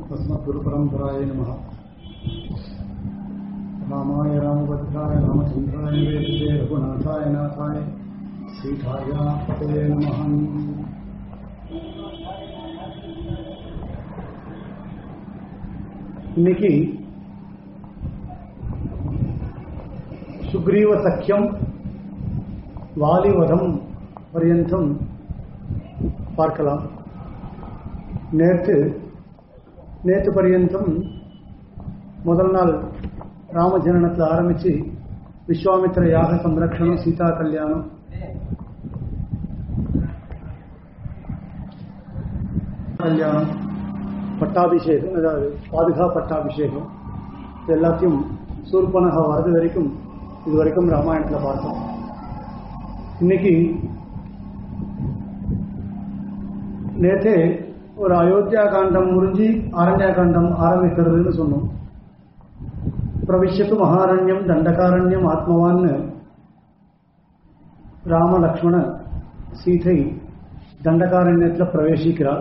अस्मद्गुरुपरम्पराय नमः रामाय रामभद्राय रामचन्द्राय वेदे रघुनाथाय नाथाय सीताय पतये नमः இன்னைக்கு சுக்ரீவ சக்கியம் வாலிவதம் பர்யந்தம் பார்க்கலாம் நேற்று நேற்று பர்யந்தம் முதல் நாள் ராமஜனனத்தில் ஆரம்பிச்சு விஸ்வாமித்திர யாக சம்ரக்ஷணம் சீதா கல்யாணம் கல்யாணம் பட்டாபிஷேகம் அதாவது பாதுகா பட்டாபிஷேகம் இது எல்லாத்தையும் சூர்பனக வரது வரைக்கும் இது வரைக்கும் ராமாயணத்தில் பார்த்தோம் இன்னைக்கு நேற்றே ஒரு அயோத்தியா காண்டம் முடிஞ்சு அரண்யா காண்டம் ஆரம்பிக்கிறதுன்னு சொன்னோம் பிரவிஷ்யத்து மகாரண்யம் தண்டகாரண்யம் ஆத்மவான்னு ராம லக்ஷ்மண சீதை தண்டகாரண்யத்தில் பிரவேசிக்கிறாள்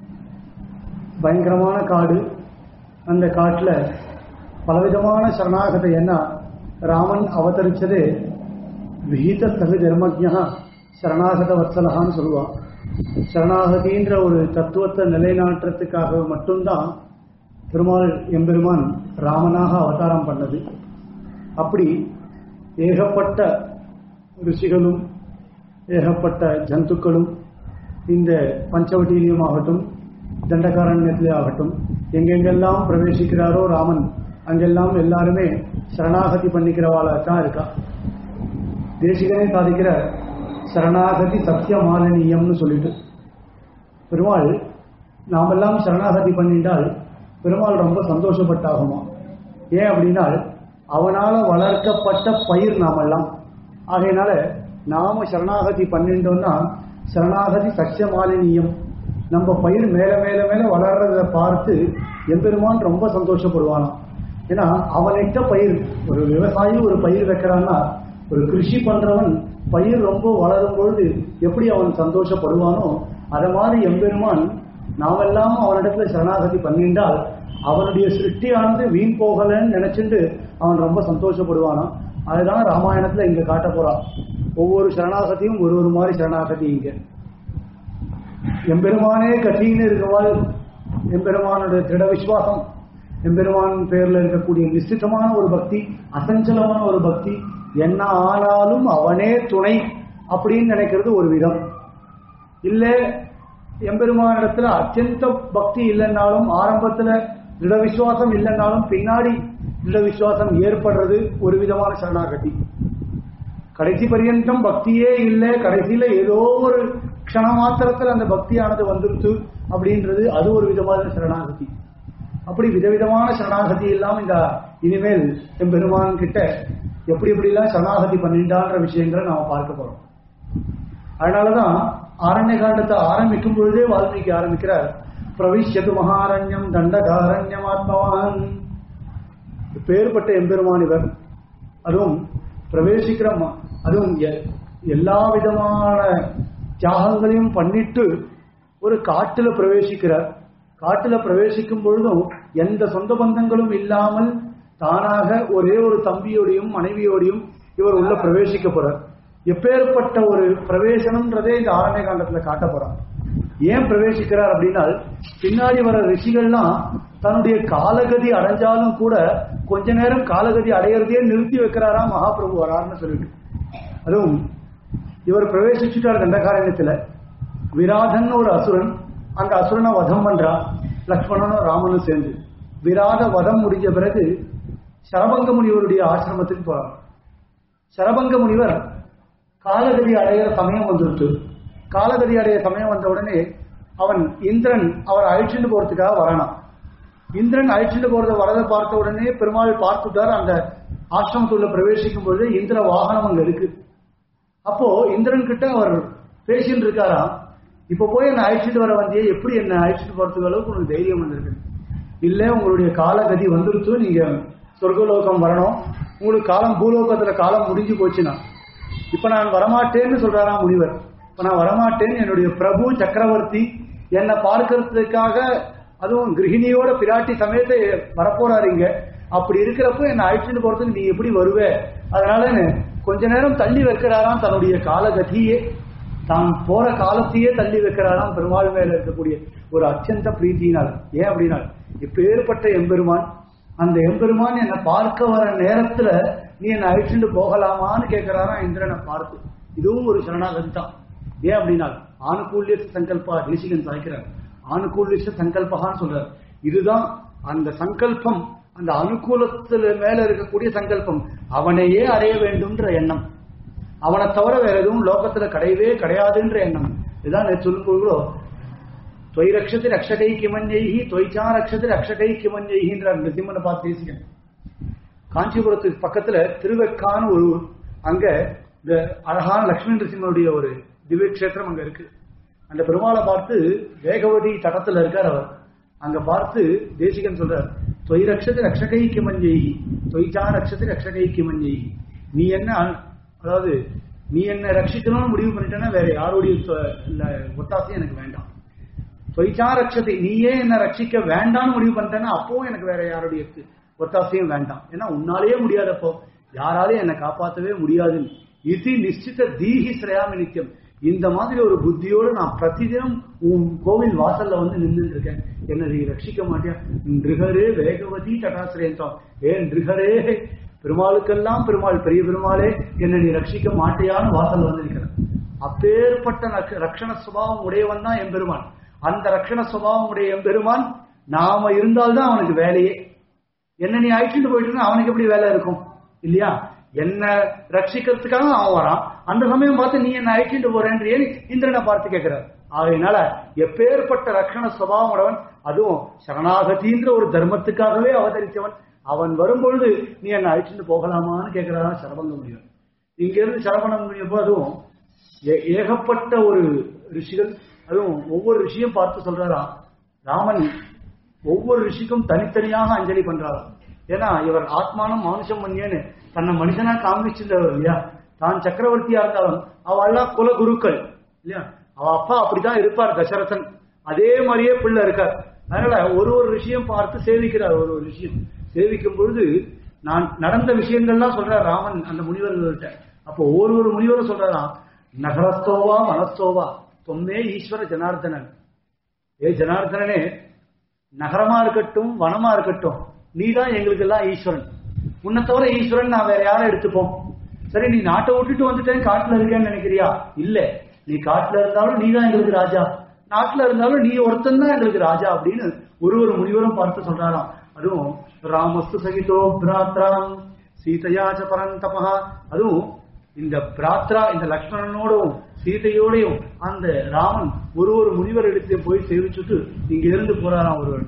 பயங்கரமான காடு அந்த காட்டில் பலவிதமான சரணாகதை என்ன ராமன் அவதரிச்சதே விஹித தகு தர்மஜா சரணாகத வத்சலகான்னு சொல்லுவான் சரணாகதின்ற ஒரு தத்துவத்தை நிலைநாட்டுறதுக்காக மட்டும்தான் பெருமாள் எம்பெருமான் ராமனாக அவதாரம் பண்ணது அப்படி ஏகப்பட்ட ரிஷிகளும் ஏகப்பட்ட ஜந்துக்களும் இந்த பஞ்சவட்டியிலையும் ஆகட்டும் தண்டகாரண்யத்திலே ஆகட்டும் எங்கெங்கெல்லாம் பிரவேசிக்கிறாரோ ராமன் அங்கெல்லாம் எல்லாருமே சரணாகதி பண்ணிக்கிறவாளா தான் இருக்கா தேசிகனே சாதிக்கிற சரணாகதி சத்திய மாலனீயம்னு சொல்லிட்டு பெருமாள் நாமெல்லாம் சரணாகதி பண்ணிட்டால் பெருமாள் ரொம்ப சந்தோஷப்பட்டாகுமா ஏன் அப்படின்னா அவனால வளர்க்கப்பட்ட பயிர் நாமெல்லாம் ஆகையினால நாம சரணாகதி பண்ணிட்டோம்னா சரணாகதி சத்திய மாலினியம் நம்ம பயிர் மேல மேல மேல வளர்றத பார்த்து எம்பெருமான் ரொம்ப சந்தோஷப்படுவானாம் ஏன்னா அவனிட்ட பயிர் ஒரு விவசாயி ஒரு பயிர் வைக்கிறான்னா ஒரு கிருஷி பண்றவன் பயிர் ரொம்ப வளரும் பொழுது எப்படி அவன் சந்தோஷப்படுவானோ அதை மாதிரி எம்பெருமான் நாமெல்லாம் அவனிடத்துல சரணாகதி பண்ணிண்டால் அவனுடைய சிருஷ்டியானது வீண் போகலன்னு நினைச்சிட்டு அவன் ரொம்ப சந்தோஷப்படுவானாம் அதுதான் ராமாயணத்துல இங்க காட்ட போறான் ஒவ்வொரு சரணாகதியும் ஒரு ஒரு மாதிரி சரணாகதி இங்க எம்பெருமானே கத்தின்னு இருக்கவாள் எம்பெருமானுடைய திட விசுவாசம் எம்பெருமான் பேர்ல இருக்கக்கூடிய நிశ్చితமான ஒரு பக்தி அசஞ்சலமான ஒரு பக்தி என்ன ஆனாலும் அவனே துணை அப்படின்னு நினைக்கிறது ஒரு விதம் இல்ல எம்பெருமானிடத்துல அத்தியந்த பக்தி இல்லைன்னாலும் ஆரம்பத்துல திட விசுவாசம் இல்லைன்னாலும் பின்னாடி திட விசுவாசம் ஏற்படுறது ஒரு விதமான சரணாகதி கடைசி பரியந்தம் பக்தியே இல்லை கடைசியில ஏதோ ஒரு க்ஷண மாத்திரத்தில் அந்த பக்தியானது வந்துருச்சு அப்படின்றது அது ஒரு விதமான சரணாகதி அப்படி விதவிதமான சரணாகதி எல்லாம் இந்த இனிமேல் என் பெருமான் கிட்ட எப்படி எப்படிலாம் சரணாகதி பண்ணிட்டான்ற விஷயங்களை நாம பார்க்க போறோம் அதனாலதான் ஆரண்ய காண்டத்தை ஆரம்பிக்கும் பொழுதே வால்மீகி ஆரம்பிக்கிறார் பிரவிஷ்யது மகாரண்யம் தண்டகாரண்யம் ஆத்மவான் பேர்பட்ட எம்பெருமான் இவர் அதுவும் பிரவேசிக்கிற அதுவும் எல்லா விதமான தியாகங்களையும் பண்ணிட்டு ஒரு காட்டுல பிரவேசிக்கிறார் காட்டுல பிரவேசிக்கும் பொழுதும் எந்த சொந்த பந்தங்களும் இல்லாமல் தானாக ஒரே ஒரு தம்பியோடையும் மனைவியோடையும் இவர் உள்ள பிரவேசிக்க போறார் எப்பேற்பட்ட ஒரு பிரவேசனம்ன்றதே இந்த ஆரண்ய காண்டத்துல காட்ட போறார் ஏன் பிரவேசிக்கிறார் அப்படின்னா பின்னாடி வர ரிஷிகள்லாம் தன்னுடைய காலகதி அடைஞ்சாலும் கூட கொஞ்ச நேரம் காலகதி அடையிறதையே நிறுத்தி வைக்கிறாரா மகாபிரபு வராருன்னு சொல்லிட்டு அதுவும் இவர் பிரவேசிச்சுட்டார் தண்டகாரண்யத்துல விராதன் ஒரு அசுரன் அந்த அசுரனை வதம் பண்றா லக்ஷ்மணனும் ராமனும் சேர்ந்து விராத வதம் முடிஞ்ச பிறகு சரபங்க முனிவருடைய ஆசிரமத்துக்கு போறார் சரபங்க முனிவர் காலகதி அடையிற சமயம் வந்துருச்சு காலகதி அடைய சமயம் வந்த உடனே அவன் இந்திரன் அவர் அழிச்சுட்டு போறதுக்காக வரானான் இந்திரன் அழிச்சுட்டு போறத வரதை பார்த்த உடனே பெருமாள் பார்த்துட்டார் அந்த ஆசிரமத்துள்ள பிரவேசிக்கும் பொழுது இந்திர வாகனம் அங்க இருக்கு அப்போ இந்திரன் கிட்ட அவர் பேசிட்டு இருக்காரா இப்ப போய் என்ன அழைச்சிட்டு வர வந்தியே எப்படி என்ன அழைச்சிட்டு போறதுக்கு அளவுக்கு உங்களுக்கு தைரியம் வந்திருக்கு இல்ல உங்களுடைய காலகதி வந்துருச்சு நீங்க சொர்க்கலோகம் வரணும் உங்களுக்கு காலம் பூலோகத்துல காலம் முடிஞ்சு போச்சுன்னா இப்ப நான் வரமாட்டேன்னு சொல்றாராம் முனிவர் இப்ப நான் வரமாட்டேன்னு என்னுடைய பிரபு சக்கரவர்த்தி என்னை பார்க்கறதுக்காக அதுவும் கிரகிணியோட பிராட்டி சமயத்தை வரப்போறாரு இங்க அப்படி இருக்கிறப்போ என்ன அழைச்சிட்டு போறதுக்கு நீ எப்படி வருவே அதனால கொஞ்ச நேரம் தள்ளி வைக்கிறாராம் தன்னுடைய காலகதியே தான் போற காலத்தையே தள்ளி வைக்கிறாராம் பெருமாள் மேல இருக்கக்கூடிய ஒரு அச்சந்த பிரீத்தியினால் ஏன் அப்படின்னா இப்பேற்பட்ட எம்பெருமான் அந்த எம்பெருமான் என்னை பார்க்க வர நேரத்துல நீ என்னை அழைச்சிட்டு போகலாமான்னு கேட்கிறாராம் இந்திரனை பார்த்து இதுவும் ஒரு சரணாகதி தான் ஏன் அப்படின்னா ஆணுகூல்ய சங்கல்பா தேசிகன் சாய்க்கிறார் ஆணுகூல்ய சங்கல்பகான்னு சொல்றார் இதுதான் அந்த சங்கல்பம் அந்த அனுகூலத்துல மேல இருக்கக்கூடிய சங்கல்பம் அவனையே அடைய வேண்டும்ன்ற எண்ணம் அவனை தவிர வேற எதுவும் லோகத்துல கிடையவே கிடையாதுன்ற எண்ணம் இதுதான் நேற்று சொல்லும்போது தொய் ரக்ஷத்து ரக்ஷகை கிமஞ்சைகி தொய்ச்சா ரக்ஷத்து ரக்ஷகை கிமஞ்சைகின்ற நிருசிம்மனை பார்த்து பேசிக்கணும் காஞ்சிபுரத்துக்கு பக்கத்துல திருவெக்கான்னு ஒரு அங்க இந்த அழகான லட்சுமி நரசிம்மனுடைய ஒரு திவ்ய கஷேத்திரம் அங்க இருக்கு அந்த பெருமாளை பார்த்து வேகவதி தடத்துல இருக்கார் அவர் அங்க பார்த்து தேசிகன் சொல்றார் தொய் ரக்ஷத்து ரக்ஷகை கிமஞ்செய்கி தொய்ச்சா ரக்ஷத்து ரக்ஷகை கிமஞ்செய்கி நீ என்ன அதாவது நீ என்ன ரட்சிக்கணும்னு முடிவு பண்ணிட்டேன்னா வேற யாருடைய தொ- இல்ல, ஒத்தாசையும் எனக்கு வேண்டாம் தொய்ச்சா ரட்சத்தை நீயே என்ன ரட்சிக்க வேண்டாம்னு முடிவு பண்ணிட்டேன்னா அப்பவும் எனக்கு வேற யாருடைய ஒத்தாசையும் வேண்டாம் ஏன்னா உன்னாலேயே முடியாதப்போ யாராலையும் என்னை காப்பாற்றவே முடியாது இது நிச்சித தீஹி சிரயாமி நித்தியம் இந்த மாதிரி ஒரு புத்தியோடு நான் பிரதிதினம் உன் கோவில் வாசல்ல வந்து நின்றுட்டு இருக்கேன் என்ன நீ ரட்சிக்க மாட்டியா நிருகரே வேகவதி தடாசிரயந்தம் ஏ நிருகரே பெருமாளுக்கெல்லாம் பெருமாள் பெரிய பெருமாளே என்ன நீ ரட்சிக்க மாட்டியான்னு வாசல்ல வந்து நிற்கிறேன் அப்பேற்பட்ட நக்க- ரக்ஷண சுபாவம் உடையவன் தான் எம்பெருமான் அந்த ரக்ஷண சுபாவம் உடைய எம்பெருமான் நாம இருந்தால்தான் அவனுக்கு வேலையே என்ன நீ அழைச்சிட்டு போயிட்டு அவனுக்கு எப்படி வேலை இருக்கும் இல்லையா என்ன ரட்சிக்கிறதுக்காக அவன் வரான் அந்த சமயம் பார்த்து நீ என்ன அழைச்சிட்டு போறேன்னு இந்திரனை பார்த்து கேட்கிறார் ஆகையினால எப்பேற்பட்ட ரக்ஷண சுபாவம் உடையவன் அதுவும் சரணாகதின்ற ஒரு தர்மத்துக்காகவே அவதரித்தவன் அவன் வரும்பொழுது நீ என்ன அழைச்சிட்டு போகலாமான்னு கேட்கிறாரா சரபங்க முடியும் இங்க இருந்து சரவண முடியும் அதுவும் ஏ- ஏகப்பட்ட ஒரு ரிஷிகள் அதுவும் ஒவ்வொரு ரிஷியும் பார்த்து சொல்றாராம் ராமன் ஒவ்வொரு ரிஷிக்கும் தனித்தனியாக அஞ்சலி பண்றாராம் ஏன்னா இவர் ஆத்மானம் மானுஷம் மன்னியன்னு தன்னை மனுஷனா காமிச்சிருந்தவர் இல்லையா தான் சக்கரவர்த்தியா இருந்தாலும் அவெல்லாம் குல குருக்கள் இல்லையா அவ அப்பா அப்படிதான் இருப்பார் தசரதன் அதே மாதிரியே பிள்ளை இருக்கார் அதனால ஒரு ஒரு விஷயம் பார்த்து சேவிக்கிறார் ஒரு ஒரு விஷயம் சேவிக்கும் பொழுது நான் நடந்த விஷயங்கள்லாம் சொல்றார் ராமன் அந்த முனிவர்கள்ட்ட அப்போ ஒரு ஒரு முனிவரும் சொல்றாராம் நகரஸ்தோவா மனஸ்தோவா தொம்மே ஈஸ்வர ஜனார்தனன் ஏ ஜனார்தனனே நகரமா இருக்கட்டும் வனமா இருக்கட்டும் நீதான் எங்களுக்கு எல்லாம் ஈஸ்வரன் உன்னை தவிர ஈஸ்வரன் நான் வேற யாரை எடுத்துப்போம் சரி நீ நாட்டை விட்டுட்டு வந்துட்டேன் காட்டுல இருக்கேன்னு நினைக்கிறியா இல்ல நீ காட்டுல இருந்தாலும் நீதான் எங்களுக்கு ராஜா நாட்டுல இருந்தாலும் நீ ஒருத்தன் தான் எங்களுக்கு ராஜா அப்படின்னு ஒரு ஒரு முனிவரும் பார்த்து சொல்றாராம் அதுவும் ராமஸ்து சகிதோ பிராத்ராம் சீதையாச்ச பரந்தபா அதுவும் இந்த பிராத்ரா இந்த லக்ஷ்மணனோடும் சீதையோடையும் அந்த ராமன் ஒரு ஒரு முனிவர் இடத்துல போய் சேவிச்சுட்டு இங்க இருந்து போறாராம் ஒருவர்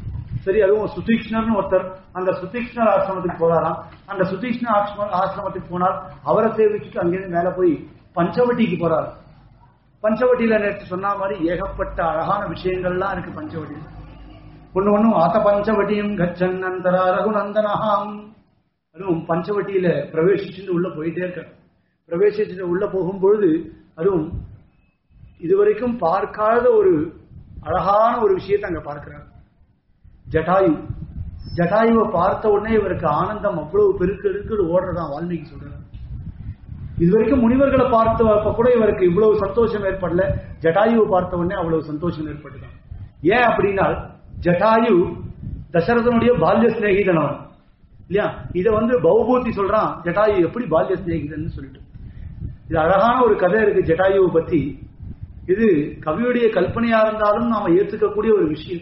சரி அதுவும் சுதீக்ஷ்ணர்னு ஒருத்தர் அந்த சுதீக்ஷ்ணர் ஆசிரமத்துக்கு போறாராம் அந்த சுதீக்ஷ்ண ஆசிரம- ஆசிரமத்துக்கு போனால் அவரை சேவிச்சுட்டு அங்கிருந்து மேல போய் பஞ்சவட்டிக்கு போறார் பஞ்சவட்டியில நேற்று சொன்ன மாதிரி ஏகப்பட்ட அழகான விஷயங்கள்லாம் இருக்கு பஞ்சவட்டியில் ஒண்ணு ஒண்ணும் ஆத்த பஞ்சவட்டியும் கச்சன் அந்தரா ரகுநந்தனஹாம் அதுவும் பஞ்சவட்டியில பிரவேசிச்சுட்டு உள்ள போயிட்டே இருக்க பிரவேசிச்சுட்டு உள்ள போகும்பொழுது அதுவும் இதுவரைக்கும் பார்க்காத ஒரு அழகான ஒரு விஷயத்தை அங்க பார்க்கிறார் ஜட்டாயு ஜட்டாயுவை பார்த்த உடனே இவருக்கு ஆனந்தம் அவ்வளவு பெருக்கு இருக்கு ஓடுறதான் வால்மீகி சொல்றாரு இதுவரைக்கும் முனிவர்களை பார்த்தப்ப கூட இவருக்கு இவ்வளவு சந்தோஷம் ஏற்படல ஜட்டாயுவை பார்த்த உடனே அவ்வளவு சந்தோஷம் ஏற்பட்டுதான் ஏன் அப்படின்னா ஜட்டாயு தசரதனுடைய பால்ய சிநேகிதன் அவன் இல்லையா இத வந்து பௌபூதி சொல்றான் ஜட்டாயு எப்படி பால்ய சிநேகிதன் சொல்லிட்டு இது அழகான ஒரு கதை இருக்கு ஜட்டாயுவை பத்தி இது கவியுடைய கல்பனையா இருந்தாலும் நாம ஏத்துக்கக்கூடிய ஒரு விஷயம்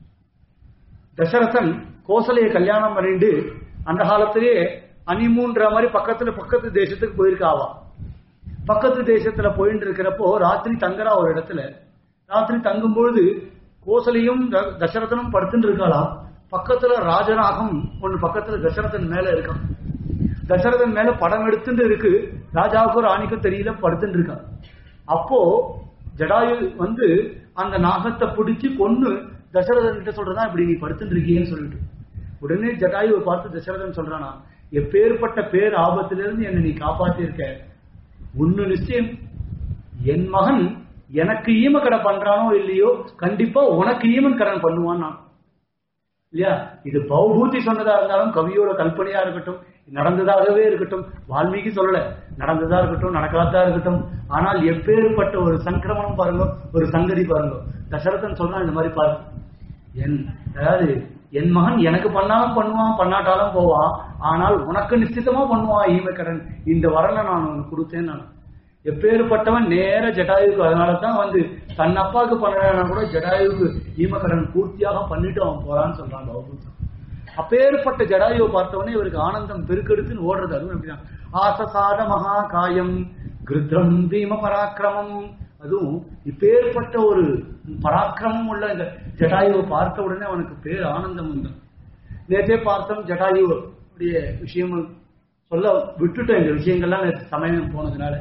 தசரதன் கோசலைய கல்யாணம் பண்ணிட்டு அந்த காலத்திலேயே அனிமூன்ற மாதிரி பக்கத்துல பக்கத்து தேசத்துக்கு போயிருக்காவா பக்கத்து தேசத்துல போயிட்டு இருக்கிறப்போ ராத்திரி தங்குறா ஒரு இடத்துல ராத்திரி தங்கும்பொழுது கோசலையும் த- தசரதனும் படுத்துட்டு இருக்காளாம் பக்கத்துல ராஜநாகம் ஒண்ணு பக்கத்துல தசரதன் மேல இருக்கான் தசரதன் மேல படம் எடுத்துட்டு இருக்கு ராஜாவுக்கும் ராணிக்கும் தெரியல படுத்துட்டு இருக்கான் அப்போ ஜடாயு வந்து அந்த நாகத்தை பிடிச்சு கொன்னு தசரதன் கிட்ட சொல்றதா இப்படி நீ படுத்துட்டு இருக்கீங்கன்னு சொல்லிட்டு உடனே ஜடாயுவை பார்த்து தசரதன் சொல்றானா எப்பேற்பட்ட பேர் ஆபத்திலிருந்து என்னை நீ காப்பாத்தி இருக்க உன்னு நிச்சயம் என் மகன் எனக்கு ஈமக்கடை பண்றானோ இல்லையோ கண்டிப்பா உனக்கு ஈமன் கடன் பண்ணுவான் நான் இல்லையா இது பௌபூதி சொன்னதா இருந்தாலும் கவியோட கல்பனையா இருக்கட்டும் நடந்ததாகவே இருக்கட்டும் வால்மீகி சொல்லல நடந்ததா இருக்கட்டும் நடக்காததா இருக்கட்டும் ஆனால் எப்பேற்பட்ட ஒரு சங்கிரமணம் பாருங்க ஒரு சங்கதி பாருங்க தசரதன் சொல்றான் இந்த மாதிரி பாருங்க என் அதாவது என் மகன் எனக்கு பண்ணாலும் பண்ணுவான் பண்ணாட்டாலும் போவான் ஆனால் உனக்கு நிச்சயமா பண்ணுவான் ஈமக்கடன் இந்த வரனை நான் உனக்கு கொடுத்தேன் நான் எப்பேற்பட்டவன் நேர ஜட்டாயுக்கு அதனால தான் வந்து தன் அப்பாவுக்கு பண்ணனா கூட ஜடாயுக்கு ஈமக்கடன் பூர்த்தியாக பண்ணிட்டு அவன் போறான்னு சொல்றான் பௌபூதம் அப்பேற்பட்ட ஜடாயுவை பார்த்தவொடனே இவருக்கு ஆனந்தம் பெருக்கெடுத்துன்னு ஓடுறது அதுவும் எப்படின்னா ஆசசாத மகா காயம் கிருத்ரம் பீம பராக்கிரமம் அதுவும் இப்பேற்பட்ட ஒரு பராக்கிரமம் உள்ள இந்த ஜடாயுவை பார்த்த உடனே அவனுக்கு பேர் ஆனந்தம் உண்டு நேற்றே பார்த்தோம் ஜடாயு உடைய விஷயம் சொல்ல விட்டுட்டோம் இந்த விஷயங்கள்லாம் நேற்று சமயம் போனதுனால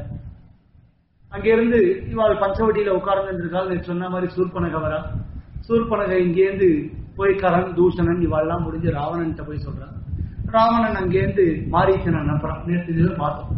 அங்கிருந்து இவாள் பஞ்சவட்டியில உட்கார்ந்து இருக்காள் நேற்று சொன்ன மாதிரி சூர்பனக வரா சூர்பனக இங்கேருந்து போய் கரண் தூஷணன் இவாள்லாம் முடிஞ்சு ராவணன்ட்ட போய் சொல்றான் ராவணன் அங்கேருந்து மாரீச்சன் அனுப்புறான் நேற்று இதுல பார்த்தோம்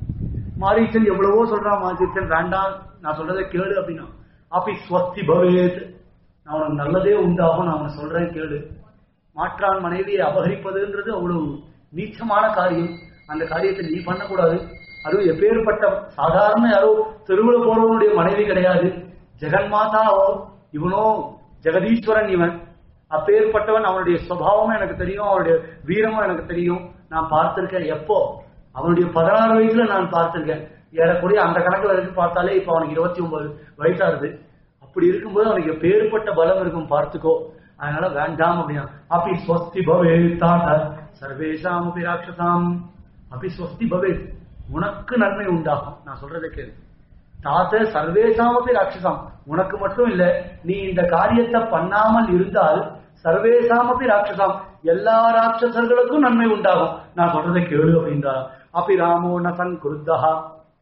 மாரீச்சன் எவ்வளவோ சொல்றான் மாரீச்சன் வேண்டாம் நான் சொல்றதை கேளு அப்படின்னா அப்படி ஸ்வஸ்தி பவேத் நான் உனக்கு நல்லதே உண்டாகும் நான் உனக்கு சொல்றேன் கேளு மாற்றான் மனைவியை அபகரிப்பதுன்றது அவ்வளவு நீச்சமான காரியம் அந்த காரியத்தை நீ பண்ணக்கூடாது அதுவும் எப்பேற்பட்ட சாதாரண யாரோ தெருவில் போறவனுடைய மனைவி கிடையாது ஜெகன்மாதா அவோ இவனோ ஜெகதீஸ்வரன் இவன் அப்பேற்பட்டவன் அவனுடைய சுபாவமும் எனக்கு தெரியும் அவனுடைய வீரமும் எனக்கு தெரியும் நான் பார்த்திருக்கேன் எப்போ அவனுடைய பதினாறு வயசுல நான் பார்த்திருக்கேன் ஏறக்குறைய அந்த கணக்குல இருக்கு பார்த்தாலே இப்ப அவனுக்கு இருபத்தி ஒன்பது வயசாகுது அப்படி இருக்கும்போது அவனுக்கு எப்பேற்பட்ட பலம் இருக்கும் பார்த்துக்கோ அதனால வேண்டாம் அப்படின்னா அப்படி ஸ்வஸ்தி பவே தாத்த சர்வேஷாம் அப்படி ராட்சசாம் அப்படி ஸ்வஸ்தி பவே உனக்கு நன்மை உண்டாகும் நான் சொல்றதை கேளு தாத்த சர்வேசாமப்பி ராட்சசாம் உனக்கு மட்டும் இல்ல நீ இந்த காரியத்தை பண்ணாமல் இருந்தால் சர்வேசாமப்பி ராட்சசாம் எல்லா ராட்சசர்களுக்கும் நன்மை உண்டாகும் நான் சொல்றதை கேளு அப்படின்றார் அப்படி ராமோ நசன் குருத்தஹா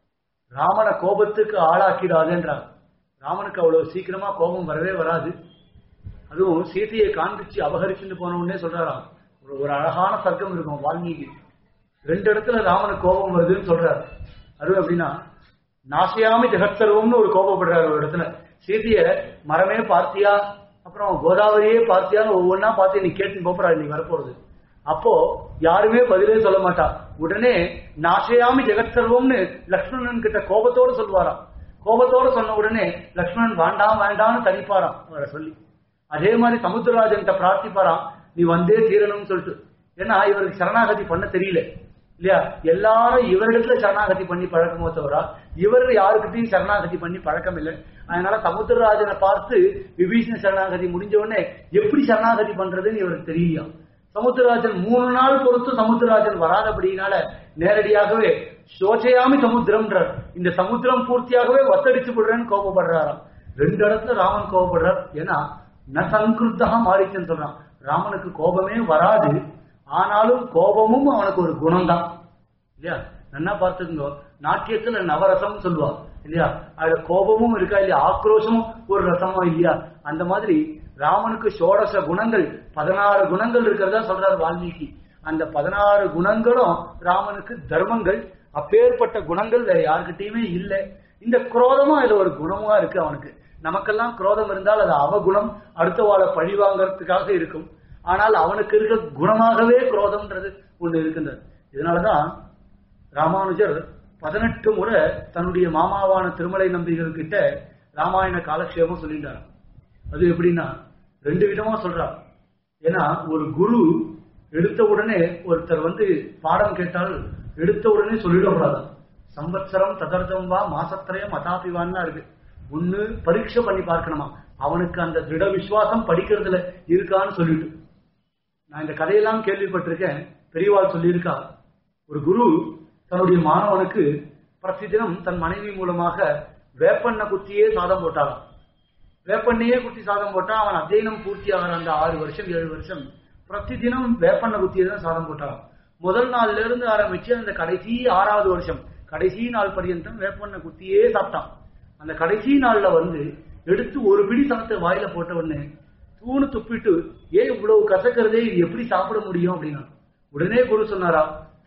ராமனை கோபத்துக்கு ஆளாக்கிடாதுன்றார் ராமனுக்கு அவ்வளவு சீக்கிரமா கோபம் வரவே வராது அதுவும் சீதையை காண்பிச்சு அபகரிச்சுட்டு போன உடனே சொல்றாராம் ஒரு ஒரு அழகான சர்க்கம் இருக்கும் வால்மீகி ரெண்டு இடத்துல ராமனுக்கு கோபம் வருதுன்னு சொல்றாரு அது எப்படின்னா நாசையாமி ஜெகத்சர்வம்னு ஒரு கோபப்படுறாரு ஒரு இடத்துல சீதைய மரமே பார்த்தியா அப்புறம் கோதாவரியே பார்த்தியான்னு ஒவ்வொன்னா பார்த்து நீ கேட்டு போறாரு நீ வரப்போறது அப்போ யாருமே பதிலே சொல்ல மாட்டா உடனே நாசையாமி ஜெகத்சர்வம்னு லக்ஷ்மணன் கிட்ட கோபத்தோட சொல்வாராம் கோபத்தோட சொன்ன உடனே லக்ஷ்மணன் வேண்டாம் வேண்டாம்னு தனிப்பாராம் அவரை சொல்லி அதே மாதிரி சமுத்திரராஜன்கிட்ட பிரார்த்திப்பாராம் நீ வந்தே தீரணும்னு சொல்லிட்டு ஏன்னா இவருக்கு சரணாகதி பண்ண தெரியல இல்லையா எல்லாரும் இவரிடத்துல சரணாகதி பண்ணி பழக்கமோ தவிர இவர் யாருக்கிட்டையும் சரணாகதி பண்ணி பழக்கம் இல்லை அதனால சமுத்திரராஜனை பார்த்து விபீஷண சரணாகதி முடிஞ்ச உடனே எப்படி சரணாகதி பண்றதுன்னு இவருக்கு தெரியலையா சமுத்திரராஜன் மூணு நாள் பொறுத்து சமுத்திரராஜன் வராதபடினால நேரடியாகவே சோச்சையாமி சமுத்திரம்ன்றார் இந்த சமுத்திரம் பூர்த்தியாகவே வத்தடிச்சு விடுறேன்னு கோபப்படுறாராம் ரெண்டு இடத்துல ராமன் கோபப்படுறார் ஏன்னா ந சங்கிருத்தகா மாறிச்சுன்னு சொல்றான் ராமனுக்கு கோபமே வராது ஆனாலும் கோபமும் அவனுக்கு ஒரு குணம்தான் இல்லையா நல்லா பார்த்துக்கோ நாட்டியத்துல நவரசம் சொல்லுவா இல்லையா அதுல கோபமும் இருக்கா இல்லையா ஆக்ரோஷமும் ஒரு ரசமா இல்லையா அந்த மாதிரி ராமனுக்கு சோடச குணங்கள் பதினாறு குணங்கள் இருக்கிறதா சொல்றாரு வால்மீகி அந்த பதினாறு குணங்களும் ராமனுக்கு தர்மங்கள் அப்பேற்பட்ட குணங்கள் வேற யாருக்கிட்டயுமே இல்லை இந்த குரோதமும் அதுல ஒரு குணமா இருக்கு அவனுக்கு நமக்கெல்லாம் குரோதம் இருந்தால் அது அவகுணம் அடுத்த வாழ பழி வாங்கறதுக்காக இருக்கும் ஆனால் அவனுக்கு இருக்க குணமாகவே குரோதம்ன்றது ஒண்ணு இருக்கின்றது இதனாலதான் ராமானுஜர் பதினெட்டு முறை தன்னுடைய மாமாவான திருமலை நம்பிகள் கிட்ட ராமாயண காலக்ஷேபம் சொல்லிட்டார் அது எப்படின்னா ரெண்டு விதமா சொல்றார் ஏன்னா ஒரு குரு எடுத்த உடனே ஒருத்தர் வந்து பாடம் கேட்டால் எடுத்த உடனே சொல்லிடக்கூடாது சம்பத்சரம் ததர்த்தம் வா மாசத்திரயம் அதாபிவான்னா இருக்கு ஒண்ணு பரீட்சை பண்ணி பார்க்கணுமா அவனுக்கு அந்த திட விசுவாசம் படிக்கிறதுல இருக்கான்னு சொல்லிட்டு நான் இந்த கதையெல்லாம் கேள்விப்பட்டிருக்கேன் பெரியவாள் சொல்லியிருக்கா ஒரு குரு தன்னுடைய மாணவனுக்கு பிரதிதினம் தன் மனைவி மூலமாக வேப்பண்ண குத்தியே சாதம் போட்டாராம் வேப்பண்ணையே குத்தி சாதம் போட்டா அவன் அத்தியனம் பூர்த்தி ஆகிற அந்த ஆறு வருஷம் ஏழு வருஷம் பிரதிதினம் வேப்பண்ண குத்தியே தான் சாதம் போட்டாராம் முதல் நாள்ல இருந்து ஆரம்பிச்சு அந்த கடைசி ஆறாவது வருஷம் கடைசி நாள் பர்யந்தம் வேப்பண்ண குத்தியே சாப்பிட்டான் அந்த கடைசி நாள்ல வந்து எடுத்து ஒரு பிடி சாப்பிட்டு வாயில போட்ட உடனே தூணு துப்பிட்டு ஏன் இவ்வளவு கசக்கிறதே இது எப்படி சாப்பிட முடியும் அப்படின்னா உடனே குரு சொன்னாரா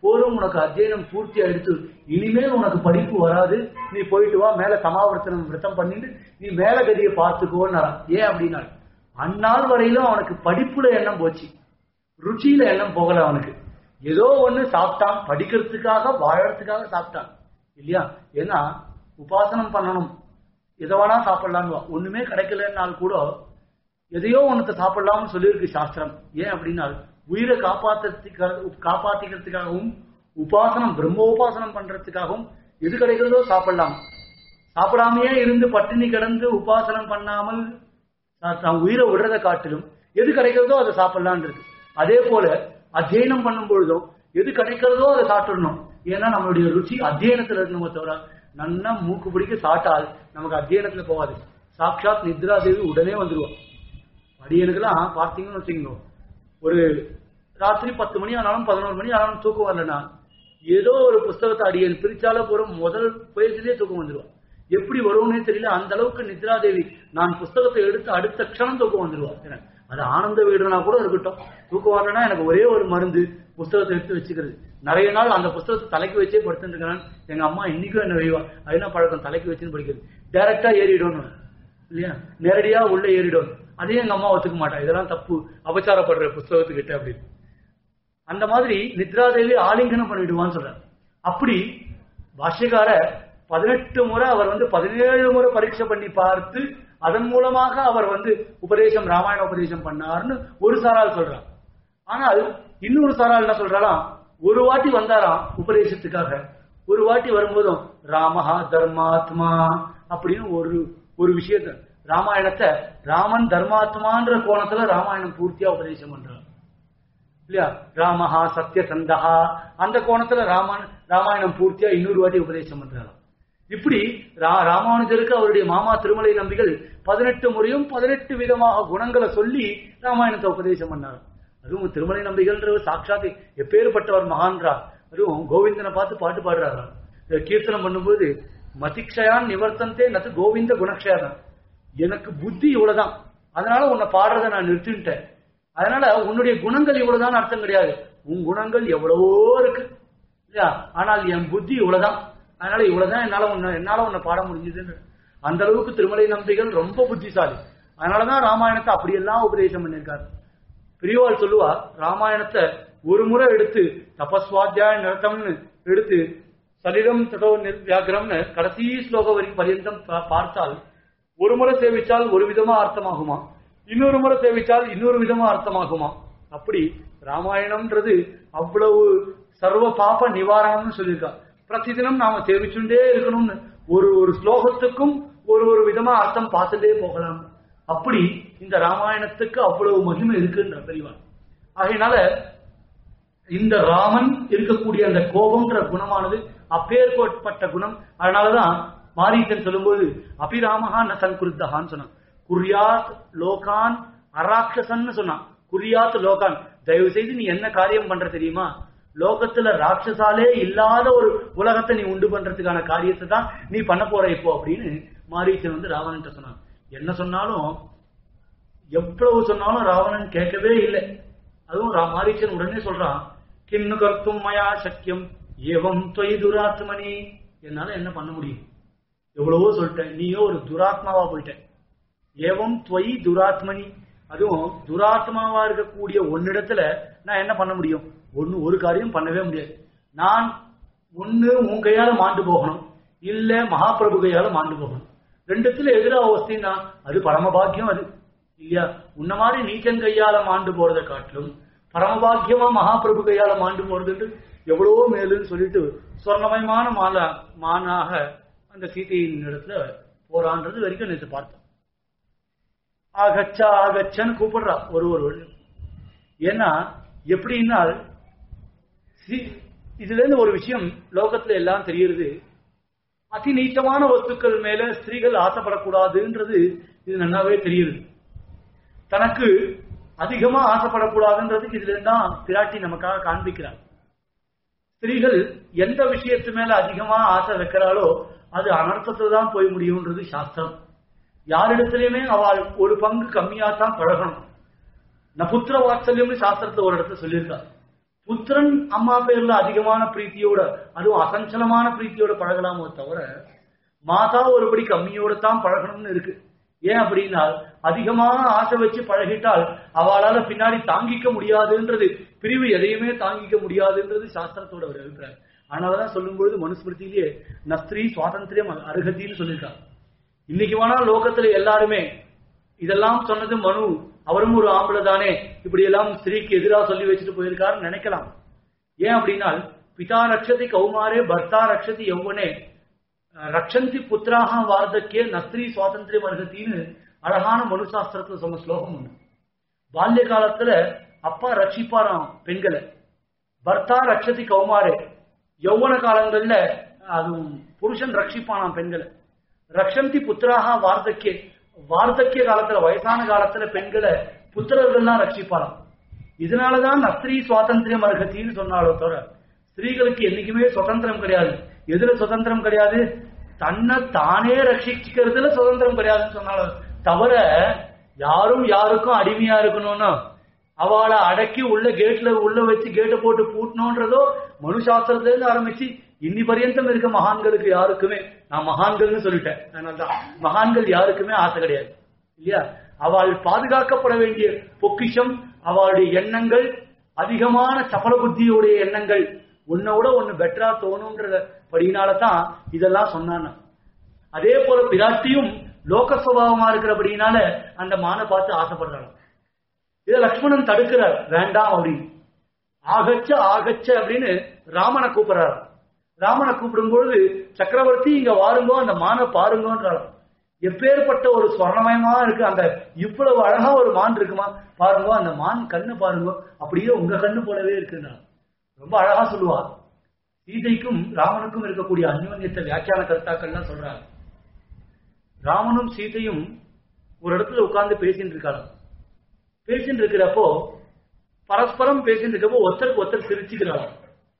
போதும் உனக்கு அத்தியனம் பூர்த்தி ஆயிடுத்து இனிமேல் உனக்கு படிப்பு வராது நீ போயிட்டு வா மேல சமாவர்த்தனம் விரதம் பண்ணிட்டு நீ மேல கதியை பார்த்துக்கோன்னு ஏன் அப்படின்னா அந்நாள் வரையிலும் அவனுக்கு படிப்புல எண்ணம் போச்சு ருச்சியில எண்ணம் போகல அவனுக்கு ஏதோ ஒண்ணு சாப்பிட்டான் படிக்கிறதுக்காக வாழறதுக்காக சாப்பிட்டான் இல்லையா ஏன்னா உபாசனம் பண்ணணும் எதை வேணா சாப்பிடலான்னு ஒண்ணுமே கிடைக்கலன்னாலும் கூட எதையோ ஒன்றத்தை சாப்பிடலாம்னு சொல்லியிருக்கு சாஸ்திரம் ஏன் அப்படின்னா உயிரை காப்பாத்துறதுக்காக காப்பாத்திக்கிறதுக்காகவும் உபாசனம் பிரம்மோபாசனம் பண்றதுக்காகவும் எது கிடைக்கிறதோ சாப்பிடலாம் சாப்பிடாமையே இருந்து பட்டினி கிடந்து உபாசனம் பண்ணாமல் தான் உயிரை விடுறதை காட்டிலும் எது கிடைக்கிறதோ அதை சாப்பிடலான்றது அதே போல அத்தியனம் பண்ணும் பொழுதும் எது கிடைக்கிறதோ அதை சாப்பிடணும் ஏன்னா நம்மளுடைய ருச்சி அத்தியனத்துல இருக்கணுமே தவிர நன்னா மூக்கு பிடிக்க சாப்பிட்டால் நமக்கு அத்தியனத்துல போகாது சாட்சாத் நித்ரா தேவி உடனே வந்துருவோம் அடியனுக்கெல்லாம் பார்த்தீங்கன்னு வச்சுக்கோங்க ஒரு ராத்திரி பத்து மணி ஆனாலும் பதினோரு மணி ஆனாலும் தூக்கம் வரலன்னா ஏதோ ஒரு புஸ்தகத்தை அடியன் பிரிச்சால போற முதல் பேஜிலே தூக்கம் வந்துருவோம் எப்படி வரும்னே தெரியல அந்த அளவுக்கு நித்ரா தேவி நான் புஸ்தகத்தை எடுத்து அடுத்த க்ஷணம் தூக்கம் வந்துருவா எனக்கு அது ஆனந்த வீடுனா கூட இருக்கட்டும் தூக்கம் வரலன்னா எனக்கு ஒரே ஒரு மருந்து புஸ்தகத்தை எடுத்து வச்சுக்கிறது நிறைய நாள் அந்த புஸ்தகத்தை தலைக்கு வச்சே படுத்துட்டு இருக்கிறேன் எங்க அம்மா இன்னைக்கும் என்ன வைவா அது என்ன பழக்கம் தலைக்கு வச்சுன்னு படிக்கிறது டைரக்டா ஏறிடும் இல்லையா நேரடியா உள்ள ஏறிடும் அதையும் எங்க அம்மா ஒத்துக்க மாட்டா இதெல்லாம் தப்பு அபச்சாரப்படுற புஸ்தகத்துக்கிட்ட அப்படின்னு அந்த மாதிரி நித்ராதேவி ஆலிங்கனம் பண்ணிடுவான்னு சொல்றார் அப்படி பாஷ்யக்கார பதினெட்டு முறை அவர் வந்து பதினேழு முறை பரீட்சை பண்ணி பார்த்து அதன் மூலமாக அவர் வந்து உபதேசம் ராமாயண உபதேசம் பண்ணார்னு ஒரு சாரால் சொல்றார் ஆனால் இன்னொரு சாரால் என்ன சொல்றாராம் ஒரு வாட்டி வந்தாராம் உபதேசத்துக்காக ஒரு வாட்டி வரும்போதும் ராமஹா தர்மாத்மா அப்படின்னு ஒரு ஒரு விஷயத்த ராமாயணத்தை ராமன் தர்மாத்மான்ற கோணத்துல ராமாயணம் பூர்த்தியா உபதேசம் பண்றார் இல்லையா ராமஹா சத்யசந்தஹா அந்த கோணத்துல ராமன் ராமாயணம் பூர்த்தியா இன்னொரு வாட்டி உபதேசம் பண்றாராம் இப்படி ரா- ராமானுஜருக்கு அவருடைய மாமா திருமலை நம்பிகள் பதினெட்டு முறையும் பதினெட்டு விதமாக குணங்களை சொல்லி ராமாயணத்தை உபதேசம் பண்ணார் அதுவும் திருமலை நம்பிகள்ன்றவர் சாட்சாத் எப்பேற்பட்டவர் மகான்றா அதுவும் கோவிந்தனை பார்த்து பாட்டு பாடுறாரா இந்த கீர்த்தனம் பண்ணும்போது மதிக்ஷயான் நிவர்த்தந்தே நத்து கோவிந்த குணக்ஷயாதான் எனக்கு புத்தி இவ்வளவுதான் அதனால உன்னை பாடுறதை நான் நிறுத்திட்டேன் அதனால உன்னுடைய குணங்கள் இவ்வளவுதான் அர்த்தம் கிடையாது உன் குணங்கள் எவ்வளவோ இருக்கு இல்லையா ஆனால் என் புத்தி இவ்வளவுதான் அதனால இவ்வளவுதான் என்னால உன்னை என்னால உன்னை பாட முடிஞ்சதுன்னு அந்த அளவுக்கு திருமலை நம்பிகள் ரொம்ப புத்திசாலி அதனாலதான் ராமாயணத்தை அப்படியெல்லாம் உபதேசம் பண்ணியிருக்காரு பெரியவாள் சொல்லுவா ராமாயணத்தை ஒரு முறை எடுத்து தபஸ்வாத்தியாய நிறுத்தம்னு எடுத்து சலிலம் தடோ வியாகிரம்னு கடைசி ஸ்லோக வரி பரியந்தம் பா- பார்த்தால் ஒரு முறை சேவிச்சால் ஒரு விதமா அர்த்தமாகுமா இன்னொரு முறை சேவிச்சால் இன்னொரு விதமா அர்த்தமாகுமா அப்படி ராமாயணம்ன்றது அவ்வளவு சர்வ பாப நிவாரணம்னு சொல்லியிருக்கா பிரதிதினம் நாம சேவிச்சுட்டே இருக்கணும்னு ஒரு ஒரு ஸ்லோகத்துக்கும் ஒரு ஒரு விதமா அர்த்தம் பார்த்துட்டே போகலாம் அப்படி இந்த ராமாயணத்துக்கு அவ்வளவு மகிமை இருக்குன்ற பெரியவா ஆகையினால இந்த ராமன் இருக்கக்கூடிய அந்த கோபம்ன்ற குணமானது அப்பேற்பட்ட குணம் அதனாலதான் மாரீசன் சொல்லும்போது அபிராமஹா ந சங்குருத்தகான்னு சொன்னான் குர்யாத் லோகான் அராட்சசன்னு சொன்னான் குர்யாத் லோகான் தயவு செய்து நீ என்ன காரியம் பண்ற தெரியுமா லோகத்துல ராட்சசாலே இல்லாத ஒரு உலகத்தை நீ உண்டு பண்றதுக்கான காரியத்தை தான் நீ பண்ண போற இப்போ அப்படின்னு மாரீசன் வந்து ராவணன் சொன்னான் என்ன சொன்னாலும் எவ்வளவு சொன்னாலும் ராவணன் கேட்கவே இல்லை அதுவும் ரா- மாரீச்சன் உடனே சொல்றான் கிண்ணு கர்த்தும் மயா சக்கியம் ஏவம் தொய் துராத்மனி என்னால என்ன பண்ண முடியும் எவ்வளவோ சொல்லிட்டேன் நீயோ ஒரு துராத்மாவா போயிட்ட ஏவம் தொய் துராத்மனி அதுவும் துராத்மாவா இருக்கக்கூடிய ஒன்னிடத்துல நான் என்ன பண்ண முடியும் ஒண்ணு ஒரு காரியம் பண்ணவே முடியாது நான் ஒண்ணு உன் கையால மாண்டு போகணும் இல்ல மகாபிரபு கையால மாண்டு போகணும் ரெண்டுத்துல எதிரா அவஸ்தின்னா அது பரமபாக்கியம் அது இல்லையா உன்ன மாதிரி நீச்சன் கையால மாண்டு போறதை காட்டிலும் பரமபாக்கியமா மகாபிரபு கையால மாண்டு போறது எவ்வளவோ மேலுன்னு சொல்லிட்டு சொர்ணமயமான மாலா மானாக அந்த சீதையின் இடத்துல போறான்றது வரைக்கும் நேற்று பார்த்தோம் ஆகச்சா ஆகச்சன்னு கூப்பிடுறா ஒரு ஒரு வழி. ஏன்னா எப்படின்னா சி- இதுல இருந்து ஒரு விஷயம் லோகத்துல எல்லாம் தெரியுது அதி நீச்சமான வஸ்துக்கள் மேல ஸ்திரீகள் ஆசைப்படக்கூடாதுன்றது இது நல்லாவே தெரியுது தனக்கு அதிகமா ஆசைப்படக்கூடாதுன்றதுக்கு இதுல இருந்தான் பிராட்டி நமக்காக காண்பிக்கிறார் ஸ்திரீகள் எந்த விஷயத்து மேல அதிகமா ஆசை வைக்கிறாளோ அது அனர்த்தத்துல தான் போய் முடியும்ன்றது சாஸ்திரம் யாரிடத்திலயுமே அவள் ஒரு பங்கு கம்மியா தான் பழகணும் நபுத்திர வாத்சல்யம்னு சாஸ்திரத்தை ஒரு இடத்துல சொல்லியிருக்கார் புத்திரன் அம்மா பேர்ல அதிகமான பிரீத்தியோட அதுவும் அசஞ்சலமான பிரீத்தியோட பழகலாமோ தவிர மாதா ஒருபடி கம்மியோட தான் பழகணும்னு இருக்கு ஏன் அப்படின்னா அதிகமான ஆசை வச்சு பழகிட்டால் அவளால பின்னாடி தாங்கிக்க முடியாதுன்றது பிரிவு எதையுமே தாங்கிக்க முடியாதுன்றது சாஸ்திரத்தோட ஒரு அபிப்பிராயம் அதனாலதான் சொல்லும்பொழுது மனுஸ்மிருதியிலேயே நஸ்திரி சுவாதந்திரியம் அருகத்தின்னு சொல்லியிருக்காங்க இன்னைக்கு வேணா லோகத்துல எல்லாருமே இதெல்லாம் சொன்னது மனு அவரும் ஒரு ஆம்பளை தானே இப்படி எல்லாம் ஸ்திரீக்கு எதிராக சொல்லி வச்சுட்டு போயிருக்காருன்னு நினைக்கலாம் ஏன் அப்படின்னா பிதா ரக்ஷதி கௌமாரே பர்த்தா ரக்ஷதி யௌவனே ரக்ஷந்தி புத்திராக வார்த்தக்கே நஸ்திரி சுவாதந்திரியம் அருகத்தின்னு அழகான மனு சாஸ்திரத்துல சொன்ன ஸ்லோகம் ஒண்ணு பால்ய காலத்துல அப்பா ரட்சிப்பாராம் பெண்களை பர்த்தா ரக்ஷதி கௌமாரே யௌவன காலங்கள்ல அதுவும் புருஷன் ரட்சிப்பானாம் பெண்களை ரக்ஷந்தி புத்திராக வார்த்தக்கே வார்த்தக்கிய காலத்துல வயசான காலத்துல பெண்களை புத்திரர்கள்லாம் ரட்சிப்பாராம் இதனாலதான் நஸ்திரி சுவாதந்திரியம் அருகத்தின்னு சொன்னாலோ தவிர ஸ்திரீகளுக்கு என்னைக்குமே சுதந்திரம் கிடையாது எதுல சுதந்திரம் கிடையாது தன்னை தானே ரட்சிக்கிறதுல சுதந்திரம் கிடையாதுன்னு சொன்னாலும் தவிர யாரும் யாருக்கும் அடிமையா இருக்கணும்னா அவளை அடக்கி உள்ள கேட்ல உள்ள வச்சு கேட்டை போட்டு பூட்டணும்ன்றதோ மனுசாஸ்திரத்துல இருந்து ஆரம்பிச்சு இன்னி பரியந்தம் இருக்க மகான்களுக்கு யாருக்குமே நான் மகான்கள்னு சொல்லிட்டேன் அதனாலதான் மகான்கள் யாருக்குமே ஆசை கிடையாது இல்லையா அவள் பாதுகாக்கப்பட வேண்டிய பொக்கிஷம் அவளுடைய எண்ணங்கள் அதிகமான சபல புத்தியுடைய எண்ணங்கள் உன்னோட ஒண்ணு பெட்டரா தோணுன்ற படியினால தான் இதெல்லாம் சொன்னான் அதே போல பிராட்டியும் லோக சுபாவமா இருக்கிறபடினால அந்த மானை பார்த்து ஆசைப்படுறாங்க இத லக்ஷ்மணன் தடுக்கிறார் வேண்டாம் அப்படின்னு ஆகச்ச ஆகச்ச அப்படின்னு ராமனை கூப்பிடுறாரு ராமனை கூப்பிடும் பொழுது சக்கரவர்த்தி இங்க வாருங்கோ அந்த மானை பாருங்கன்றாராம் எப்பேற்பட்ட ஒரு ஸ்வர்ணமயமா இருக்கு அந்த இவ்வளவு அழகா ஒரு மான் இருக்குமா பாருங்க அந்த மான் கண்ணு பாருங்க அப்படியே உங்க கண்ணு போலவே இருக்குன்னா ரொம்ப அழகா சொல்லுவா சீதைக்கும் ராமனுக்கும் இருக்கக்கூடிய அந்யோன்யத்தை வியாக்கியான கருத்தாக்கள்லாம் சொல்றாங்க ராமனும் சீதையும் ஒரு இடத்துல உட்கார்ந்து பேசிட்டு இருக்காங்க பேசிட்டு இருக்கிறப்போ பரஸ்பரம் பேசிட்டு இருக்கப்போ ஒருத்தருக்கு ஒருத்தர் சிரிச்சுக்கிறாராம்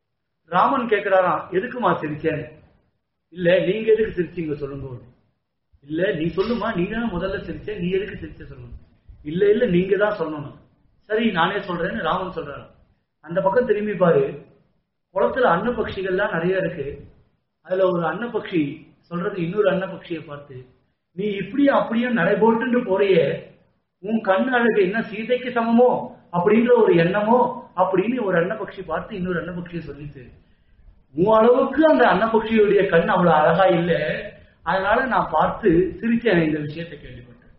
ராமன் கேட்கிறாராம் எதுக்குமா சிரிச்சேன்னு இல்ல நீங்க எதுக்கு சிரிச்சீங்க சொல்லுங்க இல்ல நீ சொல்லுமா நீ தானே முதல்ல சிரிச்ச நீ எதுக்கு சிரிச்ச சொல்லணும் இல்ல இல்ல நீங்க தான் சொல்லணும் சரி நானே சொல்றேன்னு ராமன் சொல்றாரு அந்த பக்கம் திரும்பி பாரு குளத்துல அன்னப்பட்சிகள்லாம் நிறைய இருக்கு அதுல ஒரு அன்னப்பட்சி சொல்றது இன்னொரு அன்னப்பட்சியை பார்த்து நீ இப்படியும் அப்படியும் நடை போட்டுட்டு போறியே உன் கண் அழகு என்ன சீதைக்கு சமமோ அப்படின்ற ஒரு எண்ணமோ அப்படின்னு ஒரு அன்னப்பட்சி பார்த்து இன்னொரு அன்னப்பட்சியை சொல்லிட்டு உன் அளவுக்கு அந்த அன்னப்பட்சியுடைய கண் அவ்வளவு அழகா இல்லை அதனால நான் பார்த்து சிரிச்சேன் இந்த விஷயத்தை கேள்விப்பட்டேன்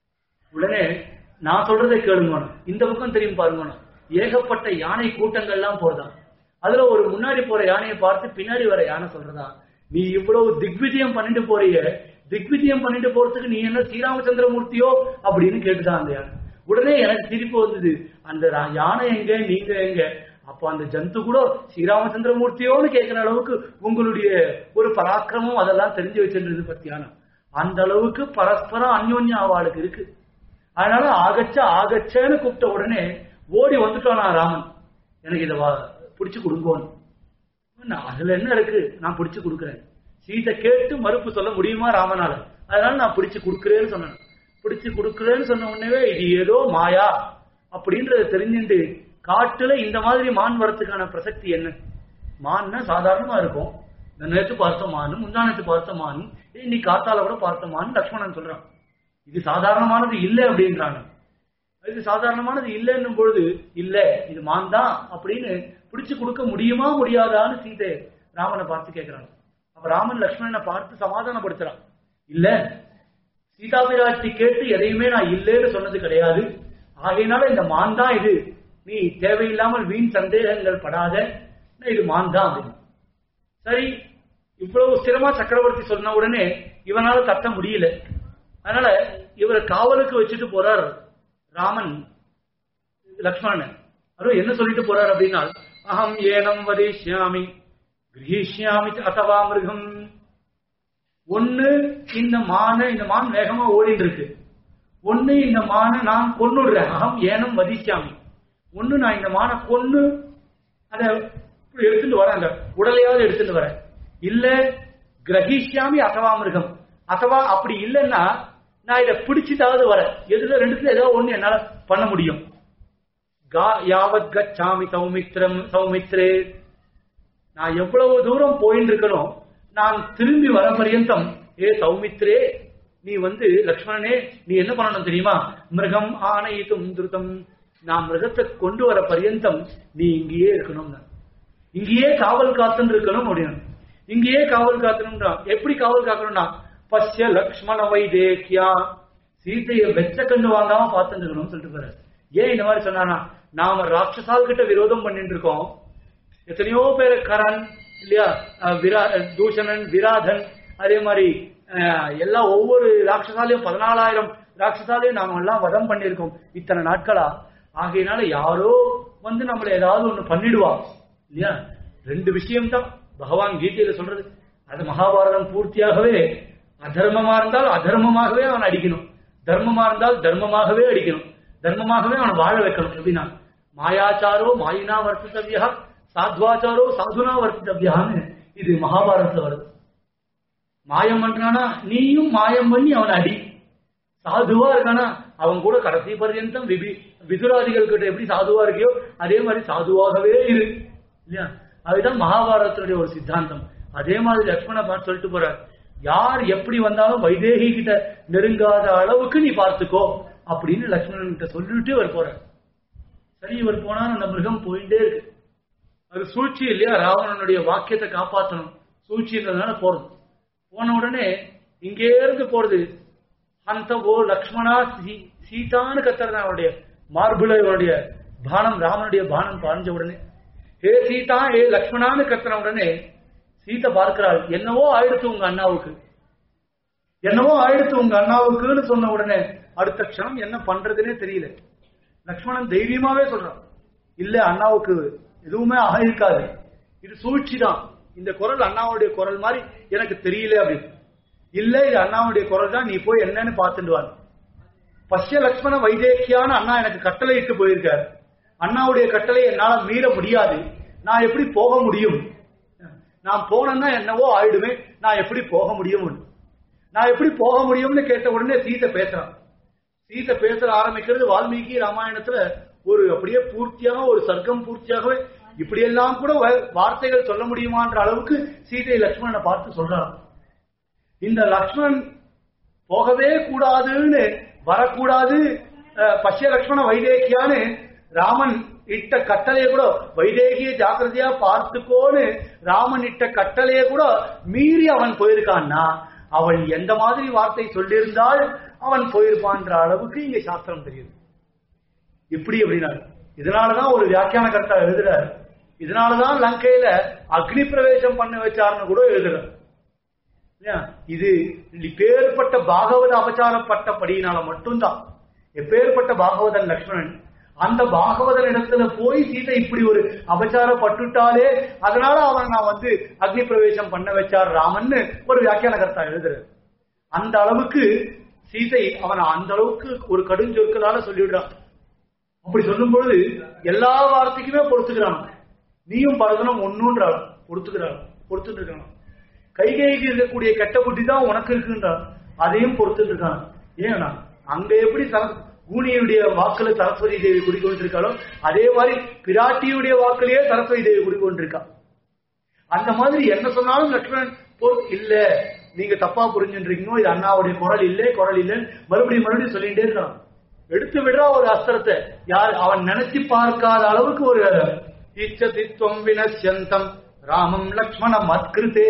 உடனே நான் சொல்றதை கேளுங்க இந்த பக்கம் தெரியும் பாருங்க ஏகப்பட்ட யானை கூட்டங்கள்லாம் போறதான் அதுல ஒரு முன்னாடி போற யானையை பார்த்து பின்னாடி வர யானை சொல்றதா நீ இவ்வளவு திக்விஜயம் பண்ணிட்டு போறிய திக்விஜயம் பண்ணிட்டு போறதுக்கு நீ என்ன ஸ்ரீராமச்சந்திரமூர்த்தியோ அப்படின்னு கேட்டுதான் அந்த யானை உடனே எனக்கு சிரிப்பு வந்தது அந்த ரா- யானை எங்க நீங்க எங்க அப்ப அந்த ஜந்து கூட ஸ்ரீராமச்சந்திரமூர்த்தியோன்னு கேட்கிற அளவுக்கு உங்களுடைய ஒரு பராக்கிரமம் அதெல்லாம் தெரிஞ்சு வச்சிருந்தது பத்தியான அந்த அளவுக்கு பரஸ்பரம் அந்யோன்யம் அவளுக்கு இருக்கு அதனால ஆகச்ச ஆகச்சன்னு கூப்பிட்ட உடனே ஓடி வந்துட்டானா ராமன் எனக்கு இதை வா- பிடிச்சு கொடுங்கோன்னு நான் அதுல என்ன இருக்கு நான் பிடிச்சு கொடுக்குறேன் சீதை கேட்டு மறுப்பு சொல்ல முடியுமா ராமனால அதனால நான் பிடிச்சு கொடுக்குறேன்னு சொன்னேன் பிடிச்சு கொடுக்குறேன்னு சொன்ன உடனே இது ஏதோ மாயா அப்படின்றத தெரிஞ்சுட்டு காட்டுல இந்த மாதிரி மான் வரத்துக்கான பிரசக்தி என்ன மான்னா சாதாரணமா இருக்கும் இந்த நேற்று பார்த்த மானு முந்தா நேற்று பார்த்த மானு இன்னைக்கு காத்தால கூட பார்த்த மான் லக்ஷ்மணன் சொல்றான் இது சாதாரணமானது இல்லை அப்படின்றாங்க இது சாதாரணமானது இல்லைன்னும் பொழுது இல்ல இது மான் தான் அப்படின்னு பிடிச்சு கொடுக்க முடியுமா முடியாதான்னு சீதை ராமனை பார்த்து கேட்கிறாங்க அப்ப ராமன் லக்ஷ்மணனை பார்த்து சமாதானப்படுத்துறான் இல்ல சீதா பிராட்டி கேட்டு எதையுமே நான் இல்லைன்னு சொன்னது கிடையாது ஆகையினால இந்த மான் தான் இது நீ தேவையில்லாமல் வீண் சந்தேகங்கள் படாத இது மான் தான் அப்படின்னு சரி இவ்வளவு ஸ்திரமா சக்கரவர்த்தி சொன்ன உடனே இவனால தட்ட முடியல அதனால இவரை காவலுக்கு வச்சுட்டு போறார் ராமன் லக்ஷ்மணன் அதுவும் என்ன சொல்லிட்டு போறார் அப்படின்னா அகம் ஏனம் வதிஷ்யாமி கிரகிஷ்யாமி அத்தவா மிருகம் ஒண்ணு இந்த மான இந்த மான் வேகமா ஓடிட்டு இருக்கு ஒண்ணு இந்த மானை நான் கொன்னுடுறேன் அகம் ஏனம் வதிஷ்யாமி ஒண்ணு நான் இந்த மானை கொன்னு அதை எடுத்துட்டு வரேன் அந்த உடலையாவது எடுத்துட்டு வரேன் இல்ல கிரகிஷ்யாமி அத்தவா மிருகம் அத்தவா அப்படி இல்லைன்னா நான் இதை பிடிச்சிட்டாவது வரேன் எதுல ரெண்டுத்துல ஏதோ ஒண்ணு என்னால பண்ண முடியும் கா- யாவத் கச்சாமி சௌமித்ரம் சௌமித்ரே நான் எவ்வளவு தூரம் போயின்னு இருக்கணும் நான் திரும்பி வர பரியந்தம் ஏ சௌமித்ரே நீ வந்து லக்ஷ்மணனே நீ என்ன பண்ணணும் தெரியுமா மிருகம் ஆணையிட்டும் திருத்தம் நான் மிருகத்தை கொண்டு வர பரியந்தம் நீ இங்கேயே இருக்கணும் இங்கேயே காவல் காத்துன்னு இருக்கணும் அப்படின்னு இங்கேயே காவல் காக்கணும்ன்றான் எப்படி காவல் காக்கணும்னா பஸ்ய லக்ஷ்மண வைதேக்கியா சீதையை வெச்ச கண்டு வாங்காம பார்த்துட்டு இருக்கணும்னு சொல்லிட்டு போறாரு ஏன் இந்த மாதிரி சொன்னானா நாம ராட்சசால் கிட்ட விரோதம் பண்ணிட்டு இருக்கோம் எத்தனையோ பேர் கரண் இல்லையா அஹ் விரா அஹ் தூஷணன் விராதன் அதே மாதிரி அஹ், எல்லாம் ஒவ்வொரு ராட்சசாலையும் பதினாலாயிரம் ராட்சசாலையும் நாம எல்லாம் வதம் பண்ணியிருக்கோம் இத்தனை நாட்களா ஆகையினால யாரோ வந்து நம்மள ஏதாவது ஒண்ணு பண்ணிடுவா இல்லையா ரெண்டு விஷயம்தான் பகவான் கீதையில சொல்றது அது மகாபாரதம் பூர்த்தியாகவே அதர்மமா இருந்தால் அதர்மமாகவே அவன் அடிக்கணும் தர்மமா இருந்தால் தர்மமாகவே அடிக்கணும் தர்மமாகவே அவன் வாழ வைக்கணும் எப்படின்னா மாயாச்சாரோ மாயினா வர்த்தித்தவியா சாத்வாச்சாரோ சாதுனா வர்த்தித்தவியான்னு இது மகாபாரதத்துல வருது மாயம் பண்றானா நீயும் மாயம் பண்ணி அவனை அடி சாதுவா இருக்கானா அவன் கூட கடைசி பர்யந்தம் விபி விதுராதிகள் கிட்ட எப்படி சாதுவா இருக்கியோ அதே மாதிரி சாதுவாகவே இரு இல்லையா அதுதான் மகாபாரதத்துடைய ஒரு சித்தாந்தம் அதே மாதிரி லக்ஷ்மண பார்த்து சொல்லிட்டு போறார் யார் எப்படி வந்தாலும் வைதேகி கிட்ட நெருங்காத அளவுக்கு நீ பார்த்துக்கோ அப்படின்னு லக்ஷ்மணன் கிட்ட சொல்லிட்டு அவர் போறார் சரி இவர் போனா அந்த மிருகம் போயிட்டே இருக்கு அது சூழ்ச்சி இல்லையா ராவணனுடைய வாக்கியத்தை காப்பாற்றணும் சூழ்ச்சின்றதுனால போறது போன உடனே இங்கே இருந்து போறது அந்த ஓ லக்ஷ்மணா சீ- சீதான்னு கத்துறதான் அவனுடைய மார்புல இவனுடைய பானம் ராமனுடைய பானம் பாஞ்ச உடனே ஹே சீதா ஏ லக்ஷ்மணான்னு கத்துன உடனே சீதை பார்க்கிறாள் என்னவோ ஆயிடுத்து உங்க அண்ணாவுக்கு என்னவோ ஆயிடுத்து உங்க அண்ணாவுக்குன்னு சொன்ன உடனே அடுத்த க்ஷணம் என்ன பண்றதுன்னே தெரியல லக்ஷ்மணன் தைரியமாவே சொல்றான் இல்ல அண்ணாவுக்கு எதுவுமே ஆயிருக்காது இது சூழ்ச்சி தான் இந்த குரல் அண்ணாவுடைய குரல் மாதிரி எனக்கு தெரியல அப்படின்னு இல்ல இது அண்ணாவுடைய குரல் தான் நீ போய் என்னன்னு பார்த்துட்டு வா பஷ்ய லக்ஷ்மண வைதேக்கியான அண்ணா எனக்கு கட்டளை இட்டு போயிருக்காரு அண்ணாவுடைய கட்டளை என்னால மீற முடியாது நான் எப்படி போக முடியும் நான் போனேன்னா என்னவோ ஆயிடுவேன் நான் எப்படி போக முடியும் நான் எப்படி போக முடியும்னு கேட்ட உடனே சீதை பேசுறான் சீதை பேச ஆரம்பிக்கிறது வால்மீகி ராமாயணத்துல ஒரு அப்படியே பூர்த்தியாக ஒரு சர்க்கம் பூர்த்தியாகவே இப்படியெல்லாம் கூட வ- வார்த்தைகள் சொல்ல முடியுமான்ற அளவுக்கு சீதை லக்ஷ்மணனை பார்த்து சொல்றான் இந்த லக்ஷ்மணன் போகவே கூடாதுன்னு வரக்கூடாது அஹ், பஷ்ய லக்ஷ்மண வைதேகியான்னு ராமன் இட்ட கட்டளையை கூட வைதேகிய ஜாக்கிரதையா பார்த்துக்கோன்னு ராமன் இட்ட கட்டளையை கூட மீறி அவன் போயிருக்கான்னா அவன் எந்த மாதிரி வார்த்தை சொல்லியிருந்தால் அவன் போயிருப்பான்ற அளவுக்கு இங்க சாஸ்திரம் தெரியுது இப்படி அப்படின்னா இதனாலதான் ஒரு வியாக்கியான கர்த்தா எழுதுறார் இதனாலதான் லங்கையில அக்னி பிரவேசம் பண்ண வச்சாருன்னு கூட எழுதுறார் இல்லையா? இது இப்பேற்பட்ட பாகவத அபச்சாரப்பட்டபடியினால மட்டும்தான் எப்பேற்பட்ட பாகவதன் லக்ஷ்மணன் அந்த பாகவதன் இடத்துல போய் சீதை இப்படி ஒரு அபச்சாரப்பட்டுட்டாலே அதனால அவன் நான் வந்து அக்னி பிரவேசம் பண்ண வச்சார் ராமன்னு ஒரு வியாக்கியான கர்த்தா எழுதுறாரு அந்த அளவுக்கு சீதை அவன் அந்த அளவுக்கு ஒரு கடுஞ்சொற்களால சொல்லிவிடுறான் அப்படி சொல்லும் பொழுது எல்லா வார்த்தைக்குமே பொறுத்துக்கிறான் நீயும் பரதனும் ஒன்னுன்றாள் பொறுத்துக்கிறாள் பொறுத்துட்டு இருக்கான் கைகைக்கு இருக்கக்கூடிய கெட்ட புத்தி தான் உனக்கு இருக்குன்றான் அதையும் பொறுத்துட்டு இருக்கான் ஏன்னா அங்க எப்படி சர- கூனியுடைய வாக்குல சரஸ்வதி தேவி குடிக்கொண்டிருக்காளோ அதே மாதிரி பிராட்டியுடைய வாக்குலயே சரஸ்வதி தேவி குடிக்கொண்டிருக்கா அந்த மாதிரி என்ன சொன்னாலும் லக்ஷ்மணன் பொறு- இல்ல நீங்க தப்பா புரிஞ்சுருக்கீங்க இது அண்ணாவுடைய குரல் இல்ல குரல் இல்லைன்னு மறுபடியும் மறுபடியும் சொல்லிட்டே இருக்கான் எடுத்து விடுறா ஒரு அஸ்திரத்தை யார் அவன் நினைச்சு பார்க்காத அளவுக்கு ஒரு இச்சதித்வம் வினசியந்தம் ராமம் லக்ஷ்மண மத்கிருதே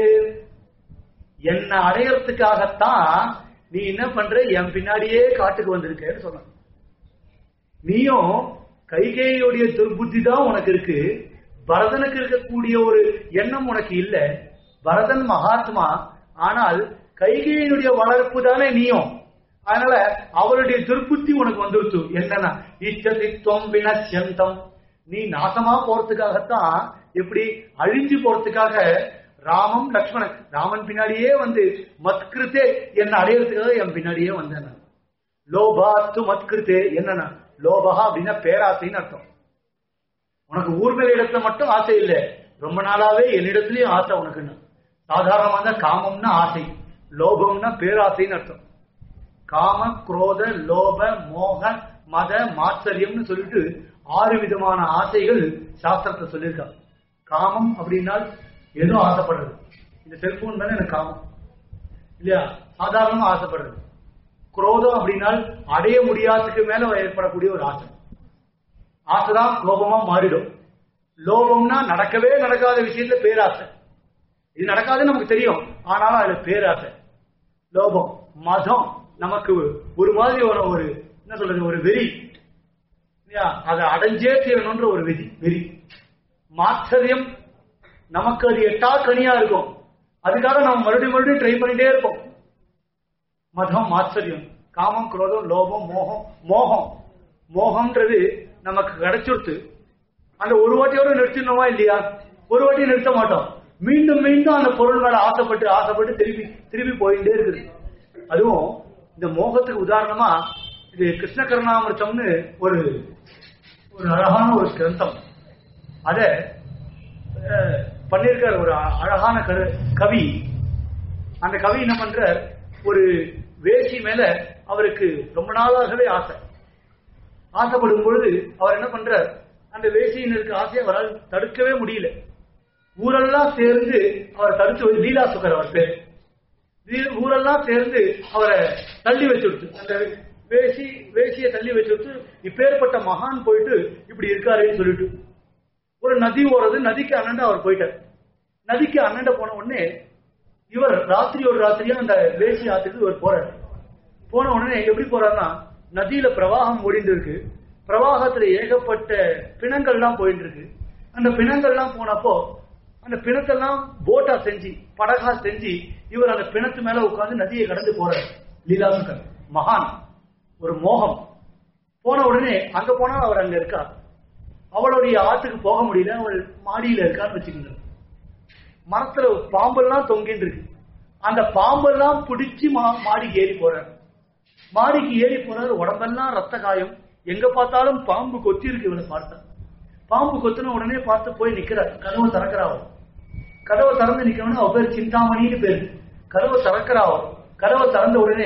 என்ன அடையறதுக்காகத்தான் நீ என்ன பண்ற என் பின்னாடியே காட்டுக்கு வந்திருக்கேன்னு சொன்னான் நீயும் கைகேயுடைய துர்புத்தி தான் உனக்கு இருக்கு பரதனுக்கு இருக்கக்கூடிய ஒரு எண்ணம் உனக்கு இல்ல பரதன் மகாத்மா ஆனால் கைகேயினுடைய வளர்ப்பு தானே நீயும் அதனால அவருடைய துர்புத்தி உனக்கு வந்துருச்சு என்னன்னா இச்சதித்வம் வினசியந்தம் நீ நாசமா போறதுக்காகத்தான் எப்படி அழிஞ்சு போறதுக்காக ராமம் லக்ஷ்மணன் ராமன் பின்னாடியே வந்து மத்கிருத்தே என்ன அடையறதுக்காக என் பின்னாடியே வந்தேன் நான். லோபாத்து மத்கிருத்தே என்னன்னா லோபகா அப்படின்னா பேராசைன்னு அர்த்தம் உனக்கு ஊர்மேல இடத்துல மட்டும் ஆசை இல்ல ரொம்ப நாளாவே என்னிடத்துலயும் ஆசை உனக்குன்னு சாதாரணமா தான் காமம்னா ஆசை லோபம்னா பேராசைன்னு அர்த்தம் காம குரோத லோப மோக மத மாச்சரியம்னு சொல்லிட்டு ஆறு விதமான ஆசைகள் சாஸ்திரத்தை சொல்லியிருக்காங்க காமம் அப்படின்னால் ஏதோ ஆசைப்படுறது இந்த செல்போன் மேல எனக்கு காமம் இல்லையா சாதாரணமா ஆசைப்படுறது குரோதம் அப்படின்னால் அடைய முடியாததுக்கு மேல ஏற்படக்கூடிய ஒரு ஆசை ஆசைதான் கோபமா மாறிடும் லோபம்னா நடக்கவே நடக்காத விஷயத்துல பேராசை இது நடக்காதுன்னு நமக்கு தெரியும் ஆனாலும் அதுல பேராசை லோபம் மதம் நமக்கு ஒரு மாதிரி ஒரு ஒரு என்ன சொல்றது ஒரு வெறி இல்லையா அதை அடைஞ்சே தீரணும்ன்ற ஒரு வெறி வெறி மாச்சரியம் நமக்கு அது எட்டா கனியா இருக்கும் அதுக்காக நம்ம மறுபடியும் மறுபடியும் ட்ரை பண்ணிட்டே இருப்போம் மதம் மாச்சரியம் காமம் குரோதம் லோபம் மோகம் மோகம் மோகம்ன்றது நமக்கு கிடைச்சுடுத்து அந்த ஒரு வாட்டியோட நிறுத்தினோமா இல்லையா ஒரு வாட்டி நிறுத்த மாட்டோம் மீண்டும் மீண்டும் அந்த பொருள் மேல ஆசைப்பட்டு ஆசைப்பட்டு திருப்பி திருப்பி போயிட்டே இருக்குது அதுவும் இந்த மோகத்துக்கு உதாரணமா இது கிருஷ்ண கருணாமிருத்தம்னு ஒரு ஒரு அழகான ஒரு கிரந்தம் அத அஹ், பண்ணியிருக்கார் ஒரு அ- அழகான கரு- கவி அந்த கவி என்ன பண்ற ஒரு வேசி மேல அவருக்கு ரொம்ப நாளாகவே ஆசை ஆசைப்படும் பொழுது அவர் என்ன பண்றார் அந்த வேசியினருக்கு ஆசையை அவரால் தடுக்கவே முடியல ஊரெல்லாம் சேர்ந்து அவரை தடுத்து வை- லீலா சுகர் அவர் பேர் வீ- ஊரெல்லாம் சேர்ந்து அவரை தள்ளி வச்சுடுச்சு அந்த வேசி வேசியை தள்ளி வச்சுடுத்து இப்பேற்பட்ட மகான் போயிட்டு இப்படி இருக்காருன்னு சொல்லிட்டு ஒரு நதி ஓடுறது நதிக்கு அண்ணண்ட அவர் போயிட்டார் நதிக்கு அண்ணண்ட போன உடனே இவர் ராத்திரி ஒரு ராத்திரியா அந்த வேசி ஆத்துக்கு இவர் போறாரு போன உடனே எப்படி போறாருன்னா நதியில பிரவாகம் ஓடிட்டு இருக்கு பிரவாகத்துல ஏகப்பட்ட பிணங்கள்லாம் போயிட்டு இருக்கு அந்த பிணங்கள்லாம் போனப்போ அந்த பிணத்தெல்லாம் போட்டா செஞ்சு படகா செஞ்சு இவர் அந்த பிணத்து மேல உட்கார்ந்து நதியை கடந்து போறார் லீலாசுக்கர் மகான் ஒரு மோகம் போன உடனே அங்க போனா அவர் அங்க இருக்கார் அவளுடைய ஆத்துக்கு போக முடியல அவள் மாடியில இருக்கான்னு வச்சுக்கோங்க மரத்துல பாம்பெல்லாம் தொங்கிட்டு இருக்கு அந்த பாம்பெல்லாம் பிடிச்சு மா- மாடிக்கு ஏறி போறார் மாடிக்கு ஏறி போறாரு உடம்பெல்லாம் ரத்த காயம் எங்க பார்த்தாலும் பாம்பு கொத்தி இருக்கு இவனை பார்த்தா பாம்பு கொத்தின உடனே பார்த்து போய் நிக்கிறார் கதவை திறக்கிறா அவள் கதவை திறந்து நிக்கணும்னு அவ பேர் சிந்தாமணின்னு பேரு கதவை திறக்கிறா அவள் கதவை திறந்த உடனே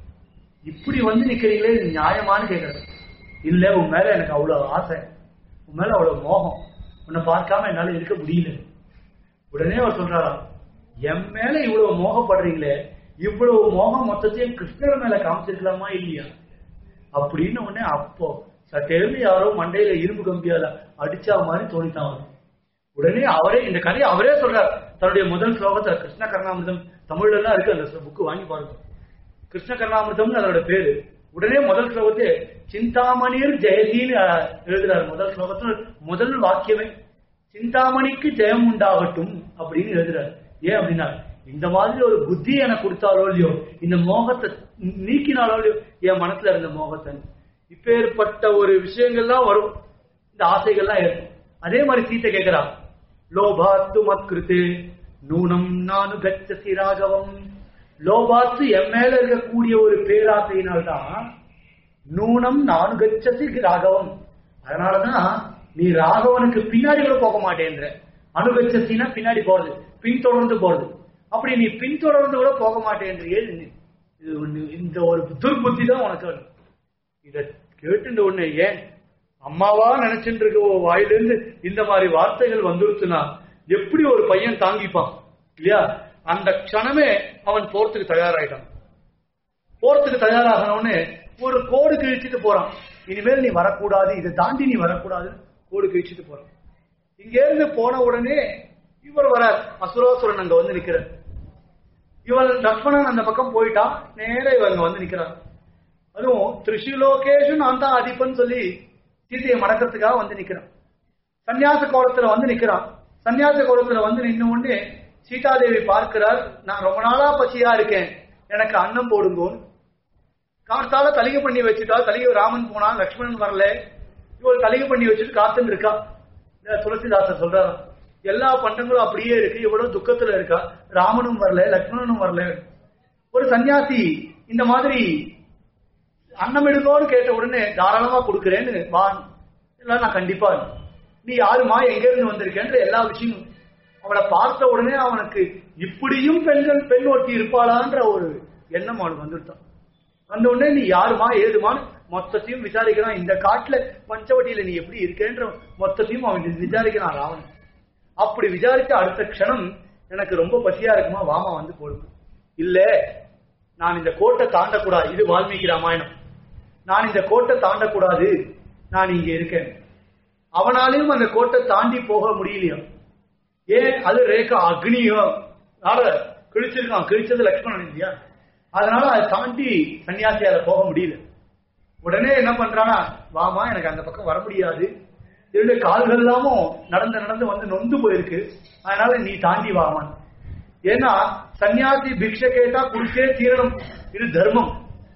இப்படி வந்து நிக்கிறீங்களே இது நியாயமான்னு கேக்குறது இல்ல உன் மேல எனக்கு அவ்வளவு ஆசை உன் மேல அவ்வளவு மோகம் உன்னை பார்க்காம என்னால இருக்க முடியல உடனே அவர் சொல்றாராம் என் மேல இவ்வளவு மோகப்படுறீங்களே இவ்வளவு மோகம் மொத்தத்தையும் கிருஷ்ணர் மேல காமிச்சிருக்கலாமா இல்லையா அப்படின்னு உடனே அப்போ சட்டேர்னு யாரோ மண்டையில இரும்பு கம்பியால அடிச்சா மாதிரி தோணித்தான் அவருக்கு. உடனே அவரே இந்த கதையை அவரே சொல்றார் தன்னுடைய முதல் ஸ்லோகத்துல கிருஷ்ண கருணாமிர்தம் தமிழ்ல எல்லாம் இருக்கு அந்த புக்கு வாங்கி பாருங்க கிருஷ்ண கருணாமிர்தம்னு அதோட பேரு உடனே முதல் ஸ்லோகத்தை சிந்தாமணியர் ஜெயதின்னு அஹ், எழுதுறாரு முதல் ஸ்லோகத்துல முதல் வாக்கியமே சிந்தாமணிக்கு ஜெயம் உண்டாகட்டும் அப்படின்னு எழுதுறாரு ஏன் அப்படின்னா இந்த மாதிரி ஒரு புத்தி எனக்கு கொடுத்தாலோ இல்லையோ இந்த மோகத்தை நீக்கினாலோ இல்லையோ என் மனசுல இருந்த மோகத்தை இப்பேற்பட்ட ஒரு விஷயங்கள்லாம் வரும் இந்த ஆசைகள்லாம் இருக்கும் அதே மாதிரி சீத்தை கேட்கிறா லோபாத்து மத்கிருத்து நூனம் நானு கச்சசி ராகவம் லோபாத்து என் மேல இருக்கக்கூடிய ஒரு பேராசையினால்தான் நூனம் நானு கச்சசி ராகவம் அதனாலதான் நீ ராகவனுக்கு பின்னாடி கூட போக மாட்டேன்ற அனுகச்சசினா பின்னாடி போறது பின்தொடர்ந்து போறது அப்படி நீ பின்தொடர்ந்து கூட போக மாட்டேன்றியே இது ஒண்ணு- இந்த ஒரு துர்புத்தி தான் உனக்கு வேணும். இத கேட்டு உடனே ஏன் அம்மாவா நினைச்சுட்டு இருக்க உன் வாயிலிருந்து இந்த மாதிரி வார்த்தைகள் வந்துருச்சுன்னா எப்படி ஒரு பையன் தாங்கிப்பான் இல்லையா அந்த க்ஷணமே அவன் போறதுக்கு தயாராயிட்டான் போறதுக்கு தயாராகணும்னு ஒரு கோடு கிழிச்சிட்டு போறான் இனிமேல் நீ வரக்கூடாது இதை தாண்டி நீ வரக்கூடாது கோடு கிழிச்சிட்டு போறான் இங்க இருந்து போன உடனே இவர் வரார் அசுராசுரன் அங்க வந்து நிக்கிறார் இவன் லக்ஷ்மணன் அந்த பக்கம் போயிட்டான் நேரா இவங்க வந்து நிக்கிறான் அதுவும் திரிஷுலோகேஷு நான் தான் அதிபன் சொல்லி சீதையை மடக்கிறதுக்காக வந்து நிக்கிறான் சன்னியாச கோலத்துல வந்து நிக்கிறான் சன்னியாச கோலத்துல வந்து நின்ன உடனே சீதாதேவி பார்க்கிறார் நான் ரொம்ப நாளா பசியா இருக்கேன் எனக்கு அன்னம் போடுங்கோன்னு காத்தால தலிகை பண்ணி வச்சுட்டா தலிகை ராமன் போனா லக்ஷ்மணன் வரல இவள் தலிகை பண்ணி வச்சுட்டு காத்துன்னு இருக்கா இந்த துளசிதாசர் சொல்றாரு எல்லா பண்டங்களும் அப்படியே இருக்கு இவ்வளவு துக்கத்துல இருக்கா ராமனும் வரல லக்ஷ்மணனும் வரல ஒரு சன்னியாசி இந்த மாதிரி அன்னம் எடுக்கோன்னு கேட்ட உடனே தாராளமா கொடுக்குறேன்னு வா இல்ல நான் கண்டிப்பா நீ யாருமா எங்க இருந்து வந்திருக்கேன்ற எல்லா விஷயமும் அவளை பார்த்த உடனே அவனுக்கு இப்படியும் பெண்கள் பெண் ஒருத்தி இருப்பாளான்ற ஒரு எண்ணம் அவனுக்கு வந்துட்டான் வந்த உடனே நீ யாருமா ஏதுமான்னு மொத்தத்தையும் விசாரிக்கிறான் இந்த காட்டுல பஞ்சவட்டியில நீ எப்படி இருக்கேன்ற மொத்தத்தையும் அவன் விசாரிக்கிறான் ராவணன் அப்படி விசாரிச்ச அடுத்த க்ஷணம் எனக்கு ரொம்ப பசியா இருக்குமா வாமா வந்து போடுங்க இல்ல நான் இந்த கோட்டை தாண்டக்கூடாது இது வால்மீகி ராமாயணம் நான் இந்த கோட்டை தாண்டக்கூடாது நான் இங்க இருக்கேன் அவனாலையும் அந்த கோட்டை தாண்டி போக முடியலையா ஏன் அது ரேகா அக்னியும் நாள கிழிச்சிருக்கான் கிழிச்சது லக்ஷ்மணன் இல்லையா அதனால அதை தாண்டி சன்னியாசியால போக முடியல உடனே என்ன பண்றானா வாமா எனக்கு அந்த பக்கம் வர முடியாது இரண்டு கால்கள் எல்லாமும் நடந்து நடந்து வந்து நொந்து போயிருக்கு அதனால நீ தாண்டி வாமான் ஏன்னா சன்னியாசி பிக்ஷை கேட்டா குடிச்சே தீரணும் இது தர்மம்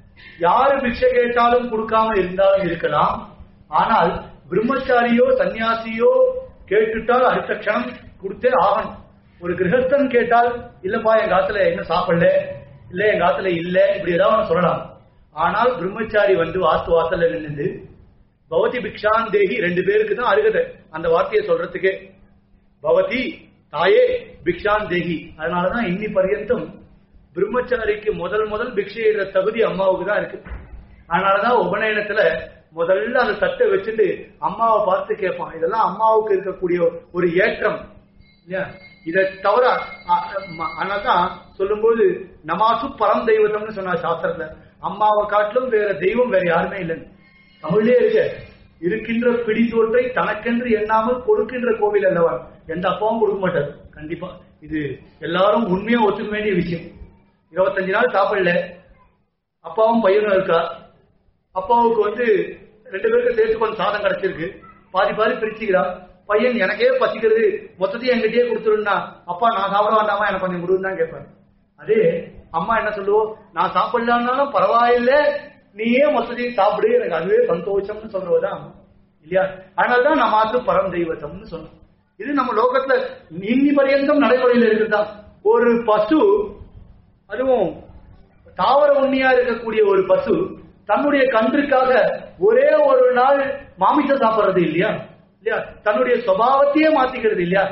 யாரு பிக்ஷை கேட்டாலும் கொடுக்காம இருந்தாலும் இருக்கலாம் ஆனால் பிரம்மச்சாரியோ சன்னியாசியோ கேட்டுட்டால் அடுத்த க்ஷணம் கொடுத்தே ஆகணும் ஒரு கிரகஸ்தன் கேட்டால் இல்லப்பா எங்க காத்துல என்ன சாப்பிடல இல்ல எங்க காத்துல இல்ல இப்படி ஏதாவது ஒண்ணு சொல்லலாம் ஆனால் பிரம்மச்சாரி வந்து வாஸ்து வாசல்ல நின்று பவதி பிக்ஷான் தேகி ரெண்டு பேருக்கு தான் அருகதை அந்த வார்த்தையை சொல்றதுக்கே பவதி தாயே பிக்ஷான் தேகி அதனாலதான் இன்னி பர்யந்தம் பிரம்மச்சாரிக்கு முதல் முதல் பிக்ஷையிடுற தகுதி அம்மாவுக்கு தான் இருக்கு அதனாலதான் உபநயனத்துல முதல்ல அந்த தட்டை வச்சுட்டு அம்மாவை பார்த்து கேட்பான் இதெல்லாம் அம்மாவுக்கு இருக்கக்கூடிய ஒரு ஏற்றம் இல்லையா இதை தவிர அ- ம- அதனாலதான் சொல்லும்போது நமாசு பரம் தெய்வத்தம்னு சொன்னா சாஸ்திரத்துல அம்மாவை காட்டிலும் வேற தெய்வம் வேற யாருமே இல்லைன்னு தமிழ்லயே இருக்கு இருக்கின்ற பிடித்தோற்றை தனக்கென்று எண்ணாமல் கொடுக்கின்ற கோவில் அல்லவா எந்த அப்பாவும் கொடுக்க மாட்டார் கண்டிப்பா இது எல்லாரும் உண்மையா ஒத்துக்க வேண்டிய விஷயம் இருபத்தஞ்சு நாள் சாப்பிடல அப்பாவும் பையனும் இருக்கா அப்பாவுக்கு வந்து ரெண்டு பேருக்கு சேர்த்து கொஞ்சம் சாதம் கிடைச்சிருக்கு பாதி பாதி பிரிச்சுக்கிறா பையன் எனக்கே பசிக்கிறது மொத்தத்தையும் எங்கிட்டயே கொடுத்துருன்னா அப்பா நான் சாப்பிட வேண்டாமா எனக்கு கொஞ்சம் கொடுன்னு தான் கேட்பாரு அதே அம்மா என்ன சொல்லுவோம் நான் சாப்பிடலான்னாலும் பரவாயில்ல நீயே மொத்தத்தையும் சாப்பிடு எனக்கு அதுவே சந்தோஷம்னு சொல்றவதான் அம்மா. இல்லையா அதனாலதான் நான் மாத்து பரம் தெய்வத்தம்னு சொன்னோம் இது நம்ம லோகத்துல இன்னி பரியந்தம் நடைமுறையில் இருக்குதான் ஒரு பசு அதுவும் தாவர உண்ணியா இருக்கக்கூடிய ஒரு பசு தன்னுடைய கன்றுக்காக ஒரே ஒரு நாள் மாமிசம் சாப்பிடுறது இல்லையா இல்லையா தன்னுடைய சுபாவத்தையே மாத்திக்கிறது இல்லையா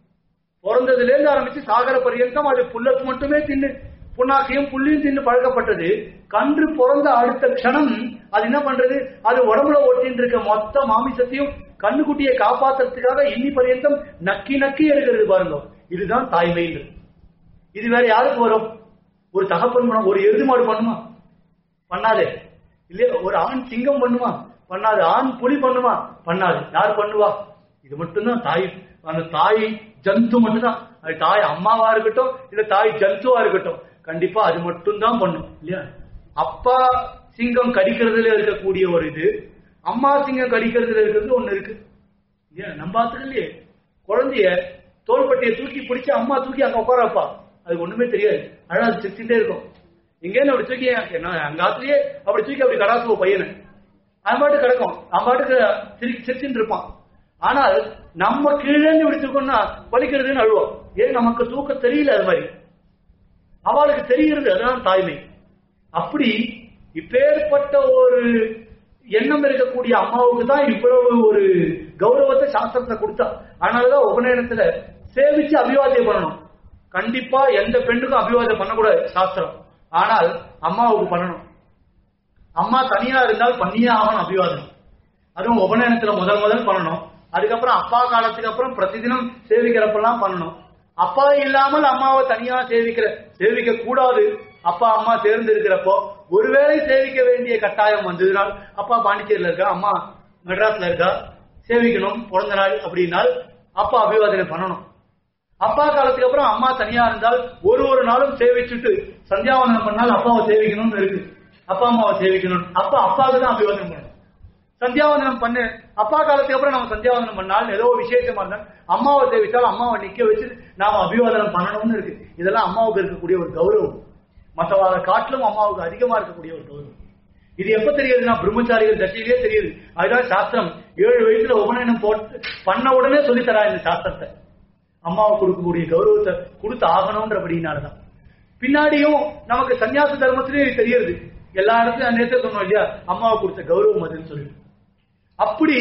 பிறந்ததுல இருந்து ஆரம்பிச்சு சாகர பரியந்தம் அது புல்லக்கு மட்டுமே தின்னு புண்ணாக்கையும் புள்ளியும் தின்னு பழக்கப்பட்டது கன்று பிறந்த அடுத்த க்ஷணம் அது என்ன பண்றது அது உடம்புல ஒட்டின்னு இருக்க மொத்த மாமிசத்தையும் கண்ணுக்குட்டியை காப்பாத்துறதுக்காக இன்னி பரியந்தம் நக்கி நக்கி எடுக்கிறது பாருங்க இதுதான் தாய்மைன்றது இது வேற யாருக்கு வரும் ஒரு தகப்பன் பண்ணும் ஒரு எருது மாடு பண்ணுமா பண்ணாதே இல்லையா ஒரு ஆண் சிங்கம் பண்ணுமா பண்ணாது ஆண் புலி பண்ணுமா பண்ணாது யார் பண்ணுவா இது மட்டும்தான் தாய் அந்த தாய் ஜந்து மட்டும்தான் அது தாய் அம்மாவா இருக்கட்டும் இல்ல தாய் ஜந்துவா இருக்கட்டும் கண்டிப்பா அது மட்டும்தான் பண்ணும் இல்லையா அப்பா சிங்கம் கடிக்கிறதுல இருக்கக்கூடிய ஒரு இது அம்மா சிங்கம் கடிக்கிறதுல இருக்கிறது ஒண்ணு இருக்கு இல்லையா நம்ம ஆத்துல இல்லையே குழந்தைய தோள்பட்டியை தூக்கி பிடிச்சு அம்மா தூக்கி அங்க உட்கார வைப்பா அது ஒண்ணுமே தெரியாது அழகா அது சிரிச்சுட்டே இருக்கும் இங்கே அப்படி தூக்கி என்ன அங்க ஆத்துலயே அப்படி தூக்கி அப்படி கடாசுவோம் பையனை அவன் பாட்டு கிடக்கும் அவன் பாட்டுக்கு சிரி சிரிச்சுட்டு இருப்பான் ஆனால் நம்ம கீழே இருந்து இப்படி தூக்கம்னா வலிக்கிறதுன்னு அழுவோம் ஏன் நமக்கு தூக்க தெரியல அது மாதிரி அவளுக்கு தெரிகிறது அதுதான் தாய்மை அப்படி இப்பேற்பட்ட ஒரு எண்ணம் இருக்கக்கூடிய அம்மாவுக்கு தான் இவ்வளவு ஒரு கௌரவத்தை சாஸ்திரத்துல கொடுத்தா அதனாலதான் உபநயனத்துல சேவிச்சு அபிவாதியம் பண்ணணும் கண்டிப்பா எந்த பெண்ணுக்கும் அபிவாதம் பண்ணக்கூடாது சாஸ்திரம் ஆனால் அம்மாவுக்கு பண்ணணும் அம்மா தனியா இருந்தால் பண்ணியே ஆகணும் அபிவாதம் அதுவும் உபநயனத்துல முதல் முதல் பண்ணணும் அதுக்கப்புறம் அப்பா காலத்துக்கு அப்புறம் பிரதிதினம் சேவிக்கிறப்பெல்லாம் பண்ணணும் அப்பா இல்லாமல் அம்மாவை தனியா சேவிக்கிற சேவிக்க கூடாது அப்பா அம்மா சேர்ந்து இருக்கிறப்போ ஒருவேளை சேவிக்க வேண்டிய கட்டாயம் வந்ததுனால் அப்பா பாண்டிச்சேரியில இருக்கா அம்மா மெட்ராஸ்ல இருக்கா சேவிக்கணும் பிறந்த நாள் அப்படின்னால் அப்பா அபிவாதனை பண்ணணும் அப்பா காலத்துக்கு அப்புறம் அம்மா தனியா இருந்தால் ஒரு ஒரு நாளும் சேவிச்சுட்டு சந்தியாவந்தனம் பண்ணால் அப்பாவை சேவிக்கணும்னு இருக்கு அப்பா அம்மாவை சேவிக்கணும் அப்பா அப்பாவுக்கு தான் அபிவாதனம் பண்ணணும் சந்தியாவந்தனம் பண்ணு அப்பா காலத்துக்கு அப்புறம் நம்ம சந்தியாவந்தனம் பண்ணால் ஏதோ விசேஷமா இருந்தால் அம்மாவை சேவித்தால் அம்மாவை நிக்க வச்சு நாம அபிவாதனம் பண்ணணும்னு இருக்கு இதெல்லாம் அம்மாவுக்கு இருக்கக்கூடிய ஒரு கௌரவம் மற்றவாத காட்டிலும் அம்மாவுக்கு அதிகமா இருக்கக்கூடிய ஒரு கௌரவம் இது எப்ப தெரியுதுன்னா பிரம்மச்சாரிகள் தசையிலே தெரியுது அதுதான் சாஸ்திரம் ஏழு வயசுல உபநயனம் போட்டு பண்ண உடனே சொல்லித்தரா இந்த சாஸ்திரத்தை அம்மாவுக்கு கொடுக்கக்கூடிய கௌரவத்தை கொடுத்து ஆகணும்ன்றபடினாலதான் பின்னாடியும் நமக்கு சன்னியாச தர்மத்திலே இது தெரியுது எல்லா இடத்துலயும் நேரத்தை சொன்னோம் இல்லையா அம்மாவுக்கு கொடுத்த கௌரவம் அதுன்னு சொல்லிட்டு அப்படி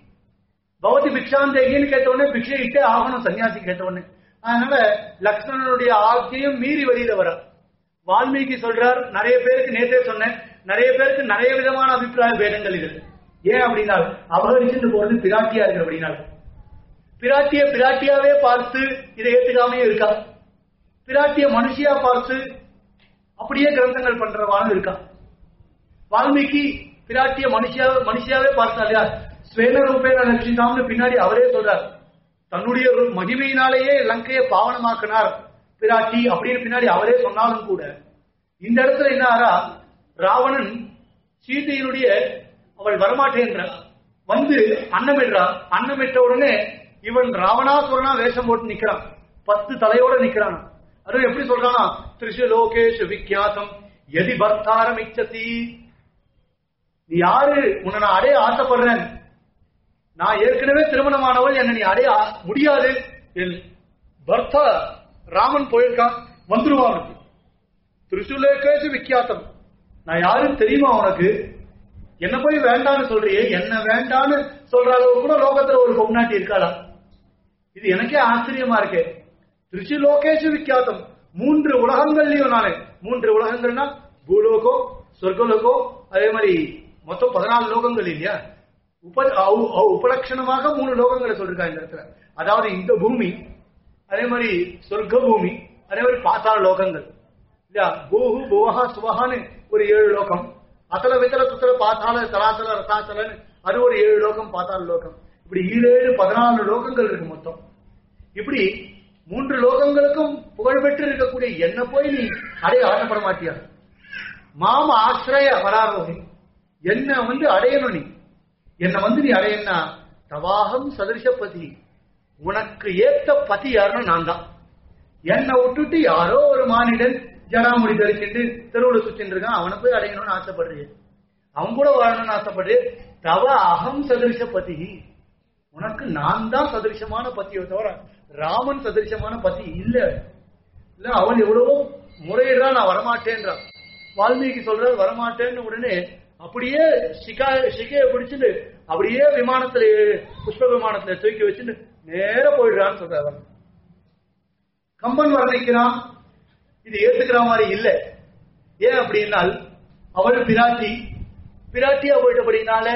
பகவதி பிக்ஷாந்தேகின்னு கேட்ட உடனே பிக்ஷை இட்டே ஆகணும் சன்னியாசி கேட்ட உடனே அதனால லக்ஷ்மணனுடைய ஆக்கையும் மீறி வெளியில வர வால்மீகி சொல்றார் நிறைய பேருக்கு நேத்தே சொன்னேன் நிறைய பேருக்கு நிறைய விதமான அபிப்பிராய பேதங்கள் இது ஏன் அப்படின்னா அபகரிச்சுட்டு போறது பிராட்டியா இருக்கிற அப்படின்னா பிராட்டிய பிராட்டியாவே பார்த்து இதை ஏத்துக்காமயே இருக்கா பிராட்டிய மனுஷியா பார்த்து அப்படியே கிரந்தங்கள் பண்றவானும் இருக்கா வால்மீகி பிராட்டிய மனுஷியா மனுஷியாவே பார்த்தா இல்லையா ஸ்வேன ரூபேன லட்சிதாம்னு பின்னாடி அவரே சொல்றார் தன்னுடைய ஒரு மகிமையினாலேயே லங்கையை பாவனமாக்கினார் பிராட்டி அப்படின்னு பின்னாடி அவரே சொன்னாலும் கூட இந்த இடத்துல என்ன ஆறா ராவணன் சீதையினுடைய அவள் வரமாட்டேன்றார் வந்து அன்னமிடுறார் அன்னமிட்ட உடனே இவன் ராவணாசுரனா வேஷம் போட்டு நிக்கிறான் பத்து தலையோட நிக்கிறான் அதுவும் எப்படி சொல்றானா திரிஷு லோகேஷ் விக்யாத்தம் எதி பர்த்தாரம் இச்சதி நீ யாரு உன்னை நான் அடைய ஆசைப்படுறேன் நான் ஏற்கனவே திருமணமானவள் என்ன நீ அடைய ஆ- முடியாது என் பர்த்தா ராமன் போயிருக்கான் வந்துருவான் அவனுக்கு திரிசுலேகேஷு விக்கியாத்தம் நான் யாரும் தெரியுமா உனக்கு என்ன போய் வேண்டான்னு சொல்றியே என்ன வேண்டான்னு சொல்ற அளவு கூட லோகத்துல ஒரு பொம்னாட்டி இருக்காளா இது எனக்கே ஆச்சரியமா இருக்கு திருச்சி லோகேஷு விக்கியாத்தம் மூன்று உலகங்கள்லயும் நானு மூன்று உலகங்கள்னா பூலோகோ சொர்க்கலோகோ அதே மாதிரி மொத்தம் பதினாலு லோகங்கள் இல்லையா உப அவு- அவு- உபலட்சணமாக மூணு லோகங்களை சொல்லிருக்கா இந்த இடத்துல அதாவது இந்த பூமி அதே மாதிரி சொர்க்க பூமி அதே மாதிரி பாத்தாள லோகங்கள் இல்லையா பூஹு புவஹா சுவஹான்னு ஒரு ஏழு லோகம் அசல வித்தல சுத்தல பாத்தாள தலாசல ரசாசலன்னு அது ஒரு ஏழு லோகம் பாத்தாள லோகம் இப்படி ஈரேழு பதினாலு லோகங்கள் இருக்கு மொத்தம் இப்படி மூன்று லோகங்களுக்கும் புகழ்பெற்று இருக்கக்கூடிய என்ன போய் நீ அடைய ஆசைப்பட மாட்டியா மாம ஆசிரய வராரோகி என்ன வந்து அடையணும் நீ என்ன வந்து நீ அடையனா தவாகம் சதிருஷ பதி உனக்கு ஏத்த பதி யாருன்னு நான் தான் என்னை விட்டுட்டு யாரோ ஒரு மானிடன் ஜடாமுடி தரிச்சுட்டு தெருவுல சுத்தின்னு இருக்கான் அவனை போய் அடையணும்னு ஆசைப்படுறீங்க அவன் கூட வாழணும்னு ஆசைப்படுறேன் தவ அகம் சதிருஷ பதி உனக்கு நான் தான் சதிருஷமான பத்தியோ தவிர ராமன் சதிருஷமான பத்தி இல்ல இல்ல அவன் எவ்வளவோ முறையிடா நான் வரமாட்டேன்றான் வால்மீகி சொல்றார் வரமாட்டேன்னு உடனே அப்படியே சிகா சிகையை பிடிச்சிட்டு அப்படியே விமானத்துல புஷ்ப விமானத்துல தூக்கி வச்சுட்டு நேர போயிடுறான்னு சொல்றாரு கம்பன் வர்ணிக்கிறான் இது ஏத்துக்கிற மாதிரி இல்ல ஏன் அப்படின்னால் அவள் பிராட்டி பிராட்டி அவளிட்டபடினால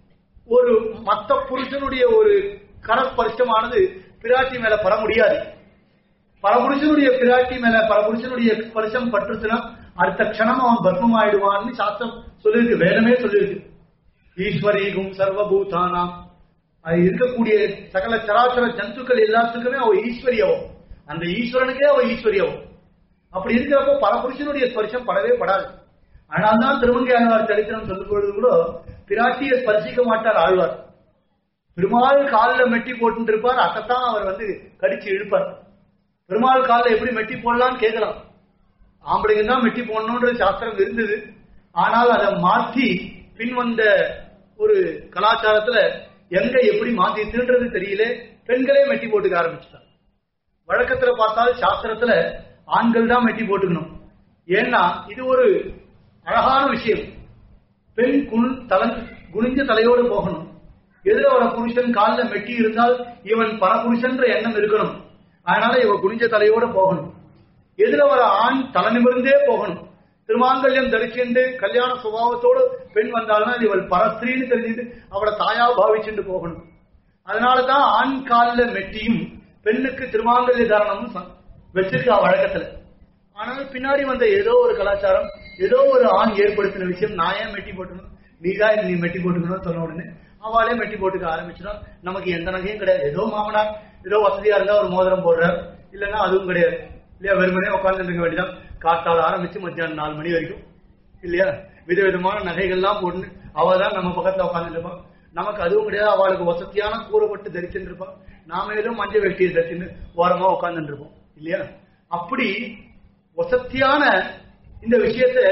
ஒரு மத்த புருஷனுடைய ஒரு கரஸ்பர்ஷமானது பிராட்டி மேல பட முடியாது பரபுருஷனுடைய பிராட்டி மேல பரபுருஷனுடைய ஸ்பர்ஷம் பட்டுச்சுன்னா அடுத்த க்ஷணம் அவன் பத்மம் ஆயிடுவான்னு சாஸ்திரம் சொல்லியிருக்கு வேதமே சொல்லியிருக்கு ஈஸ்வரீகும் சர்வபூதானாம் அது இருக்கக்கூடிய சகல சராசர ஜந்துக்கள் எல்லாத்துக்குமே அவ ஈஸ்வரியவோ அந்த ஈஸ்வரனுக்கே அவ ஈஸ்வரியவோ அப்படி இருக்கிறப்போ பரபுருஷனுடைய ஸ்பர்ஷம் படவே படாது ஆனால்தான் திருமங்கை ஆழ்வார் சரித்திரம் சொல்லும் பொழுது கூட பிராட்டியை ஸ்பர்சிக்க மாட்டார் ஆழ்வார் பெருமாள் காலில் மெட்டி போட்டு இருப்பார் அதைத்தான் அவர் வந்து கடிச்சு இழுப்பார் பெருமாள் காலில் எப்படி மெட்டி போடலாம்னு கேட்கலாம் ஆம்பளைங்க தான் மெட்டி போடணுன்ற சாஸ்திரம் இருந்தது ஆனால் அதை மாற்றி பின் வந்த ஒரு கலாச்சாரத்துல எங்க எப்படி மாத்திட்டுன்றது தெரியல பெண்களே மெட்டி போட்டுக்க ஆரம்பிச்சுட்டாங்க வழக்கத்துல பார்த்தால் சாஸ்திரத்துல ஆண்கள் தான் மெட்டி போட்டுக்கணும் ஏன்னா இது ஒரு அழகான விஷயம் பெண் குன் தலை குனிஞ்ச தலையோடு போகணும் எதிர வர புருஷன் காலில் மெட்டி இருந்தால் இவன் பரபுருஷன்ற எண்ணம் இருக்கணும் அதனால இவன் குனிஞ்ச தலையோட போகணும் எதிர வர ஆண் தலை நிமிர்ந்தே போகணும் திருமாங்கல்யம் தரிச்சுண்டு கல்யாண சுபாவத்தோடு பெண் வந்தாள்னா இது இவள் பரஸ்திரின்னு தெரிஞ்சுட்டு அவளை தாயா பாவிச்சுட்டு போகணும் அதனாலதான் ஆண் காலில் மெட்டியும் பெண்ணுக்கு திருமாங்கல்ய தாரணமும் ச- வச்சிருக்கா வழக்கத்துல ஆனால் பின்னாடி வந்த ஏதோ ஒரு கலாச்சாரம் ஏதோ ஒரு ஆண் ஏற்படுத்தின விஷயம் நான் ஏன் மெட்டி போட்டுக்கணும் நீதான் இது நீ மெட்டி போட்டுக்கணும்னு சொன்ன உடனே அவளே மெட்டி போட்டுக்க ஆரம்பிச்சிடும் நமக்கு எந்த நகையும் கிடையாது ஏதோ மாமனார் ஏதோ வசதியா இருந்தா ஒரு மோதிரம் போடுறார் இல்லைன்னா அதுவும் கிடையாது இல்லையா வெறுமனே உட்கார்ந்து இருக்க வேண்டியதான் காத்தால ஆரம்பிச்சு மத்தியானம் நாலு மணி வரைக்கும் இல்லையா விதவிதமான நகைகள்லாம் போட்டு அவ தான் நம்ம பக்கத்துல உட்கார்ந்துட்டு இருப்பான் நமக்கு அதுவும் கிடையாது அவளுக்கு வசதியான கூறப்பட்டு தரிச்சுட்டு இருப்பான் நாம ஏதோ மஞ்சள் வெட்டியை தரிச்சுன்னு ஓரமா உட்கார்ந்துட்டு இருப்போம் இல்லையா அப்படி வசத்தியான இந்த விஷயத்தை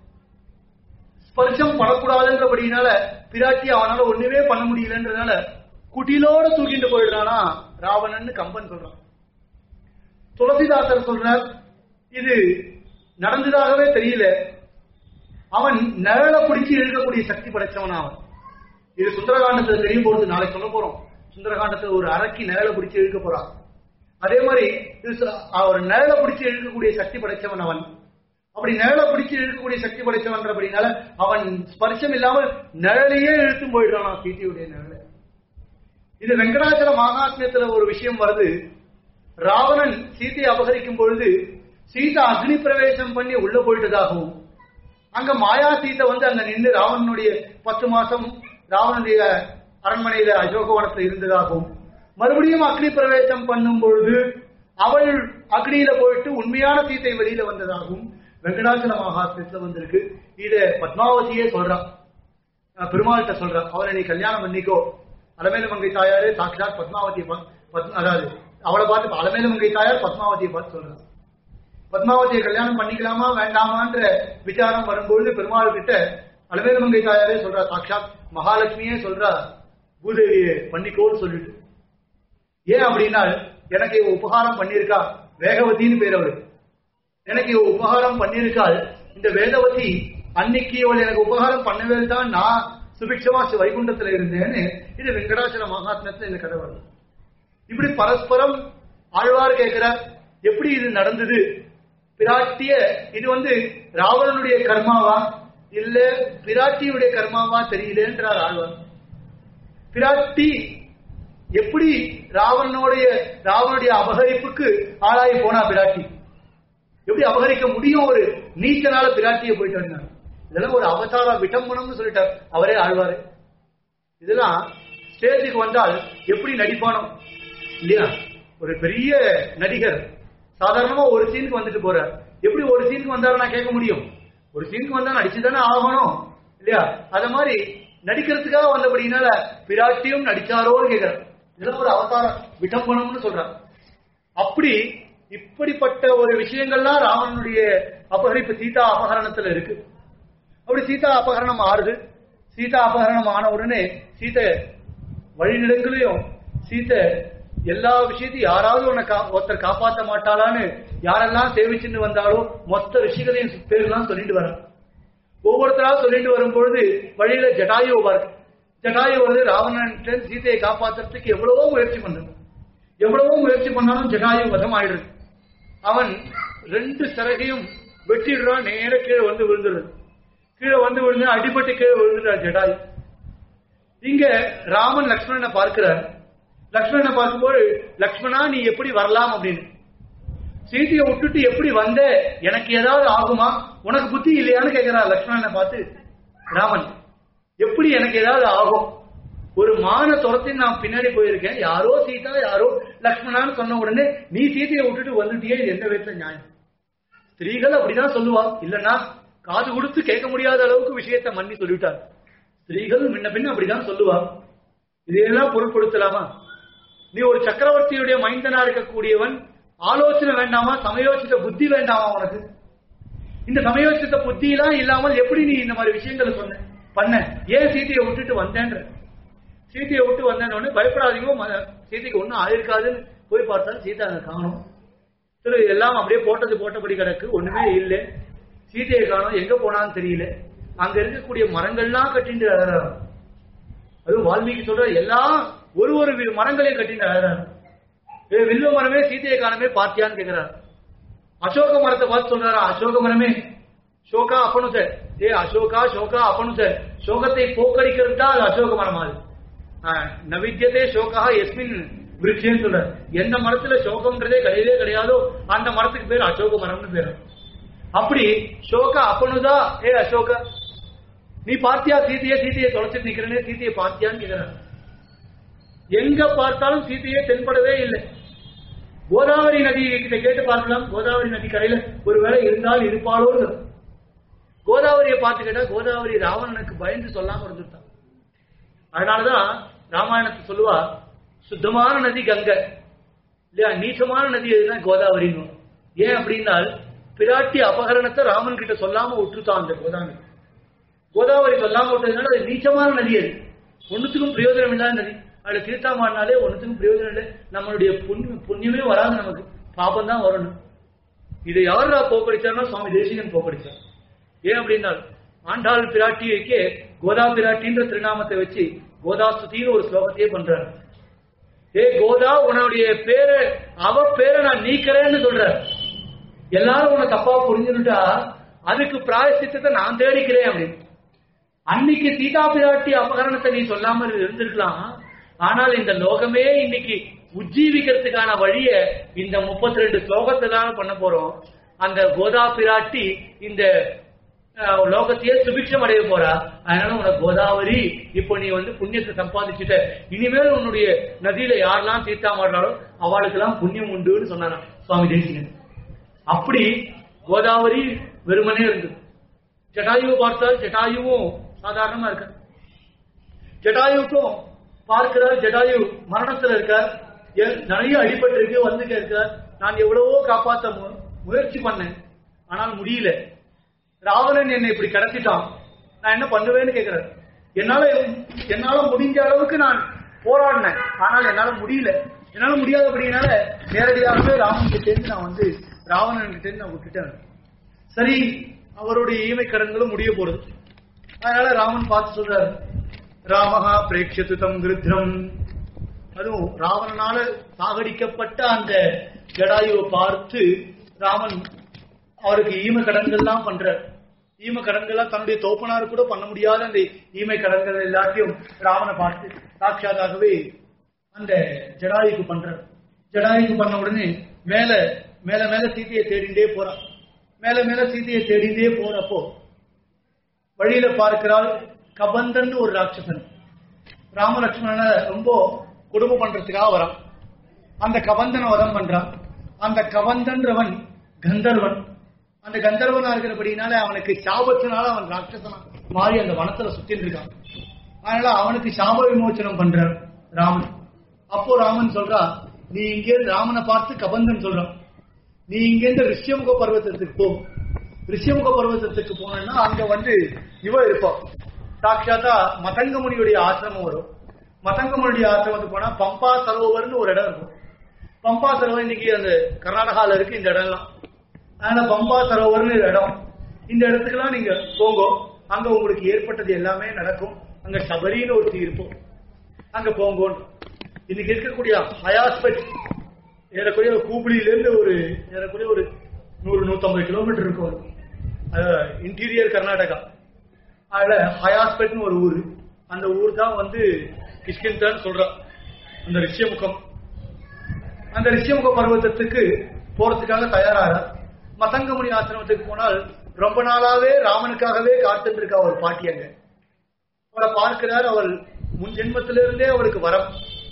ஸ்பர்ஷம் படக்கூடாதுன்றபடினால பிராட்டி அவனால ஒண்ணுமே பண்ண முடியலன்றதுனால குட்டிலோட தூக்கிட்டு போயிடுறானா ராவணன்னு கம்பன் சொல்றான் துளசிதாசர் சொல்றார் இது நடந்ததாகவே தெரியல அவன் நிழலை பிடிச்சு இழுக்கக்கூடிய சக்தி படைச்சவனா அவன் இது சுந்தரகாண்டத்துல தெரியும் போறது நாளைக்கு சொல்ல போறோம் சுந்தரகாண்டத்துல ஒரு அரக்கி நிழலை பிடிச்சு இழுக்க போறான் அதே மாதிரி இது ச- அவர் நிழலை பிடிச்சு இழுக்கக்கூடிய சக்தி படைச்சவன் அவன் அப்படி நிழலை பிடிச்சு இழுக்கக்கூடிய சக்தி படைத்தவன்றபடினால அவன் ஸ்பர்சம் இல்லாமல் நிழலையே இழுத்தும் போயிடுறான் சீதையுடைய நிழலை இது வெங்கடாச்சல மகாத்மியத்துல ஒரு விஷயம் வருது ராவணன் சீதையை அபகரிக்கும் பொழுது சீதா அக்னி பிரவேசம் பண்ணி உள்ள போயிட்டதாகவும் அங்க மாயா சீதை வந்து அங்க நின்று ராவணனுடைய பத்து மாசம் ராவணனுடைய அரண்மனையில அசோகவனத்துல இருந்ததாகவும் மறுபடியும் அக்னி பிரவேசம் பண்ணும் பொழுது அவள் அக்னியில போயிட்டு உண்மையான சீதை வெளியில வந்ததாகவும் வெங்கடாச்சல மகாத்மியத்துல வந்திருக்கு இத பத்மாவதியே சொல்றான் நான் பெருமாள்கிட்ட சொல்றேன் அவரை நீ கல்யாணம் பண்ணிக்கோ அலமேலு மங்கை தாயாரே சாட்சாத் பத்மாவதியை பா- பத்ம- அதாவது அவளை பார்த்து அலமேலு மங்கை தாயார் பத்மாவதியை பார்த்து சொல்றான் பத்மாவதியை கல்யாணம் பண்ணிக்கலாமா வேண்டாமான்ற விசாரம் வரும்பொழுது பெருமாள் கிட்ட அலமேலு மங்கை தாயாரே சொல்றா சாட்சாத் மகாலட்சுமியே சொல்றா பூதேவியை பண்ணிக்கோன்னு சொல்லிட்டு ஏன் அப்படின்னா எனக்கு இவ உபகாரம் பண்ணியிருக்கா வேகவதின்னு பேர் அவளுக்கு எனக்கு இவ உபகாரம் பண்ணியிருக்காள் இந்த வேதவதி அன்னைக்கு இவள் எனக்கு உபகாரம் பண்ணவே தான் நான் சுபிக்ஷமா சி- வைகுண்டத்துல இருந்தேன்னு இது வெங்கடாச்சல மகாத்மத்துல இந்த கதை வருது இப்படி பரஸ்பரம் ஆழ்வார் கேட்கிறார் எப்படி இது நடந்தது பிராட்டிய இது வந்து ராவணனுடைய கர்மாவா இல்ல பிராட்டியுடைய கர்மாவா தெரியலன்றார் ஆழ்வார் பிராட்டி எப்படி ராவணனுடைய ராவனுடைய அபகரிப்புக்கு ஆளாகி போனா பிராட்டி எப்படி அபகரிக்க முடியும் ஒரு நீச்சனால பிராட்டியை போயிட்டு வந்தார் இதெல்லாம் ஒரு அவதார விட்டம்பனம்னு சொல்லிட்டார் அவரே ஆழ்வாரு இதெல்லாம் ஸ்டேஜுக்கு வந்தால் எப்படி நடிப்பானோ இல்லையா ஒரு பெரிய நடிகர் சாதாரணமா ஒரு சீனுக்கு வந்துட்டு போறார் எப்படி ஒரு சீனுக்கு வந்தாரு நான் கேட்க முடியும் ஒரு சீனுக்கு வந்தா நடிச்சுதானே ஆகணும் இல்லையா அத மாதிரி நடிக்கிறதுக்காக வந்தபடினால பிராட்டியும் நடிச்சாரோன்னு கேட்கிறார் இதெல்லாம் ஒரு அவதார விட்டம்பனம்னு சொல்றார் அப்படி இப்படிப்பட்ட ஒரு விஷயங்கள்லாம் ராவணனுடைய அபகரிப்பு சீதா அபகரணத்துல இருக்கு அப்படி சீதா அபகரணம் ஆறுது சீதா அபகரணம் ஆன உடனே சீதை வழிநிலங்களையும் சீதை எல்லா விஷயத்தையும் யாராவது உன்னை கா- ஒருத்தர் காப்பாத்த மாட்டாளான்னு யாரெல்லாம் சேவிச்சுட்டு வந்தாலோ மொத்த ரிஷிகளையும் பேர்லாம் சொல்லிட்டு வர ஒவ்வொருத்தரா சொல்லிட்டு வரும்பொழுது வழியில ஜடாயு வருது ஜடாயு வந்து ராவணன் சீதையை காப்பாத்துறதுக்கு எவ்வளவோ முயற்சி பண்ணது எவ்வளவோ முயற்சி பண்ணாலும் ஜடாயு வதம் ஆயிடுது அவன் ரெண்டு சிறகையும் வெட்டிடுறான் நேர கீழே வந்து விழுந்துடுது கீழே வந்து விழுந்து அடிபட்டு கீழே விழுந்துட்டார் ஜடாயு இங்க ராமன் லக்ஷ்மணனை பார்க்கிறார் லக்ஷ்மணனை பார்க்கும்போது லக்ஷ்மணா நீ எப்படி வரலாம் அப்படின்னு சீதையை விட்டுட்டு எப்படி வந்த எனக்கு ஏதாவது ஆகுமா உனக்கு புத்தி இல்லையான்னு கேட்கிறார் லக்ஷ்மணனை பார்த்து ராமன் எப்படி எனக்கு ஏதாவது ஆகும் ஒரு மான துரத்தி நான் பின்னாடி போயிருக்கேன் யாரோ சீதா யாரோ லக்ஷ்மணான்னு சொன்ன உடனே நீ சீதையை விட்டுட்டு வந்துட்டியே இது எந்த விதத்துல நியாயம் ஸ்திரீகள் அப்படிதான் சொல்லுவா இல்லன்னா காது கொடுத்து கேட்க முடியாத அளவுக்கு விஷயத்தை மன்னி சொல்லிவிட்டார் ஸ்திரீகள் முன்ன பின்ன அப்படிதான் சொல்லுவா இதையெல்லாம் பொருட்படுத்தலாமா நீ ஒரு சக்கரவர்த்தியுடைய மைந்தனா இருக்கக்கூடியவன் ஆலோசனை வேண்டாமா சமயோசித்த புத்தி வேண்டாமா உனக்கு இந்த சமயோசித்த புத்தி எல்லாம் இல்லாமல் எப்படி நீ இந்த மாதிரி விஷயங்களை சொன்ன பண்ண ஏன் சீதையை விட்டுட்டு வந்தேன்ற சீதையை விட்டு வந்தேன்னு பயப்படாதீங்க ம- சீதைக்கு ஒண்ணும் ஆயிருக்காதுன்னு போய் பார்த்தா சீதா அங்க காணும் திரு எல்லாம் அப்படியே போட்டது போட்டபடி கிடக்கு ஒண்ணுமே இல்லை சீதையை காணோம் எங்க போனான்னு தெரியல அங்க இருக்கக்கூடிய மரங்கள்லாம் கட்டிட்டு அழறாரு அதுவும் வால்மீகி சொல்ற எல்லாம் ஒரு ஒரு வி- மரங்களையும் கட்டிட்டு அழறாரு ஏ வில்வ மரமே சீதையை காணமே பாத்தியான்னு கேக்குறாரு அசோக மரத்தை பார்த்து சொல்றாரா அசோக மரமே சோகா அப்பனுச ஏ அசோகா சோகா அப்பனுச சோகத்தை போக்கடிக்கிறது தான் அது அசோக மரம் அது ஆஹ், நவித்தியதே சோகா எஸ்மின் விருட்சேன்னு சொல்றாரு எந்த மரத்துல சோகம்ன்றதே கிடையவே கிடையாதோ அந்த மரத்துக்கு பேர் அசோக மரம்னு பேரு அப்படி சோகா அப்பனுதா ஏ அசோகா நீ பார்த்தியா சீதையை சீதையை தொலைச்சிட்டு நிக்கிறனே சீதையை பார்த்தியான்னு கேக்குறாரு எங்க பார்த்தாலும் சீதையே தென்படவே இல்லை கோதாவரி நதி கிட்ட கேட்டு பார்க்கலாம் கோதாவரி நதி கரையில ஒருவேளை இருந்தால் இருப்பாளோன்னு கோதாவரியை பார்த்து கேட்டா கோதாவரி ராவணனுக்கு பயந்து சொல்லாம இருந்துட்டான் அதனாலதான் ராமாயணத்தை சொல்லுவா சுத்தமான நதி கங்கை இல்லையா நீச்சமான நதி எதுனா கோதாவரின்னு ஏன் அப்படின்னால் பிராட்டி அபகரணத்தை ராமன் கிட்ட சொல்லாம விட்டுட்டான் அந்த கோதாவரி கோதாவரி சொல்லாம விட்டதுனால அது நீச்சமான நதி அது ஒண்ணுத்துக்கும் பிரயோஜனம் இல்லாத நதி அதுல தீர்த்தாமாடினாலே ஒண்ணுத்துக்கும் பிரயோஜனம் இல்லை நம்மளுடைய புண்ணியம் புண்ணியமே வராது நமக்கு பாபம் தான் வரணும் இதை யாரா போக்கடிச்சார்னா சுவாமி தேசிகன் போக்கடிச்சார் ஏன் அப்படின்னா ஆண்டாள் பிராட்டியைக்கே கோதா பிராட்டின்ற திருநாமத்தை வச்சு கோதா ஸ்துதின்னு ஒரு ஸ்லோகத்தையே பண்றாரு ஏ கோதா உன்னுடைய பேரை அவ பேரை நான் நீக்கிறேன்னு சொல்ற எல்லாரும் உன்னை தப்பா புரிஞ்சுட்டா அதுக்கு பிராயசித்தத்தை நான் தேடிக்கிறேன் அப்படின்னு அன்னைக்கு சீதா பிராட்டி அபகரணத்தை நீ சொல்லாமல் இருந்திருக்கலாம் ஆனால் இந்த லோகமே இன்னைக்கு உஜ்ஜீவிக்கிறதுக்கான வழிய இந்த முப்பத்தி ரெண்டு ஸ்லோகத்தை தான் பண்ண போறோம் அந்த கோதா பிராட்டி இந்த அஹ், லோகத்தையே சுபிக்ஷம் அடைய போறா அதனால உனக்கு கோதாவரி இப்போ நீ வந்து புண்ணியத்தை சம்பாதிச்சுட்ட இனிமேல் உன்னுடைய நதியில யாரெல்லாம் தீர்த்தாமாடுறாலோ அவளுக்கெல்லாம் புண்ணியம் உண்டுன்னு சொன்னாராம் சுவாமி தேசிகன் அப்படி கோதாவரி வெறுமனே இருந்தது ஜட்டாயுவை பார்த்தால் ஜட்டாயுவும் சாதாரணமா இருக்க ஜட்டாயுக்கும் பார்க்கிறார் ஜட்டாயு மரணத்துல இருக்கார் எ- நிறைய அடிபட்டு இருக்கு வந்துட்டு இருக்கார் நான் எவ்வளவோ காப்பாத்த மு- முயற்சி பண்ணேன் ஆனால் முடியல ராவணன் என்னை இப்படி கடத்திட்டான் நான் என்ன பண்ணுவேன்னு கேட்கிறேன் என்னால என்னால முடிஞ்ச அளவுக்கு நான் போராடினேன் ஆனால் என்னால முடியல என்னால முடியாதபடினால நேரடியாகவே ராமன் கிட்ட இருந்து நான் வந்து ராவணன் கிட்ட இருந்து நான் விட்டுட்டேன் சரி அவருடைய ஈமை கடன்களும் முடிய போறது அதனால ராமன் பார்த்து சொல்றாரு ராமஹா பிரேட்சத்து தம் கிருத்ரம் அதுவும் ராவணனால சாகடிக்கப்பட்ட அந்த ஜடாயுவை பார்த்து ராமன் அவருக்கு ஈம கடன்கள்லாம் பண்றார் ஈம கடன்கள்லாம் தன்னுடைய தோப்பனார் கூட பண்ண முடியாத அந்த ஈமை கடன்கள் எல்லாத்தையும் ராவனை பார்த்து சாட்சாதாகவே அந்த ஜடாயுக்கு பண்றார் ஜடாயுக்கு பண்ண உடனே மேல மேல மேல சீதையை தேடிண்டே போறான் மேல மேல சீதையை தேடிண்டே போறப்போ வழியில பார்க்கிறாள் கபந்தன் ஒரு ராட்சசன் ராமலட்சுமணனை ரொம்ப கொடுமை பண்றதுக்காக வரான் அந்த கபந்தனை வதம் பண்றான் அந்த கபந்தன்றவன் கந்தர்வன் அந்த கந்தர்வனா இருக்கிறபடினால அவனுக்கு சாபத்தினால அவன் ராட்சசனா மாறி அந்த வனத்துல சுத்திட்டு இருக்கான் அதனால அவனுக்கு சாப விமோச்சனம் பண்றார் ராமன் அப்போ ராமன் சொல்றா நீ இங்கே ராமனை பார்த்து கபந்தன் சொல்றான் நீ இங்கேருந்து ரிஷ்யமுக பர்வதத்துக்கு போ ரிஷ்யமுக பர்வதத்துக்கு போனேன்னா அங்க வந்து இவ இருப்பான் சாட்சாத்தா மதங்கமுனியுடைய ஆசிரமம் வரும் மதங்கமுனியுடைய ஆசிரமத்துக்கு போனா பம்பா சரோவர்னு ஒரு இடம் இருக்கும் பம்பா சரோவர் இன்னைக்கு அந்த கர்நாடகால இருக்கு இந்த இடம்லாம் அதனால பம்பா சரோவர்னு ஒரு இடம் இந்த இடத்துக்குலாம் நீங்க போங்க அங்க உங்களுக்கு ஏற்பட்டது எல்லாமே நடக்கும் அங்க சபரின்னு ஒருத்தி இருப்போம் அங்க போங்கோன்னு இன்னைக்கு இருக்கக்கூடிய ஹயாஸ்பெட் ஏறக்குறைய கூப்பிளியில இருந்து ஒரு ஏறக்குறைய ஒரு நூறு நூத்தம்பது கிலோமீட்டர் இருக்கும் இன்டீரியர் கர்நாடகா அதுல ஹயாஸ்பெட்னு ஒரு ஊர் அந்த ஊர் தான் வந்து கிஷ்கிந்தான்னு சொல்றா அந்த ரிஷ்யமுகம் அந்த ரிஷ்யமுக பர்வதத்துக்கு போறதுக்காக தயாராக மதங்கமுனி ஆசிரமத்துக்கு போனால் ரொம்ப நாளாவே ராமனுக்காகவே காத்துட்டு இருக்கா ஒரு பாட்டி அங்க அவளை பார்க்கிறார் அவள் முன் ஜென்மத்திலிருந்தே அவளுக்கு வரம்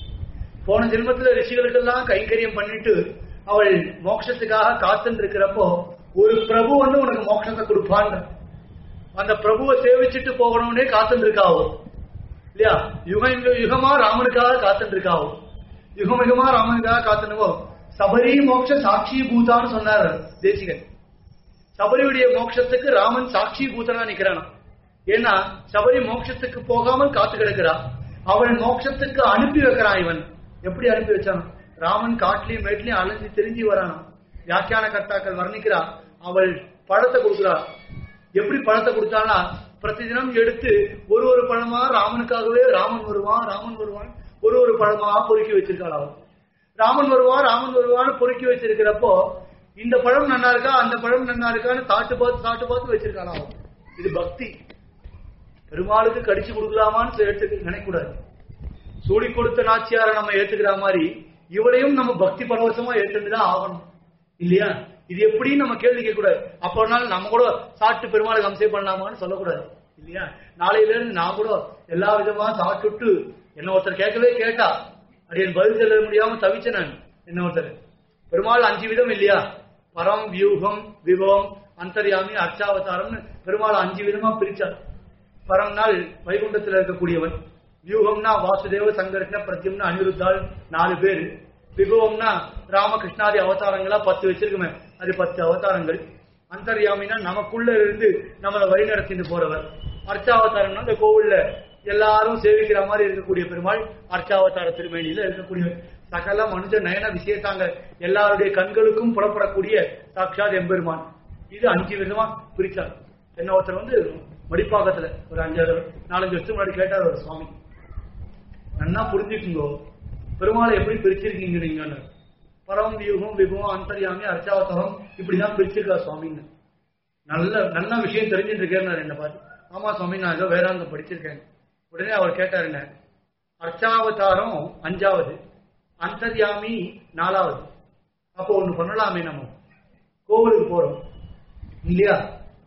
போன ஜென்மத்துல ரிஷிகளுக்கெல்லாம் கைங்கரியம் பண்ணிட்டு அவள் மோட்சத்துக்காக காத்துட்டு இருக்கிறப்போ ஒரு பிரபு வந்து உனக்கு மோட்சத்தை கொடுப்பான்னு அந்த பிரபுவை சேவிச்சுட்டு போகணும்னே காத்துட்டு இருக்காவோ இல்லையா யுகம் யுகமா ராமனுக்காக காத்துட்டு இருக்காவோ யுகம் யுகமா ராமனுக்காக காத்துனுவோ சபரி மோட்ச சாட்சி பூதான்னு சொன்னார் தேசிகன் சபரியுடைய மோட்சத்துக்கு ராமன் சாட்சி பூதனா நிக்கிறானா ஏன்னா சபரி மோட்சத்துக்கு போகாமல் காத்து கிடக்கிறா அவள் மோட்சத்துக்கு அனுப்பி வைக்கிறான் இவன் எப்படி அனுப்பி வச்சான் ராமன் காட்டுலயும் மேட்லயும் அலைஞ்சு தெரிஞ்சு வரானா வியாக்கியான கர்த்தாக்கள் வர்ணிக்கிறா அவள் பழத்தை கொடுக்கிறா எப்படி பழத்தை கொடுத்தானா பிரதிதினம் எடுத்து ஒரு ஒரு பழமா ராமனுக்காகவே ராமன் வருவான் ராமன் வருவான் ஒரு ஒரு பழமா பொறுக்கி வச்சிருக்காள் அவள் ராமன் வருவான் ராமன் வருவான்னு பொறுக்கி வச்சிருக்கிறப்போ இந்த பழம் நன்னா இருக்கா அந்த பழம் நன்னா இருக்கான்னு தாட்டு பார்த்து தாட்டு பார்த்து வச்சிருக்காள் அவன் இது பக்தி பெருமாளுக்கு கடிச்சு கொடுக்கலாமான்னு எடுத்து நினைக்கூடாது சூடி கொடுத்த நாச்சியாரை நம்ம ஏத்துக்கிற மாதிரி இவளையும் நம்ம பக்தி பரவசமா ஏற்றுதான் ஆகணும் இல்லையா இது எப்படி நம்ம கேள்வி கேட்க கூடாது அப்ப ஒரு நாள் நம்ம கூட சாப்பிட்டு பெருமாளுக்கு அம்சை பண்ணலாமான்னு சொல்லக்கூடாது இல்லையா நாளையில இருந்து நான் கூட எல்லா விதமா சாப்பிட்டுட்டு என்ன ஒருத்தர் கேட்கவே கேட்டா அது என் பதில் சொல்ல முடியாம தவிச்சேன் நான் என்ன ஒருத்தர் பெருமாள் அஞ்சு விதம் இல்லையா பரம் வியூகம் விபவம் அந்தர்யாமி அர்ச்சாவதாரம்னு பெருமாள் அஞ்சு விதமா பிரிச்சார் பரம்னால் வைகுண்டத்தில் இருக்கக்கூடியவன் வியூகம்னா வாசுதேவ சங்கர்ஷ்ண பிரத்யம்னா அனிருத்தாள் நாலு பேர் விபவம்னா ராமகிருஷ்ணாதி அவதாரங்களா பத்து வச்சிருக்குமே அது பத்து அவதாரங்கள் அந்தர்யாமினா நமக்குள்ள இருந்து நம்மளை வழிநடத்திட்டு போறவர் அர்ச்சாவதாரம்னா இந்த கோவில்ல எல்லாரும் சேவிக்கிற மாதிரி இருக்கக்கூடிய பெருமாள் அர்ச்சாவதார திருமேனியில இருக்கக்கூடியவர் சகல மனுஷ நயன விஷயத்தாங்க எல்லாருடைய கண்களுக்கும் புறப்படக்கூடிய சாட்சாத் எம்பெருமான் இது அஞ்சு விதமா பிரிச்சார் என்ன ஒருத்தர் வந்து மடிப்பாக்கத்துல ஒரு அஞ்சாறு நாலஞ்சு வருஷத்துக்கு முன்னாடி கேட்டார் ஒரு சுவாமி நன்னா புரிஞ்சுக்குங்கோ பெருமாளை எப்படி பிரிச்சிருக்கீங்க நீங்க பரம் வியூகம் விபவம் அந்தர்யாமி அர்ச்சாவதாரம் இப்படிதான் பிரிச்சிருக்கா சுவாமின்னு நல்ல நல்ல விஷயம் தெரிஞ்சுட்டு இருக்கேன்னு என்ன பார்த்து ஆமா சுவாமி நான் ஏதோ வேதாந்தம் படிச்சிருக்கேன் உடனே அவர் கேட்டார் என்ன அர்ச்சாவதாரம் அஞ்சாவது அந்தர்யாமி நாலாவது அப்போ ஒண்ணு பண்ணலாமே நம்ம கோவிலுக்கு போறோம் இல்லையா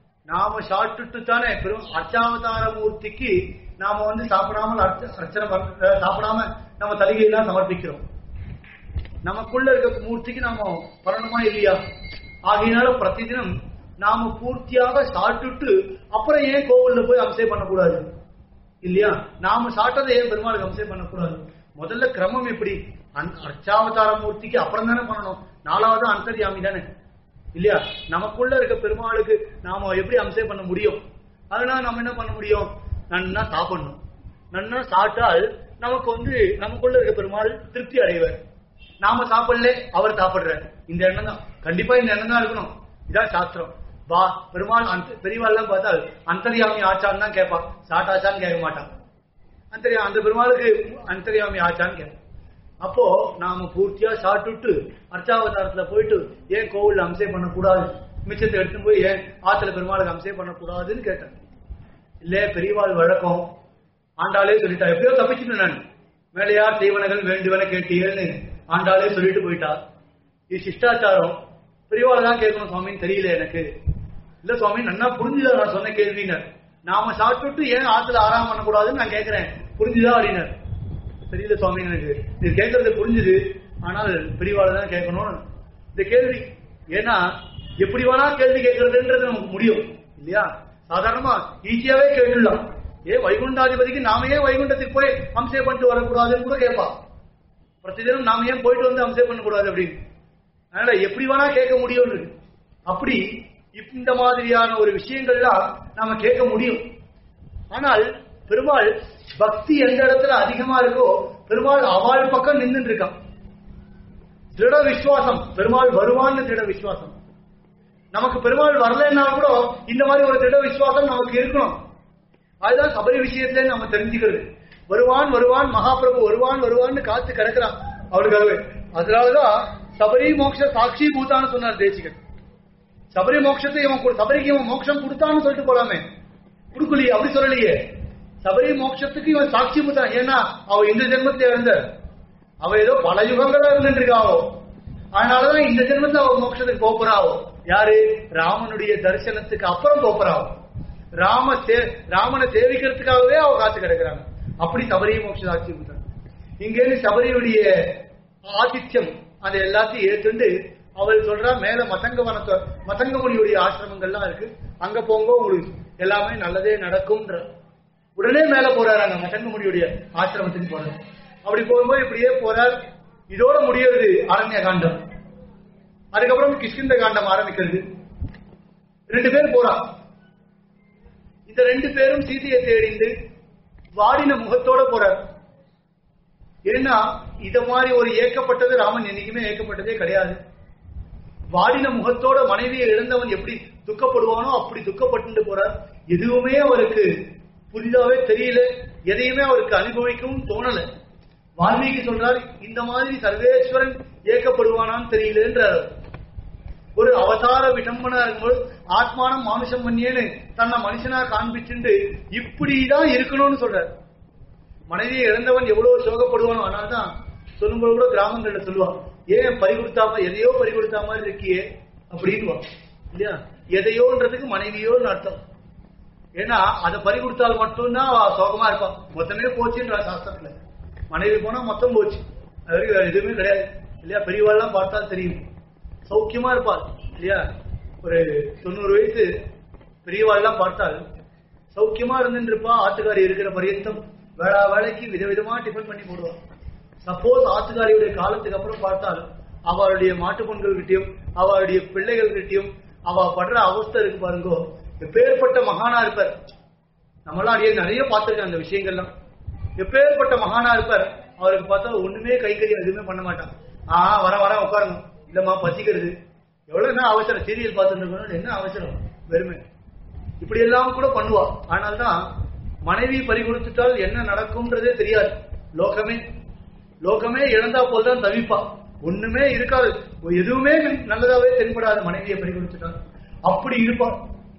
நாம சாப்பிட்டுட்டு தானே பெரும் அர்ச்சாவதார மூர்த்திக்கு நாம வந்து சாப்பிடாமல் அர்ச்ச- அர்ச்சனை பண்ண- சாப்பிடாம நம்ம தலிகையெல்லாம் சமர்ப்பிக்கிறோம் நமக்குள்ள இருக்க மூர்த்திக்கு நாம பண்ணணுமா இல்லையா ஆகையினால பிரதிதினம் நாம பூர்த்தியாக சாப்பிட்டுட்டு அப்புறம் ஏன் கோவில்ல போய் அம்சை பண்ணக்கூடாது இல்லையா நாம சாப்பிட்டதை ஏன் பெருமாளுக்கு அம்சை பண்ணக்கூடாது முதல்ல கிரமம் எப்படி அந்த அர்ச்சாவதார மூர்த்திக்கு அப்புறம் தானே பண்ணணும் நாலாவது அந்தர்யாமி தானே இல்லையா நமக்குள்ள இருக்க பெருமாளுக்கு நாம எப்படி அம்சை பண்ண முடியும் அதனால நம்ம என்ன பண்ண முடியும் நன்னா சாப்பிடணும் நன்னா சாப்பிட்டால் நமக்கு வந்து நமக்குள்ள இருக்க பெருமாள் திருப்தி அடைவார் நாம சாப்பிடல அவர் சாப்பிடுறாரு இந்த எண்ணம் தான் கண்டிப்பா இந்த எண்ணம் தான் இருக்கணும் இதான் சாஸ்திரம் வா பெருமாள் அந்த பெரியவாள்லாம் பார்த்தால் அந்தர்யாமி ஆச்சான்னு தான் கேட்பான் சாட்டாச்சான்னு கேட்க மாட்டான் அந்தரியா அந்த பெருமாளுக்கு அந்தர்யாமி ஆச்சான்னு கேட்பான் அப்போ நாம பூர்த்தியா சாப்பிட்டுட்டு அர்ச்சாவதாரத்துல போயிட்டு ஏன் கோவில்ல அம்சை பண்ணக்கூடாது மிச்சத்தை எடுத்து போய் ஏன் ஆத்துல பெருமாளுக்கு அம்சை பண்ணக்கூடாதுன்னு கேட்டேன் இல்ல பெரியவாள் வழக்கம் ஆண்டாளே சொல்லிட்டா எப்படியோ தப்பிச்சுட்டு நான் மேலையார் செய்வனகள் வேண்டுவன கேட்டீங்கன்னு ஆண்டாளே சொல்லிட்டு போயிட்டா இது சிஷ்டாச்சாரம் பெரியவாள் தான் கேட்கணும் சுவாமின்னு தெரியல எனக்கு இல்ல சுவாமி நன்னா புரிஞ்சுதா நான் சொன்ன கேள்வினர் நாம சாப்பிட்டுட்டு ஏன் ஆத்துல ஆறாம் பண்ணக்கூடாதுன்னு நான் கேட்கிறேன் புரிஞ்சுதா அப்படின்னார் தெரியல சுவாமி எனக்கு இது கேட்கறது புரிஞ்சுது ஆனால் பெரியவாளை தான் கேட்கணும் இந்த கேள்வி ஏன்னா எப்படி வேணா கேள்வி கேட்கறதுன்றது நமக்கு முடியும் இல்லையா சாதாரணமா ஈஸியாவே கேட்டுடலாம் ஏன் வைகுண்டாதிபதிக்கு நாம ஏன் வைகுண்டத்துக்கு போய் அம்சே பண்ணிட்டு வரக்கூடாதுன்னு கூட கேட்பா பிரதிதினம் நாம ஏன் போயிட்டு வந்து அம்சே பண்ணக்கூடாது அப்படின்னு அதனால எப்படி வேணா கேட்க முடியும் அப்படி இந்த மாதிரியான ஒரு விஷயங்கள்லாம் நாம கேட்க முடியும் ஆனால் பெருமாள் பக்தி எந்த இடத்துல அதிகமா இருக்கோ பெருமாள் அவள் பக்கம் நின்னுட்டு இருக்கான் திருட விசுவாசம் பெருமாள் வருவான்னு திருட விசுவாசம் நமக்கு பெருமாள் வரலன்னா கூட இந்த மாதிரி ஒரு திருட விசுவாசம் நமக்கு இருக்கணும் அதுதான் சபரி விஷயத்துல நம்ம தெரிஞ்சுக்கிறது வருவான் வருவான் மகாபிரபு வருவான் வருவான்னு காத்து கிடக்குறான் அவளுக்காகவே அதனாலதான் சபரி மோட்ச சாட்சி பூத்தான்னு சொன்னார் தேசிகன் சபரி மோட்சத்தை இவன் கொடு- சபரிக்கு இவன் மோட்சம் கொடுத்தான்னு சொல்லிட்டு போலாமே கொடுக்கலையே அப்படி சொல்லலையே சபரி மோட்சத்துக்கு இவன் சாட்சி பூத்தான் ஏன்னா அவ இந்த ஜென்மத்துல இருந்த அவ ஏதோ பல யுகங்களா இருந்துட்டு இருக்காவோ அதனாலதான் இந்த ஜென்மத்துல அவ மோட்சத்துக்கு போப்புறாவோ யாரு ராமனுடைய தரிசனத்துக்கு அப்புறம் போப்புறாவோ ராம சே- ராமனை சேவிக்கிறதுக்காகவே அவ காத்து கிடக்குறாங்க அப்படி சபரி மோட்ச சாட்சி பூத்தான் இங்கே சபரியுடைய ஆதித்யம் அதை எல்லாத்தையும் ஏத்துண்டு அவள் சொல்றா மேல மதங்க வனத்தோ மதங்கமுனியுடைய ஆசிரமங்கள்லாம் இருக்கு அங்க போங்க உங்களுக்கு எல்லாமே நல்லதே நடக்கும்ன்ற உடனே மேல போறாரு அங்க மதங்கமுனியுடைய ஆசிரமத்துக்கு போறாரு அப்படி போகும்போது இப்படியே போறார் இதோட முடியறது அரண்ய காண்டம் அதுக்கப்புறம் கிஷ்கிந்த காண்டம் ஆரம்பிக்கிறது ரெண்டு பேர் போறா இந்த ரெண்டு பேரும் சீதையை தேடிந்து வாடின முகத்தோட போறார் ஏன்னா இத மாதிரி ஒரு ஏக்கப்பட்டது ராமன் என்னைக்குமே ஏக்கப்பட்டதே கிடையாது வாடின முகத்தோட மனைவியை இழந்தவன் எப்படி துக்கப்படுவானோ அப்படி துக்கப்பட்டு போறார் எதுவுமே அவருக்கு புதிதாவே தெரியல எதையுமே அவருக்கு அனுபவிக்கவும் தோணல வால்மீகி சொல்றார் இந்த மாதிரி சர்வேஸ்வரன் ஏக்கப்படுவானான்னு தெரியலன்றார் ஒரு அவதார விடம்பனா இருக்கும்போது ஆத்மானம் மானுஷம் பண்ணியேன்னு தன்னை மனுஷனா காண்பிச்சுண்டு இப்படிதான் இருக்கணும்னு சொல்றார் மனைவியை இழந்தவன் எவ்வளவு சோகப்படுவானோ ஆனால்தான் சொல்லும்போது கூட கிராமங்கள்ல சொல்லுவான் ஏன் பறி கொடுத்தாம எதையோ பறி கொடுத்தா மாதிரி இருக்கியே அப்படின்னு இல்லையா எதையோன்றதுக்கு மனைவியோன்னு அர்த்தம் ஏன்னா அதை பறி கொடுத்தால் மட்டும்தான் அவ சோகமா இருப்பான் மொத்தமே போச்சுன்ற சாஸ்திரத்துல மனைவி போனா மொத்தம் போச்சு அது வரைக்கும் வேற எதுவுமே கிடையாது இல்லையா பெரியவாள்லாம் பார்த்தால் தெரியும் சௌக்கியமா இருப்பாள் இல்லையா ஒரு தொண்ணூறு வயசு பெரியவாள்லாம் பார்த்தால் சௌக்கியமா இருந்துட்டு இருப்பா ஆத்துக்காரி இருக்கிற பரியந்தம் வேளா வேலைக்கு விதவிதமா டிஃபன் பண்ணி போடுவாள் சப்போஸ் ஆத்துக்காரியுடைய காலத்துக்கு அப்புறம் பார்த்தால் அவளுடைய மாட்டு பொண்கள்கிட்டயும் அவளுடைய பிள்ளைகள்கிட்டயும் அவ படுற அவஸ்தை இருக்கு பாருங்கோ எப்பேற்பட்ட மகானா இருப்பார் நம்மளாம் அடியே நிறைய பார்த்திருக்கேன் அந்த விஷயங்கள்லாம் எப்பேற்பட்ட மகானா இருப்பார் அவருக்கு பார்த்தா ஒண்ணுமே கைகறி எதுவுமே பண்ண மாட்டான் ஆ வர வர உட்காருங்க இல்லம்மா பசிக்கிறது எவ்வளவு என்ன அவசரம் சீரியல் பார்த்துட்டு இருக்கணும் என்ன அவசரம் வெறுமை இப்படி எல்லாம் கூட பண்ணுவா ஆனால்தான் மனைவி பறி கொடுத்துட்டால் என்ன நடக்கும்ன்றதே தெரியாது லோகமே லோகமே இழந்தா போல்தான் தவிப்பா ஒண்ணுமே இருக்காது எதுவுமே நல்லதாவே தென்படாது மனைவியை பறி கொடுத்துட்டால் அப்படி இருப்பா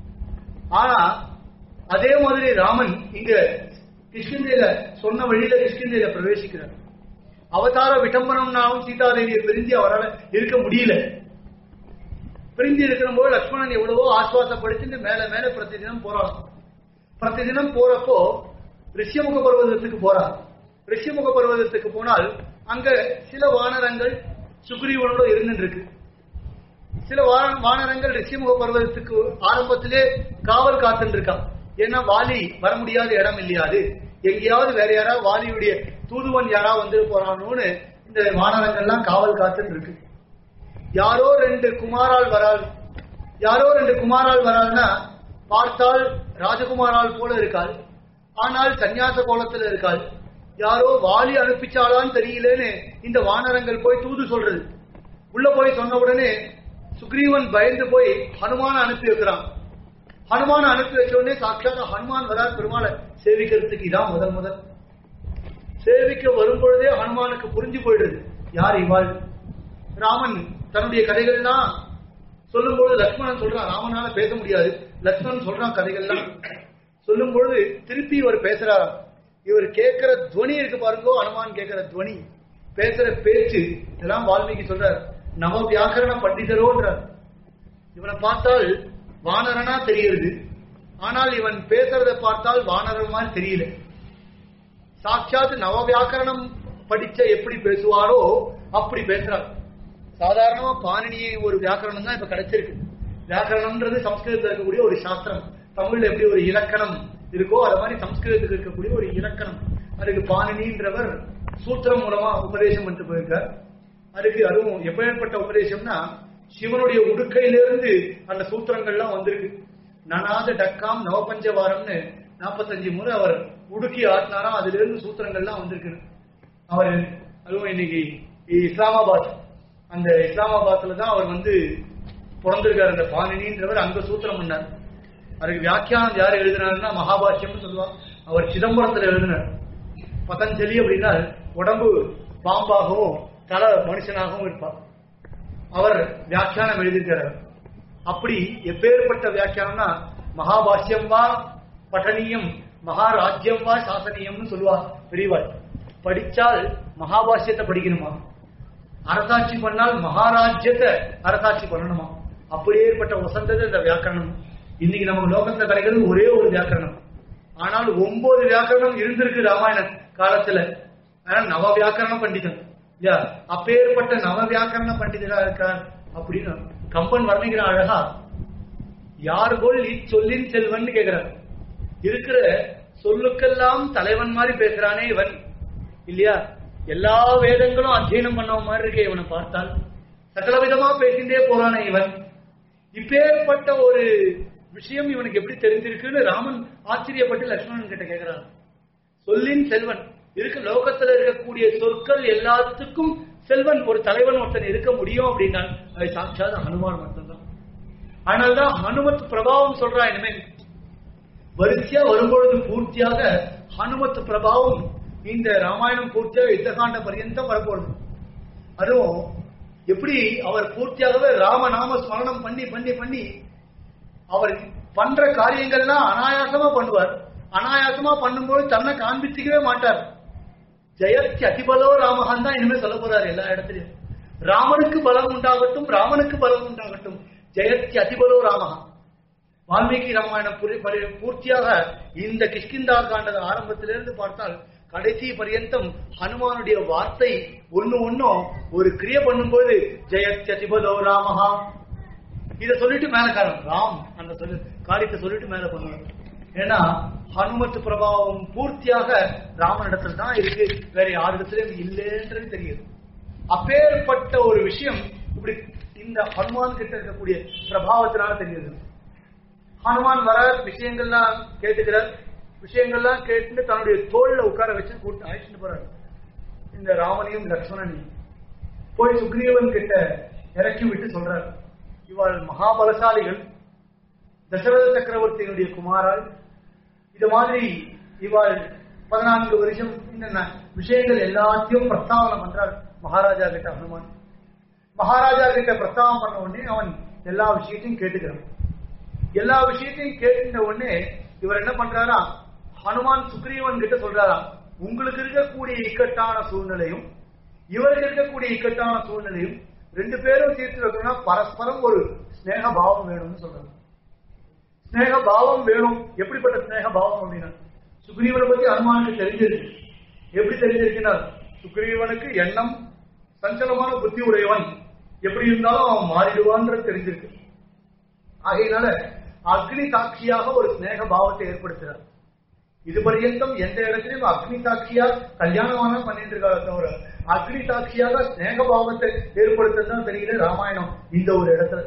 ஆனா அதே மாதிரி ராமன் இங்க கிருஷ்ணந்தையில சொன்ன வழியில கிருஷ்ணந்தையில பிரவேசிக்கிறார் அவதார விட்டம்பனம்னாலும் சீதாதேவியை பிரிஞ்சு அவரால் இருக்க முடியல பிரிஞ்சு இருக்கிற போது லக்ஷ்மணன் எவ்வளவோ ஆஸ்வாசப்படுத்திட்டு மேல மேல பிரதி தினம் போறான் பிரதி தினம் போறப்போ ரிஷ்யமுக பர்வதத்துக்கு போறார் ரிஷ்யமுக பர்வதத்துக்கு போனால் அங்க சில வானரங்கள் சுக்ரீவனோட இருந்துட்டு இருக்கு சில வான- வானரங்கள் ரிஷிமுக பர்வதத்துக்கு ஆரம்பத்திலே காவல் காத்துட்டு இருக்கான் ஏன்னா வாலி வர முடியாத இடம் இல்லையாது எங்கேயாவது வேற யாராவது வாலியுடைய தூதுவன் யாராவது வந்து போறானோன்னு இந்த வானரங்கள்லாம் காவல் காத்துட்டு இருக்கு யாரோ ரெண்டு குமாரால் வரால் யாரோ ரெண்டு குமாரால் வரால்னா பார்த்தால் ராஜகுமாரால் போல இருக்காள் ஆனால் சந்நியாச கோலத்துல இருக்காள் யாரோ வாலி அனுப்பிச்சாளான்னு தெரியலன்னு இந்த வானரங்கள் போய் தூது சொல்றது உள்ள போய் சொன்ன உடனே சுக்ரீவன் பயந்து போய் ஹனுமான அனுப்பி வைக்கிறான் ஹனுமான அனுப்பி வச்ச உடனே சாட்சாத் ஹனுமான் வரார் பெருமாளை சேவிக்கிறதுக்கு இதான் முதல் முதல் சேவிக்க வரும் பொழுதே ஹனுமானுக்கு புரிஞ்சு போயிடுது யார் இவாள் ராமன் தன்னுடைய கதைகள்லாம் சொல்லும்போது லக்ஷ்மணன் சொல்றான் ராமனால பேச முடியாது லக்ஷ்மணன் சொல்றான் கதைகள்லாம் சொல்லும் பொழுது திருப்பி இவர் பேசுறாராம் இவர் கேட்கிற துவனி இருக்கு பாருங்கோ அனுமான் கேட்கிற துவனி பேசுற பேச்சு இதெல்லாம் வால்மீகி சொல்றார் நவ வியாக்கரண பண்டிதரோன்றார் இவனை பார்த்தால் வானரனா தெரியுது ஆனால் இவன் பேசுறதை பார்த்தால் வானரன் மாதிரி தெரியல சாட்சாத் நவ வியாக்கரணம் படிச்ச எப்படி பேசுவாரோ அப்படி பேசுறார் சாதாரணமா பாணினியை ஒரு வியாக்கரணம் தான் இப்ப கிடைச்சிருக்கு வியாக்கரணம்ன்றது சம்ஸ்கிருதத்தில் இருக்கக்கூடிய ஒரு சாஸ்திரம் தமிழ்ல எப்படி ஒரு இலக்கணம் இருக்கோ அது மாதிரி சம்ஸ்கிருதத்துக்கு இருக்கக்கூடிய ஒரு இலக்கணம் அதுக்கு பாணினின்றவர் சூத்திரம் மூலமா உபதேசம் பண்ணிட்டு போயிருக்கார் அதுக்கு அதுவும் எப்பேற்பட்ட உபதேசம்னா சிவனுடைய உடுக்கையிலிருந்து அந்த சூத்திரங்கள்லாம் வந்திருக்கு நனாத டக்காம் நவபஞ்சவாரம்னு நாற்பத்தஞ்சு முறை அவர் உடுக்கி ஆட்டினாராம் அதுல இருந்து சூத்திரங்கள்லாம் வந்திருக்கு அவர் அதுவும் இன்னைக்கு இஸ்லாமாபாத் அந்த இஸ்லாமாபாத்ல தான் அவர் வந்து பிறந்திருக்காரு அந்த பாணினின்றவர் அங்க சூத்திரம் பண்ணார் அதுக்கு வியாக்கியானம் யார் எழுதினாருன்னா மகாபாஷ்யம்னு சொல்லுவாங்க அவர் சிதம்பரத்துல எழுதினார் பதஞ்சலி அப்படின்னா உடம்பு பாம்பாகவும் தலை மனுஷனாகவும் இருப்பார் அவர் வியாக்கியானம் எழுதியிருக்கிறார் அப்படி எப்பேற்பட்ட வியாக்கியானம்னா மகாபாஷ்யம் வா பఠనீயம் மகாராஜ்யம் வா சாசனியம்னு சொல்லுவார் பெரியவாள் படிச்சால் மகாபாஷ்யத்தை படிக்கணுமா அரசாட்சி பண்ணால் மகாராஜ்யத்தை அரசாட்சி பண்ணணுமா அப்படியேற்பட்ட வசந்தது இந்த வியாக்கரணம் இன்னைக்கு நமக்கு லோகத்துல கிடைக்கிறது ஒரே ஒரு வியாக்கரணம் ஆனால் ஒன்பது வியாக்கரணம் இருந்திருக்கு ராமாயண காலத்துல ஆனா நவ வியாக்கரண பண்டிதன் இல்லையா அப்பேற்பட்ட நவ வியாக்கரண பண்டிதரா இருக்கார் அப்படின்னு கம்பன் வர்ணிக்கிற அழகா யார் போல் இச்சொல்லின் செல்வன் கேக்குறார் இருக்கிற சொல்லுக்கெல்லாம் தலைவன் மாதிரி பேசுறானே இவன் இல்லையா எல்லா வேதங்களும் அத்தியனம் பண்ண மாதிரி இருக்கே இவனை பார்த்தால் சகல விதமா பேசிட்டே போறானே இவன் இப்பேற்பட்ட ஒரு விஷயம் இவனுக்கு எப்படி தெரிஞ்சிருக்குன்னு ராமன் ஆச்சரியப்பட்டு லக்ஷ்மணன் கிட்ட கேக்குறான் சொல்லின் செல்வன் இருக்க லோகத்துல இருக்கக்கூடிய சொற்கள் எல்லாத்துக்கும் செல்வன் ஒரு தலைவன் ஒருத்தன் இருக்க முடியும் அப்படின்னா அது சாட்சாத் ஹனுமான் மட்டும்தான் அதனால்தான் ஹனுமத் பிரபாவம் சொல்றா இனிமே வரிசையா வரும்பொழுது பூர்த்தியாக ஹனுமத் பிரபாவம் இந்த ராமாயணம் பூர்த்தியா யுத்தகாண்ட பரியந்தம் வரப்போகுது அதுவும் எப்படி அவர் பூர்த்தியாகவே ராமநாம ஸ்மரணம் பண்ணி பண்ணி பண்ணி அவர் பண்ற காரியங்கள்லாம் அனாயாசமா பண்ணுவார் அனாயாசமா பண்ணும்போது தன்னை காண்பிச்சுக்கவே மாட்டார் ஜெயத்தி அதிபலோ ராமஹான் தான் இனிமே சொல்ல போறாரு எல்லா இடத்துலயும் ராமனுக்கு பலம் உண்டாகட்டும் ராமனுக்கு பலம் உண்டாகட்டும் ஜெயத்தி அதிபலோ ராமஹா வால்மீகி ராமாயணம் புரி- பரி- பூர்த்தியாக இந்த கிஷ்கிந்தா காண்டத ஆரம்பத்திலிருந்து பார்த்தால் கடைசி பரியந்தம் ஹனுமானுடைய வார்த்தை ஒண்ணு ஒண்ணும் ஒரு கிரிய பண்ணும்போது ஜெயத்தி அதிபலோ ராமஹா இத சொல்லிட்டு மேல காரணம் ராம் அந்த சொல்லு காரியத்தை சொல்லிட்டு மேல பண்ணுவார் ஏன்னா ஹனுமத் பிரபாவம் பூர்த்தியாக ராமனிடத்துல தான் இருக்கு வேற யாரிடத்திலும் இல்லைன்றது தெரியுது அப்பேற்பட்ட ஒரு விஷயம் இப்படி இந்த ஹனுமான் கிட்ட இருக்கக்கூடிய பிரபாவத்தினால தெரியுது ஹனுமான் வர விஷயங்கள்லாம் கேட்டுக்கிறார் விஷயங்கள்லாம் கேட்டு தன்னுடைய தோல்ல உட்கார வச்சு கூட்டு அழைச்சிட்டு போறாரு இந்த ராமனையும் லக்ஷ்மணனையும் போய் சுக்ரீவன் கிட்ட இறக்கி விட்டு சொல்றார் இவள் மகாபலசாலிகள் தசரத சக்கரவர்த்தியினுடைய குமாராள் இது மாதிரி இவள் பதினான்கு வருஷம் இந்த ந- விஷயங்கள் எல்லாத்தையும் பிரஸ்தாவனம் பண்றார் மகாராஜா கிட்ட ஹனுமான் மகாராஜா கிட்ட பிரஸ்தாவம் பண்ண உடனே அவன் எல்லா விஷயத்தையும் கேட்டுக்கிறான் எல்லா விஷயத்தையும் கேட்ட உடனே இவர் என்ன பண்றாரா ஹனுமான் சுக்ரீவன் கிட்ட சொல்றாராம் உங்களுக்கு இருக்கக்கூடிய இக்கட்டான சூழ்நிலையும் இவருக்கு இருக்கக்கூடிய இக்கட்டான சூழ்நிலையும் ரெண்டு பேரும் தீர்த்து வைக்கணும்னா பரஸ்பரம் ஒரு ஸ்நேக பாவம் வேணும்னு சொல்றாங்க ஸ்நேக பாவம் வேணும் எப்படிப்பட்ட ஸ்நேக பாவம் அப்படின்னா சுக்ரீவனை பத்தி அனுமானுக்கு தெரிஞ்சிருக்கு எப்படி தெரிஞ்சிருக்குன்னா சுக்ரீவனுக்கு எண்ணம் சஞ்சலமான புத்தி உடையவன் எப்படி இருந்தாலும் அவன் மாறிடுவான்றது தெரிஞ்சிருக்கு ஆகையினால அக்னி சாட்சியாக ஒரு ஸ்நேக பாவத்தை ஏற்படுத்துறார் இது பர்யந்தம் எந்த இடத்திலும் அக்னி சாட்சியா கல்யாணமான பண்ணிட்டு இருக்காங்க தவிர அக்னி சாட்சியாக ஸ்நேக பாவத்தை ஏற்படுத்துறதுதான் தெரியல ராமாயணம் இந்த ஒரு இடத்துல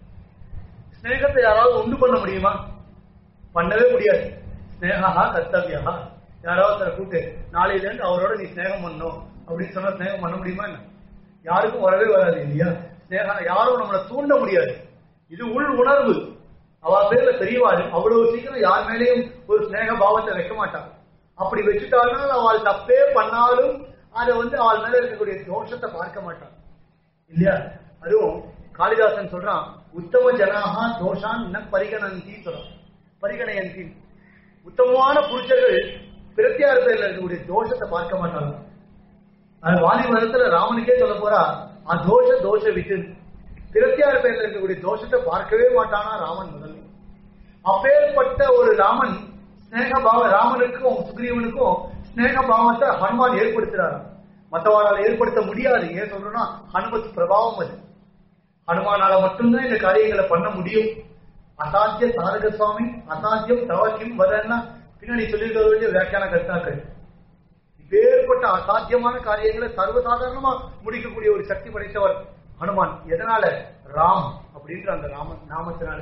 ஸ்நேகத்தை யாராவது உண்டு பண்ண முடியுமா பண்ணவே முடியாது ஸ்னேகா கர்த்தவியா யாராவது ஒருத்தரை கூட்டு நாளையில இருந்து அவரோட நீ ஸ்நேகம் பண்ணணும் அப்படின்னு சொன்னா ஸ்நேகம் பண்ண முடியுமா என்ன யாருக்கும் வரவே வராது இல்லையா ஸ்னேகா யாரும் நம்மளை தூண்ட முடியாது இது உள் உணர்வு அவ பேர்ல தெரியவாது அவ்வளவு சீக்கிரம் யார் மேலேயும் ஒரு ஸ்நேக பாவத்தை வைக்க மாட்டான் அப்படி வச்சுட்டாலும் அவள் தப்பே பண்ணாலும் அதை வந்து அவள் மேல இருக்கக்கூடிய தோஷத்தை பார்க்க மாட்டான் இல்லையா அதுவும் காளிதாசன் சொல்றான் உத்தம ஜனாகா தோஷான் ந பரிகணந்தி சொல்றான் பரிகணயந்தி உத்தமமான புருஷர்கள் பிரத்தியார் பேர்ல இருக்கக்கூடிய தோஷத்தை பார்க்க மாட்டாங்க அது வாலி மரத்துல ராமனுக்கே சொல்ல போறா அதோஷ தோஷ விட்டு பிரத்தியார் பேர்ல இருக்கக்கூடிய தோஷத்தை பார்க்கவே மாட்டானா ராமன் முதல்ல அப்பேற்பட்ட ஒரு ராமன் ஸ்நேக பாவ ராமனுக்கும் சுக்ரீவனுக்கும் ஸ்நேக பாவத்தை ஹனுமான் ஏற்படுத்துறாரு மற்றவரால் ஏற்படுத்த முடியாது ஏன் சொல்றோம்னா ஹனுமத் பிரபாவம் அது ஹனுமானால மட்டும்தான் இந்த காரியங்களை பண்ண முடியும் அசாத்திய சாரக சுவாமி அசாத்தியம் தவக்கியம் வதன்னா பின்னாடி சொல்லியிருக்க வேண்டிய வியாக்கியான கருத்தாக்கள் இப்பேற்பட்ட அசாத்தியமான காரியங்களை சர்வசாதாரணமா முடிக்கக்கூடிய ஒரு சக்தி படைத்தவர் ஹனுமான் எதனால ராம் அப்படின்ற அந்த ராம நாமத்தினால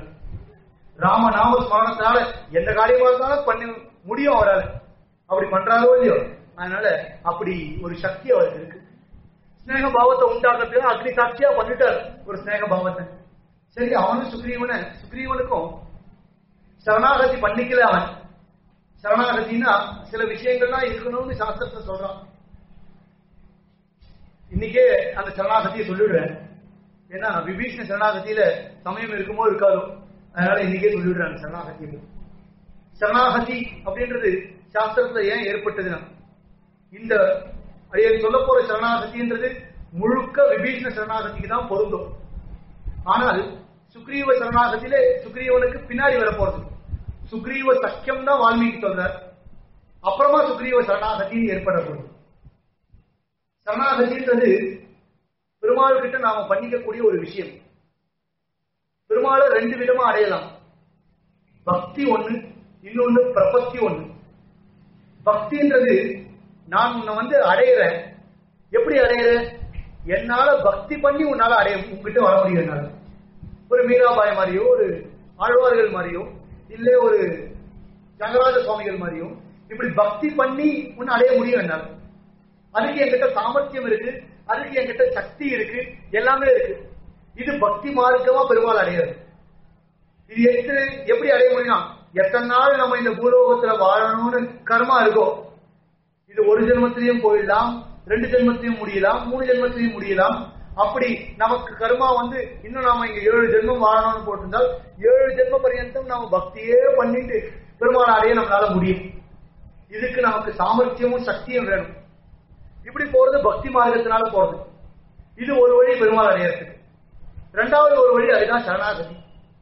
ராம நாம ஸ்மரணத்தினால எந்த காரியமா இருந்தாலும் பண்ணி முடியும் அவரால் அப்படி பண்றாரோ இல்லையோ அதனால அப்படி ஒரு சக்தி அவருக்கு இருக்கு ஸ்நேக பாவத்தை உண்டாக்குறதுக்கு அக்னி சாட்சியா பண்ணிட்டார் ஒரு ஸ்நேக பாவத்தை சரி அவனும் சுக்ரீவனை சுக்ரீவனுக்கும் சரணாகதி பண்ணிக்கல அவன் சரணாகதினா சில விஷயங்கள்லாம் இருக்கணும்னு சாஸ்திரத்தை சொல்றான் இன்னைக்கே அந்த சரணாகதியை சொல்லிடுறேன் ஏன்னா விபீஷ்ண சரணாகதியில சமயம் இருக்குமோ இருக்காதோ அதனால இன்னைக்கே சொல்லிடுறேன் அந்த சரணாகதி சரணாகதி அப்படின்றது சாஸ்திரத்துல ஏன் ஏற்பட்டதுன்னா இந்த அடியன் சொல்ல போற சரணாகதின்றது முழுக்க விபீஷ்ண சரணாகதிக்கு தான் பொருந்தும் ஆனால் சுக்ரீவ சரணாகதியிலே சுக்ரீவனுக்கு பின்னாடி வர போறது சுக்ரீவ சக்கியம் தான் வால்மீகி சொல்றார் அப்புறமா சுக்ரீவ சரணாகதின்னு ஏற்பட போகுது சரணாகதின்றது பெருமாள் கிட்ட நாம பண்ணிக்கக்கூடிய ஒரு விஷயம் பெருமாளை ரெண்டு விதமா அடையலாம் பக்தி ஒண்ணு இன்னொன்னு பிரபத்தி ஒண்ணு பக்தின்றது நான் உன்னை வந்து அடையிறேன் எப்படி அடையிறேன் என்னால பக்தி பண்ணி உன்னால அடைய உங்ககிட்ட வர முடியும் என்னால ஒரு மீராபாய் மாதிரியோ ஒரு ஆழ்வார்கள் மாதிரியோ இல்ல ஒரு ஜங்கராஜ சுவாமிகள் மாதிரியோ இப்படி பக்தி பண்ணி உன்னை அடைய முடியும் என்னால அதுக்கு என்கிட்ட சாமர்த்தியம் இருக்கு அதுக்கு என்கிட்ட சக்தி இருக்கு எல்லாமே இருக்கு இது பக்தி மார்க்கமா பெருமாள் அடையாது இது எத்தனை எப்படி அடைய முடியும் எத்தனை நாள் நம்ம இந்த பூலோகத்துல வாழணும்னு கர்மா இருக்கோ இது ஒரு ஜென்மத்திலையும் போயிடலாம் ரெண்டு ஜென்மத்திலையும் முடியலாம் மூணு ஜென்மத்திலையும் முடியலாம் அப்படி நமக்கு கர்மா வந்து இன்னும் நாம இங்க ஏழு ஜென்மம் வாழணும்னு போட்டிருந்தால் ஏழு ஜென்ம பரியந்தம் நாம பக்தியே பண்ணிட்டு பெருமாள் அடைய நம்மளால முடியும் இதுக்கு நமக்கு சாமர்த்தியமும் சக்தியும் வேணும் இப்படி போறது பக்தி மார்க்கத்தினால போறது இது ஒரு வழி பெருமாள் அடையறதுக்கு ரெண்டாவது ஒரு வழி அதுதான் சரணாகதி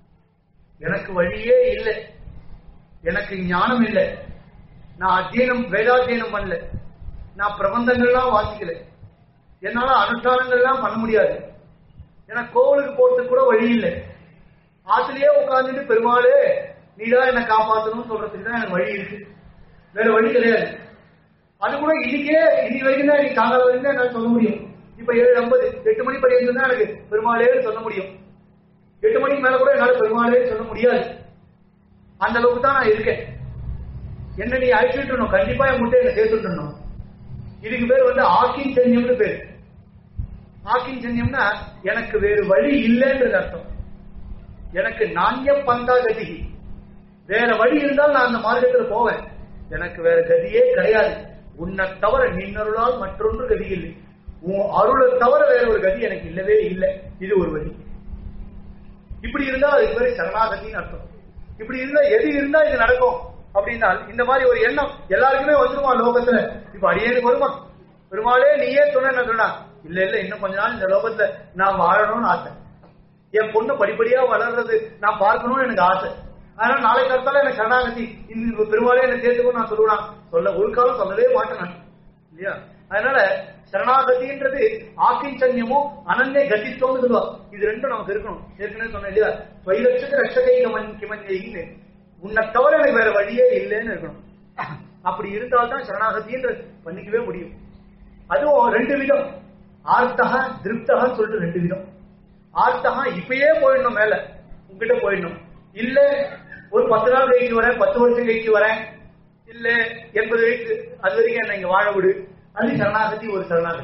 எனக்கு வழியே இல்லை எனக்கு ஞானம் இல்லை நான் அத்தியனம் வேதாத்தியனம் பண்ணல நான் பிரபந்தங்கள்லாம் வாசிக்கல என்னால அனுஷ்டானங்கள்லாம் பண்ண முடியாது எனக்கு கோவிலுக்கு போறதுக்கு கூட வழி இல்லை ஆத்திலேயே உட்கார்ந்துட்டு பெருமாளே நீதான் என்னை காப்பாத்தணும்னு சொல்றதுக்கு தான் எனக்கு வழி இருக்கு வேற வழி கிடையாது அது கூட இன்னைக்கே இன்னைக்கு வரைக்கும் தான் இன்னைக்கு சாயங்காலம் வரைக்கும் தான் என்னால சொல்ல முடியும் இப்ப ஏழு ஐம்பது எட்டு மணி படி தான் எனக்கு பெருமாளேன்னு சொல்ல முடியும் எட்டு மணிக்கு மேல கூட என்னால பெருமாளே சொல்ல முடியாது அந்த அளவுக்கு தான் நான் இருக்கேன் என்ன நீ அழிச்சுட்டணும் கண்டிப்பா என் முட்டை என்ன சேர்த்துட்டணும் இதுக்கு பேர் வந்து ஆக்கின் சன்யம்னு பேர் ஆக்கின் சன்யம்னா எனக்கு வேறு வழி இல்லைன்றது அர்த்தம் எனக்கு நாண்ய பந்தா கதி வேற வழி இருந்தால் நான் அந்த மார்க்கத்துல போவேன் எனக்கு வேற கதியே கிடையாது உன்னை தவிர நின்னருளால் மற்றொன்று கதி இல்லை உன் அருளை தவிர வேற ஒரு கதி எனக்கு இல்லவே இல்லை இது ஒரு வழி இப்படி இருந்தா அதுக்கு பேரு சரணாகதின்னு அர்த்தம் இப்படி இருந்தா எது இருந்தா இது நடக்கும் அப்படின்னா இந்த மாதிரி ஒரு எண்ணம் எல்லாருக்குமே வந்துருமா லோகத்துல இப்ப அடியேனுக்கு வருமா பெருமாளே நீயே சொன்ன சொன்னா இல்ல இல்ல இன்னும் கொஞ்ச நாள் இந்த லோகத்துல நான் வாழணும்னு ஆசை என் பொண்ணு படிப்படியா வளர்றது நான் பார்க்கணும்னு எனக்கு ஆசை அதனால நாளை கருத்தால எனக்கு சரணாகதி இந்த பெருமாளே என்ன சேர்த்துக்கணும் நான் சொல்லுவேன் சொல்ல ஒரு காலம் சொல்லவே மாட்டேன் நான் இல்லையா அதனால சரணாகதின்றது ஆக்கிஞ்சன்யமும் அனன்ய கதித்துவம்னு சொல்லுவா இது ரெண்டும் நமக்கு இருக்கணும் ஏற்கனவே சொன்னேன் இல்லையா ஸ்வைலட்சத்து ரட்சகை கமன் கிமஞ்சைன்னு உன்னை தவிர எனக்கு வேற வழியே இல்லைன்னு இருக்கணும் அப்படி இருந்தால்தான் சரணாகதின்றது பண்ணிக்கவே முடியும் அதுவும் ரெண்டு விதம் ஆர்த்தகா திருப்தகான்னு சொல்லிட்டு ரெண்டு விதம் ஆர்த்தகா இப்பயே போயிடணும் மேல உங்ககிட்ட போயிடணும் இல்ல ஒரு பத்து நாள் கழிச்சு வரேன் பத்து வருஷம் கழிச்சு வரேன் இல்ல எண்பது வயசு அது வரைக்கும் என்ன இங்க வாழ விடு அது சரணாகதி ஒரு சரணாகதி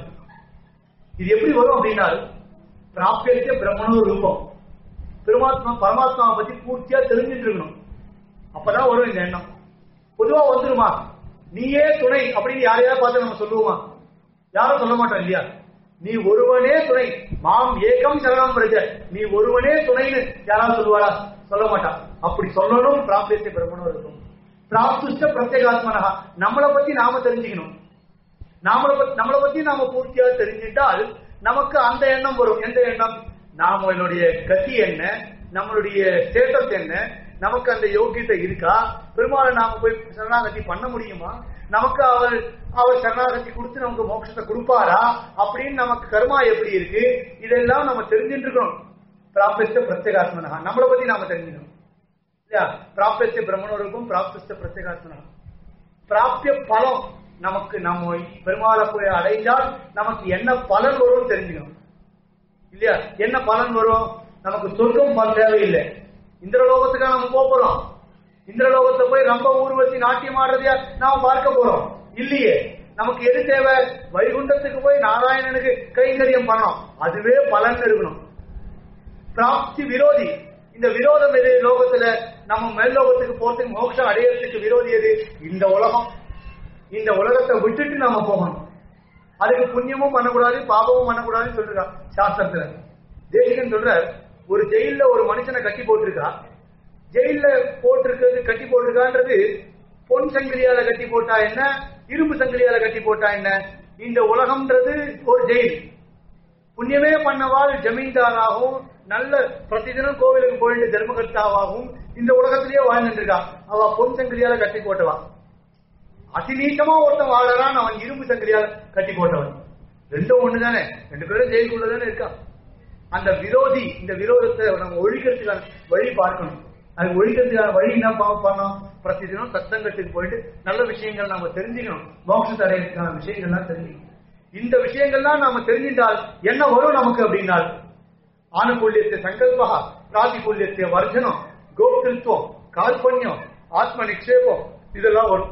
இது எப்படி வரும் அப்படின்னா பிராப்திய பிரம்மணோ ரூபம் பெருமாத்மா பரமாத்மாவை பத்தி பூர்த்தியா தெரிஞ்சுட்டு இருக்கணும் அப்பதான் வரும் இந்த எண்ணம் பொதுவா வந்துருமா நீயே துணை அப்படின்னு யாரையாவது பார்த்து நம்ம சொல்லுவோமா யாரும் சொல்ல மாட்டோம் இல்லையா நீ ஒருவனே துணை மாம் ஏகம் சரணம் பிரஜ நீ ஒருவனே துணைன்னு யாராவது சொல்லுவாரா சொல்ல மாட்டான் அப்படி சொல்லணும் பிராப்தியத்தை பிரம்மணம் இருக்கும் பிராப்துஷ்ட பிரத்யேகாத்மனகா நம்மளை பத்தி நாம தெரிஞ்சுக்கணும் நாமளை பத்தி நம்மளை பத்தி நாம பூர்த்தியா தெரிஞ்சிட்டால் நமக்கு அந்த எண்ணம் வரும் எந்த எண்ணம் நாமளுடைய கதி என்ன நம்மளுடைய ஸ்டேட்டஸ் என்ன நமக்கு அந்த யோகியத்தை இருக்கா பெருமாளை நாம போய் சரணாகதி பண்ண முடியுமா நமக்கு அவர் அவர் சரணாகதி கொடுத்து நமக்கு மோட்சத்தை கொடுப்பாரா அப்படின்னு நமக்கு கர்மா எப்படி இருக்கு இதெல்லாம் நம்ம தெரிஞ்சுட்டு இருக்கணும் பிராப்தித்த பிரத்யேகாத்மனகா நம்மளை பத்தி நாம தெரிஞ்சுக்கணும் இல்லையா பிராப்தித்த பிரம்மணருக்கும் பிராப்தித்த பிரத்யேகாத்மனகா பிராப்திய பலம் நமக்கு நம்ம பெருமாளை போய் அடைஞ்சால் நமக்கு என்ன பலன் வரும் தெரிஞ்சுக்கணும் இல்லையா என்ன பலன் வரும் நமக்கு சொர்க்கம் பல தேவையில்லை இந்திரலோகத்துக்காக நம்ம போக போறோம் இந்திரலோகத்தை போய் ரொம்ப ஊர்வசி நாட்டியம் ஆடுறதையா நாம பார்க்க போறோம் இல்லையே நமக்கு எது தேவை வைகுண்டத்துக்கு போய் நாராயணனுக்கு கைங்கரியம் பண்ணணும் அதுவே பலன் இருக்கணும் பிராப்தி விரோதி இந்த விரோதம் எது லோகத்துல நம்ம மேல் லோகத்துக்கு போறதுக்கு மோட்சம் அடையறதுக்கு விரோதி எது இந்த உலகம் இந்த உலகத்தை விட்டுட்டு நாம போகணும் அதுக்கு புண்ணியமும் பண்ணக்கூடாது பாபமும் பண்ணக்கூடாதுன்னு சொல்றான் சாஸ்திரத்துல தேசிகன் சொல்றார் ஒரு ஜெயில்ல ஒரு மனுஷனை கட்டி போட்டிருக்கா ஜெயில்ல போட்டிருக்கிறது கட்டி போட்டிருக்கான்றது பொன் சங்கிலியால கட்டி போட்டா என்ன இரும்பு சங்கிலியால கட்டி போட்டா என்ன இந்த உலகம்ன்றது ஒரு ஜெயில் புண்ணியமே பண்ணவாள் ஜமீன்தாராகவும் நல்ல பிரதிதினம் கோவிலுக்கு போயிட்டு தர்மகர்த்தாவாகவும் இந்த உலகத்திலேயே வாழ்ந்துட்டு இருக்கா அவ பொன் சங்கிலியால கட்டி போட்டவா அதிநீட்டமா ஒருத்தன் வாழறான் அவன் இரும்பு சங்கிலியால கட்டி போட்டவன் ரெண்டும் ஒண்ணுதானே ரெண்டு பேரும் ஜெயிலுக்குள்ள தானே இருக்கா அந்த விரோதி இந்த விரோதத்தை நம்ம ஒழிக்கிறதுக்கான வழி பார்க்கணும் அது ஒழிக்கிறதுக்கான வழி என்ன பா- பண்ணோம் பிரதிதினம் சத்தங்கத்துக்கு போயிட்டு நல்ல விஷயங்கள் நாம தெரிஞ்சுக்கணும் மோட்சத்தை அடையிறதுக்கான விஷயங்கள்லாம் தெரிஞ்சுக்கணும் இந்த விஷயங்கள்லாம் நாம தெரிஞ்சிட்டால் என்ன வரும் நமக்கு அப்படின்னால் ஆனுகூல்யத்தை சங்கல்பா பிராதிகூல்யத்தை வர்ஜனம் கோப்திருத்துவம் கால்பண்யம் ஆத்ம நிக்ஷேபம் இதெல்லாம் வரும்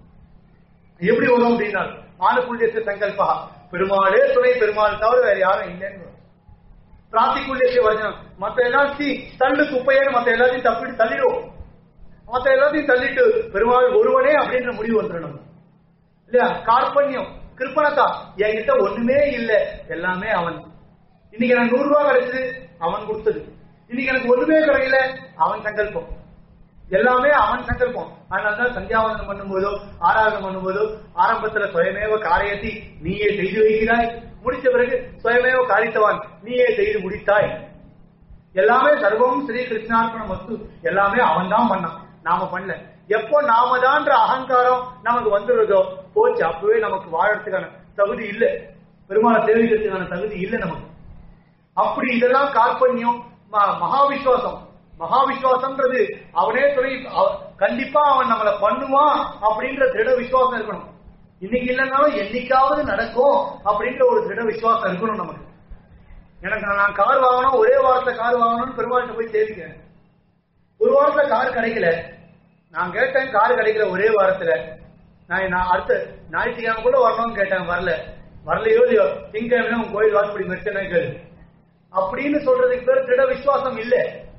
எப்படி வரும் அப்படின்னா ஆனுகூல்யத்தை சங்கல்பா பெருமாளே துணை பெருமாள் தவிர வேற யாரும் இல்லைன்னு வரும். பிராத்திகூல்யத்தை வர்ஜனம் மத்த எல்லாத்தையும் தள்ளு குப்பையன்னு மத்த எல்லாத்தையும் தப்பிட்டு தள்ளிடுவோம் மத்த எல்லாத்தையும் தள்ளிட்டு பெருமாள் ஒருவனே அப்படின்ற முடிவு வந்துடும் நம்ம இல்லையா கார்பண்யம் கிருப்பணத்தா என்கிட்ட ஒண்ணுமே இல்ல எல்லாமே அவன் இன்னைக்கு எனக்கு நூறு ரூபாய் கிடைச்சது அவன் கொடுத்தது இன்னைக்கு எனக்கு ஒண்ணுமே கிடைக்கல அவன் சங்கல்பம் எல்லாமே அவன் சங்கல்பம் அதனாலதான் சந்தியாவந்தனம் பண்ணும்போதோ ஆராதனம் பண்ணும்போதோ ஆரம்பத்துல சுயமேவ காரியத்தை நீயே செய்து வைக்கிறாய் முடிச்ச பிறகு சுயமேவ காரித்தவான் நீயே செய்து முடித்தாய் எல்லாமே சர்வம் ஸ்ரீ கிருஷ்ணார்ப்பணம் வஸ்து எல்லாமே அவன் தான் பண்ணான் நாம பண்ணல எப்போ நாம தான்ற அகங்காரம் நமக்கு வந்துடுறதோ போச்சு அப்பவே நமக்கு வாழறதுக்கான தகுதி இல்ல பெருமாளை சேவிக்கிறதுக்கான தகுதி இல்ல நமக்கு அப்படி இதெல்லாம் கார்பண்யம் ம- மகாவிஸ்வாசம் மகாவிஸ்வாசம்ன்றது அவனே துணை அவ- கண்டிப்பா அவன் நம்மளை பண்ணுவான் அப்படின்ற திட விசுவாசம் இருக்கணும் இன்னைக்கு இல்லைன்னாலும் என்னைக்காவது நடக்கும் அப்படின்ற ஒரு திட விசுவாசம் இருக்கணும் நமக்கு எனக்கு நான் நான் கார் வாங்கணும் ஒரே வாரத்துல கார் வாங்கணும்னு பெருமாள்கிட்ட போய் தேடிக்கிறேன் ஒரு வாரத்துல கார் கிடைக்கல நான் கேட்டேன் கார் கிடைக்கல ஒரே வாரத்துல நான் நான் அடுத்த ஞாயிற்றுக்கிழமைக்குள்ள வரணும்னு கேட்டேன் வரல வரலையோ இல்லையோ திங்கக்கிழமை உங்க கோயில் வாசப்படி மெச்சனை கேளு அப்படின்னு சொல்றதுக்கு பேர் திட விசுவாசம் இல்ல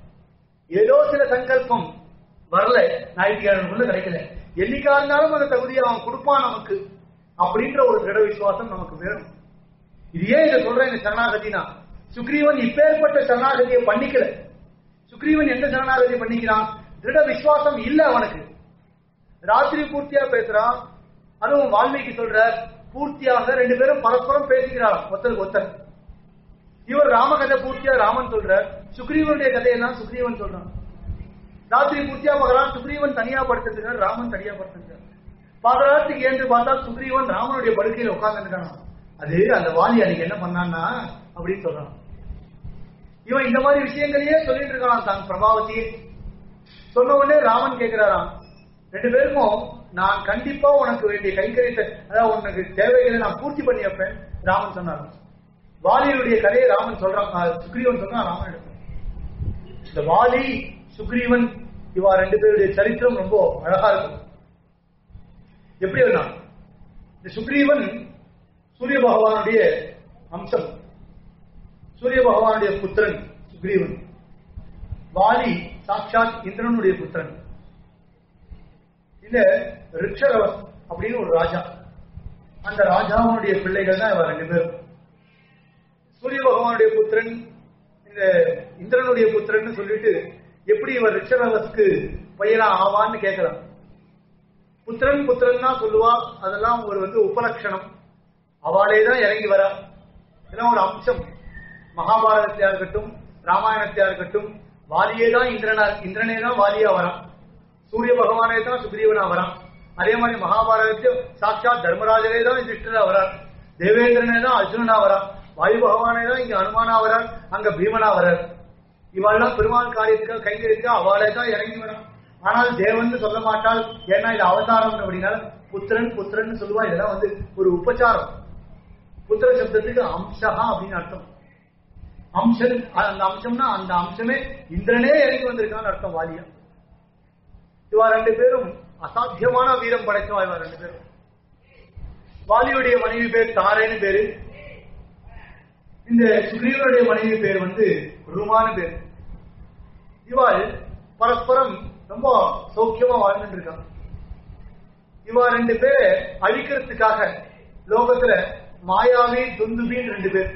ஏதோ சில சங்கல்பம் வரல ஞாயிற்றுக்கிழமைக்குள்ள கிடைக்கல என்னைக்கா இருந்தாலும் அந்த தகுதியை அவன் கொடுப்பான் நமக்கு அப்படின்ற ஒரு திட விசுவாசம் நமக்கு வேணும் இது ஏன் இதை சொல்றேன் இந்த சரணாகதினா சுக்ரீவன் இப்பேற்பட்ட சரணாகதியை பண்ணிக்கல சுக்ரீவன் எந்த சரணாகதியை பண்ணிக்கிறான் திருட விசுவாசம் இல்ல அவனுக்கு ராத்திரி பூர்த்தியா பேசுறான் அதுவும் வால்மீகி சொல்ற பூர்த்தியாக ரெண்டு பேரும் பரஸ்பரம் பேசிக்கிறாராம் ஒருத்தருக்கு ஒருத்தர் இவர் ராமகதை பூர்த்தியா ராமன் சொல்றார் சுக்ரீவனுடைய கதையெல்லாம் சுக்ரீவன் சொல்றான் ராத்திரி பூர்த்தியா பார்க்கலாம் சுக்ரீவன் தனியா படுத்திருக்கார் ராமன் தனியா படுத்திருக்கார் பாதராத்துக்கு ஏன்று பார்த்தா சுக்ரீவன் ராமனுடைய படுக்கையில உட்கார்ந்துருக்கான் அது அந்த வாலி அன்னைக்கு என்ன பண்ணான்னா அப்படின்னு சொல்றான் இவன் இந்த மாதிரி விஷயங்களையே சொல்லிட்டு இருக்கான் தான் பிரபாவத்தையே சொன்ன உடனே ராமன் கேட்கிறாராம் ரெண்டு பேருக்கும் நான் கண்டிப்பா உனக்கு வேண்டிய கைங்கரியத்தை அதாவது உனக்கு தேவைகளை நான் பூர்த்தி பண்ணி வைப்பேன் ராமன் சொன்னாராம் வாலியுடைய கதையை ராமன் சொல்றான் அஹ் சுக்ரீவன் சொல்றான் ராமன் எடுத்து இந்த வாலி சுக்ரீவன் இவா ரெண்டு பேருடைய சரித்திரம் ரொம்ப அழகா இருக்கும் எப்படி இருந்தான் இந்த சுக்ரீவன் சூரிய பகவானுடைய அம்சம் சூரிய பகவானுடைய புத்திரன் சுக்ரீவன் வாலி சாட்சாத் இந்திரனுடைய புத்திரன் இந்த ரிக்ஷரவஸ் அப்படின்னு ஒரு ராஜா அந்த ராஜாவுடைய பிள்ளைகள் தான் இவ ரெண்டு பேரும் சூரிய பகவானுடைய புத்திரன் இந்த இந்திரனுடைய புத்திரன் சொல்லிட்டு எப்படி இவர் ரிஷரவஸ்க்கு பையனா ஆவான்னு கேட்கிறான் புத்திரன் புத்திரன் தான் சொல்லுவா அதெல்லாம் ஒரு வந்து உபலட்சணம் அவளே தான் இறங்கி வரா இதெல்லாம் ஒரு அம்சம் மகாபாரதத்தியா இருக்கட்டும் ராமாயணத்தியா இருக்கட்டும் வாலியே தான் இந்திரனா இந்திரனே தான் வாலியா வரான் சூரிய பகவானே தான் சுக்ரீவனா வரான் அதே மாதிரி மகாபாரதத்தில் சாட்சாத் தர்மராஜரே தான் யுதிஷ்டரா வரார் தேவேந்திரனே தான் அர்ஜுனனா வரான் வாயு பகவானே தான் இங்க அனுமானா வரார் அங்க பீமனா வரார் இவாள்லாம் பெருமாள் காரியத்துக்காக கைங்கரிக்கா அவளே தான் இறங்கி வரான் ஆனால் தேவன் சொல்ல மாட்டாள் ஏன்னா இது அவதாரம் அப்படின்னா புத்திரன் புத்திரன் சொல்லுவா இதெல்லாம் வந்து ஒரு உபச்சாரம் புத்திர சப்தத்துக்கு அம்சா அப்படின்னு அர்த்தம் அம்சன் அந்த அம்சம்னா அந்த அம்சமே இந்திரனே இறங்கி வந்திருக்கான்னு அர்த்தம் வாலியா இவா ரெண்டு பேரும் அசாத்தியமான வீரம் படைச்சவா இவா ரெண்டு பேரும் வாலியுடைய மனைவி பேர் தாரேன்னு பேரு இந்த சுக்ரீவனுடைய மனைவி பேர் வந்து ருமான்னு பேர் இவாள் பரஸ்பரம் ரொம்ப சௌக்கியமா வாழ்ந்துட்டு இருக்கான் இவா ரெண்டு பேரை அழிக்கிறதுக்காக லோகத்துல மாயாவி துந்துபின்னு ரெண்டு பேர்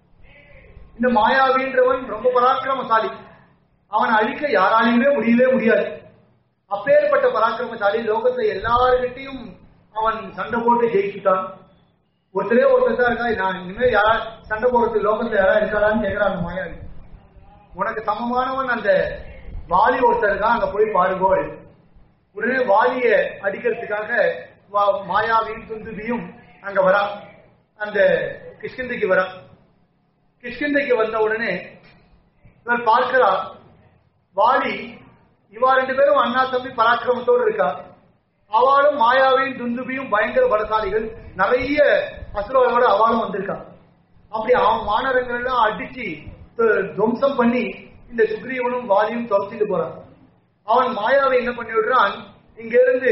இந்த மாயாவின்றவன் ரொம்ப பராக்கிரமசாலி அவனை அழிக்க யாராலையுமே முடியவே முடியாது அப்பேற்பட்ட பராக்கிரமசாலி லோகத்துல எல்லாருக்கிட்டையும் அவன் சண்டை போட்டு ஜெயிச்சுட்டான் ஒருத்தரே ஒருத்தர் தான் இருக்கா நான் இனிமே யாரா சண்டை போடுறதுக்கு லோகத்துல யாரா இருக்காளான்னு கேட்கிறான் அந்த மாயாவி உனக்கு சமமானவன் அந்த வாலி ஒருத்தர் இருக்கான் அங்க போய் பாருங்கோள் உடனே வாலிய அடிக்கிறதுக்காக வா- மாயாவியும் துந்துபியும் அங்க வரா அந்த கிஷ்கிந்தைக்கு வரா கிஷ்கிந்தைக்கு வந்த உடனே இவர் பார்க்கிறா வாலி இவா ரெண்டு பேரும் அண்ணா தம்பி பராக்கிரமத்தோடு இருக்கா அவளும் மாயாவையும் துந்துபியும் பயங்கர பலசாலிகள் நிறைய அசுரர்களோட அவளும் வந்திருக்கா அப்படி அவன் மாநகரங்கள் எல்லாம் அடிச்சு து- துவம்சம் பண்ணி இந்த சுக்ரீவனும் வாலியும் துரத்திட்டு போறான் அவன் மாயாவை என்ன பண்ணி விடுறான் இங்க இருந்து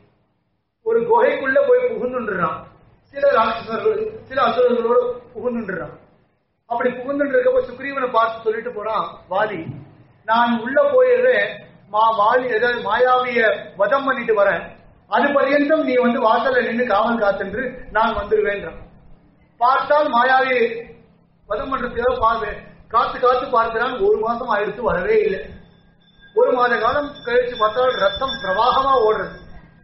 ஒரு குகைக்குள்ள போய் புகுந்துன்றான் சில ராட்சசர்கள் சில அசுரர்களோட புகுந்துன்றான் அப்படி புகுந்துட்டு இருக்கப்ப சுக்ரீவனை பார்த்து சொல்லிட்டு போறான் வாலி நான் உள்ள போயிடுறேன் மா வாலி ஏதாவது மாயாவிய வதம் பண்ணிட்டு வரேன் அது பர்யந்தம் நீ வந்து வாசல்ல நின்னு காவல் காத்துன்று நான் வந்துருவேன்றான் பார்த்தால் மாயாவி வதம் பண்றதுக்காக பார்ப்பேன் காத்து காத்து பார்க்கிறான் ஒரு மாசம் ஆயிடுத்து வரவே இல்லை ஒரு மாத காலம் கழிச்சு பார்த்தால் ரத்தம் பிரவாகமா ஓடுறது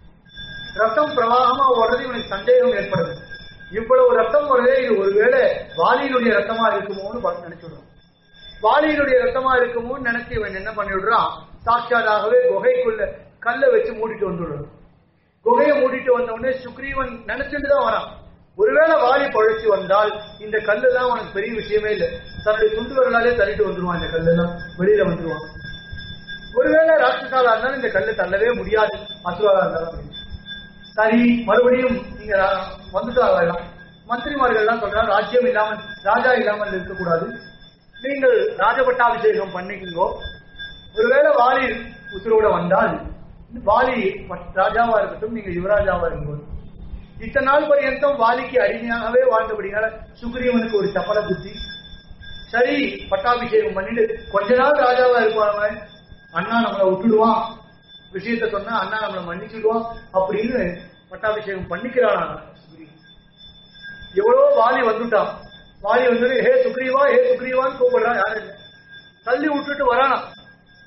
ரத்தம் பிரவாகமா ஓடுறது இவனுக்கு சந்தேகம் ஏற்படுது இவ்வளவு ரத்தம் வருதே இது ஒருவேளை வாலியினுடைய ரத்தமா இருக்குமோன்னு பார்த்து நினைச்சுடுறான் வாலியினுடைய ரத்தமா இருக்குமோன்னு நினைச்சு இவன் என்ன பண்ணி விடுறான் சாட்சாதாகவே குகைக்குள்ள கல்லை வச்சு மூடிட்டு வந்துடுறான் குகையை மூடிட்டு வந்த உடனே சுக்ரீவன் நினைச்சிட்டு தான் வரான் ஒருவேளை வாலி பழச்சு வந்தால் இந்த கல்லெல்லாம் அவனுக்கு பெரிய விஷயமே இல்லை தன்னுடைய துண்டு விரலாலே தள்ளிட்டு வந்துருவான் இந்த கல்லெல்லாம் வெளியில வந்துருவான் ஒருவேளை ராட்சசாலா இருந்தாலும் இந்த கல்லை தள்ளவே முடியாது அசுராலா இருந்தாலும் அப்படின்னு. சரி மறுபடியும் நீங்க ரா- வந்துட்டு வரலாம் மந்திரிமார்கள் எல்லாம் சொல்றாங்க ராஜ்யம் இல்லாமல் ராஜா இல்லாமல் இருக்கக்கூடாது நீங்கள் ராஜபட்டாபிஷேகம் பண்ணிக்கோ ஒருவேளை வாலி உசுரோட வந்தால் வாலி பட்- ராஜாவா இருக்கட்டும் நீங்க யுவராஜாவா இருக்கும்போது இத்தனை நாள் பர்யந்தம் வாலிக்கு அடிமையாகவே வாழ்ந்தபடினால சுக்ரீவனுக்கு ஒரு சப்பல புத்தி சரி பட்டாபிஷேகம் பண்ணிட்டு கொஞ்ச நாள் ராஜாவா இருப்பாங்க அண்ணா நம்மளை விட்டுடுவான் விஷயத்த சொன்னா அண்ணா நம்மளை மன்னிச்சுடுவான் அப்படின்னு பட்டாபிஷேகம் பண்ணிக்கிறானா சுக்ரீவன் எவ்வளவோ வாலி வந்துட்டான் வாலி வந்து ஹே சுக்ரீவா ஹே சுக்ரீவான்னு கூப்பிடுறான் யாரு இல்ல. தள்ளி விட்டுட்டு வரானா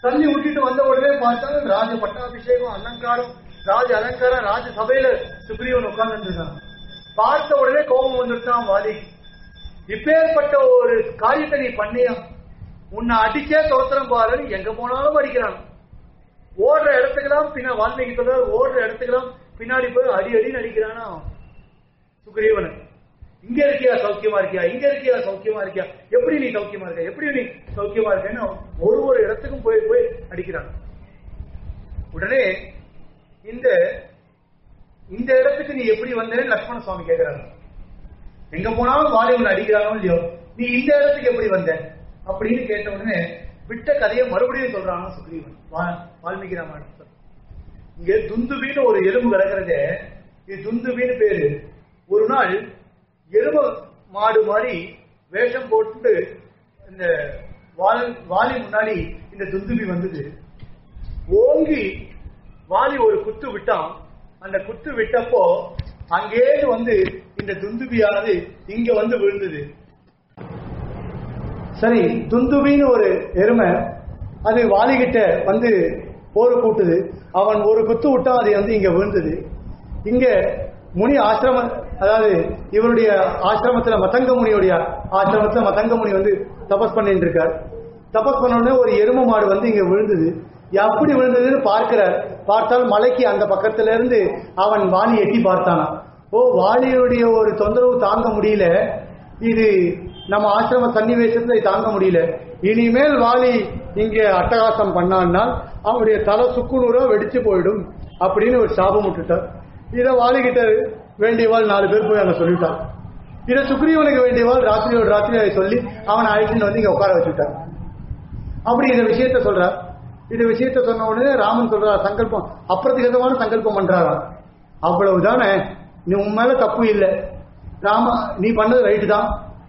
தள்ளி விட்டுட்டு வந்த உடனே பார்த்தா ராஜ பட்டாபிஷேகம் அலங்காரம் ராஜ அலங்காரம் ராஜ சபையில சுக்ரீவன் உட்கார்ந்து இருக்கான் பார்த்த உடனே கோபம் வந்துட்டான் வாலி இப்பேற்பட்ட ஒரு காரியத்தை நீ பண்ணியா உன்னை அடிச்சே தோத்திரம் பாரு எங்க போனாலும் அடிக்கிறான் ஓடுற இடத்துக்கெல்லாம் பின்ன வால்மீகி சொல்றாரு ஓடுற இடத்துக்கெல்லாம் பின்னாடி போய் அடி அடின்னு அடிக்கிறானா சுக்ரீவன் இங்க இருக்கியா சௌக்கியமா இருக்கியா இங்க இருக்கியா சௌக்கியமா இருக்கியா எப்படி நீ சௌக்கியமா இருக்க எப்படி நீ சௌக்கியமா இருக்கேன்னு ஒரு ஒரு இடத்துக்கும் போய் போய் அடிக்கிறான் உடனே இந்த இந்த இடத்துக்கு நீ எப்படி வந்தேன்னு லக்ஷ்மண சுவாமி கேக்குறாரு எங்க போனாலும் வாலி உன்னை அடிக்கிறானோ இல்லையோ நீ இந்த இடத்துக்கு எப்படி வந்த அப்படின்னு கேட்ட உடனே விட்ட கதையை மறுபடியும் சொல்றானா சுக்ரீவன் வா- வால்மீகி ராமாயணம் இங்க துந்துபின்னு ஒரு எறும்பு கிடக்கிறதே இது துந்துபின்னு பேரு ஒரு நாள் எரும மாடு மாதிரி வேஷம் போட்டு இந்த வால் வாலி முன்னாடி இந்த துந்துபி வந்தது ஓங்கி வாலி ஒரு குத்து விட்டான் அந்த குத்து விட்டப்போ அங்கேயிருந்து வந்து இந்த துந்துபியானது இங்க வந்து விழுந்தது சரி துந்துபின்னு ஒரு எருமை அது வாலிகிட்ட வந்து போர் கூட்டுது அவன் ஒரு குத்து விட்டான் அது வந்து இங்க விழுந்தது இங்க முனி ஆசிரம அதாவது இவருடைய ஆசிரமத்துல மதங்க முனியுடைய ஆசிரமத்துல மதங்க முனி வந்து தபஸ் பண்ணிட்டு இருக்கார் தபஸ் பண்ண உடனே ஒரு எரும மாடு வந்து இங்க விழுந்தது எப்படி விழுந்ததுன்னு பார்க்கிறார் பார்த்தால் மலைக்கு அந்த பக்கத்துல இருந்து அவன் வாலி எட்டி பார்த்தானா ஓ வாலியுடைய ஒரு தொந்தரவு தாங்க முடியல இது நம்ம ஆசிரம சன்னிவேசத்தை தாங்க முடியல இனிமேல் வாலி இங்க அட்டகாசம் பண்ணான்னா அவனுடைய தலை சுக்குநூறா வெடிச்சு போயிடும் அப்படின்னு ஒரு சாபம் விட்டுட்டார் இதை வாலிகிட்ட வேண்டியவாள் நாலு பேர் போய் அங்க சொல்லிட்டான் இதை சுக்ரீவனுக்கு வேண்டியவாள் ராத்திரியோட ராத்திரி அதை சொல்லி அவனை அழைச்சிட்டு வந்து இங்க உட்கார வச்சுட்டான் அப்படி இந்த விஷயத்த சொல்றார் இந்த விஷயத்த சொன்ன உடனே ராமன் சொல்றார் சங்கல்பம் அப்பிரதிகதமான சங்கல்பம் பண்றாராம் அவ்வளவுதானே நீ உன் மேல தப்பு இல்லை ராமா நீ பண்ணது ரைட்டு தான்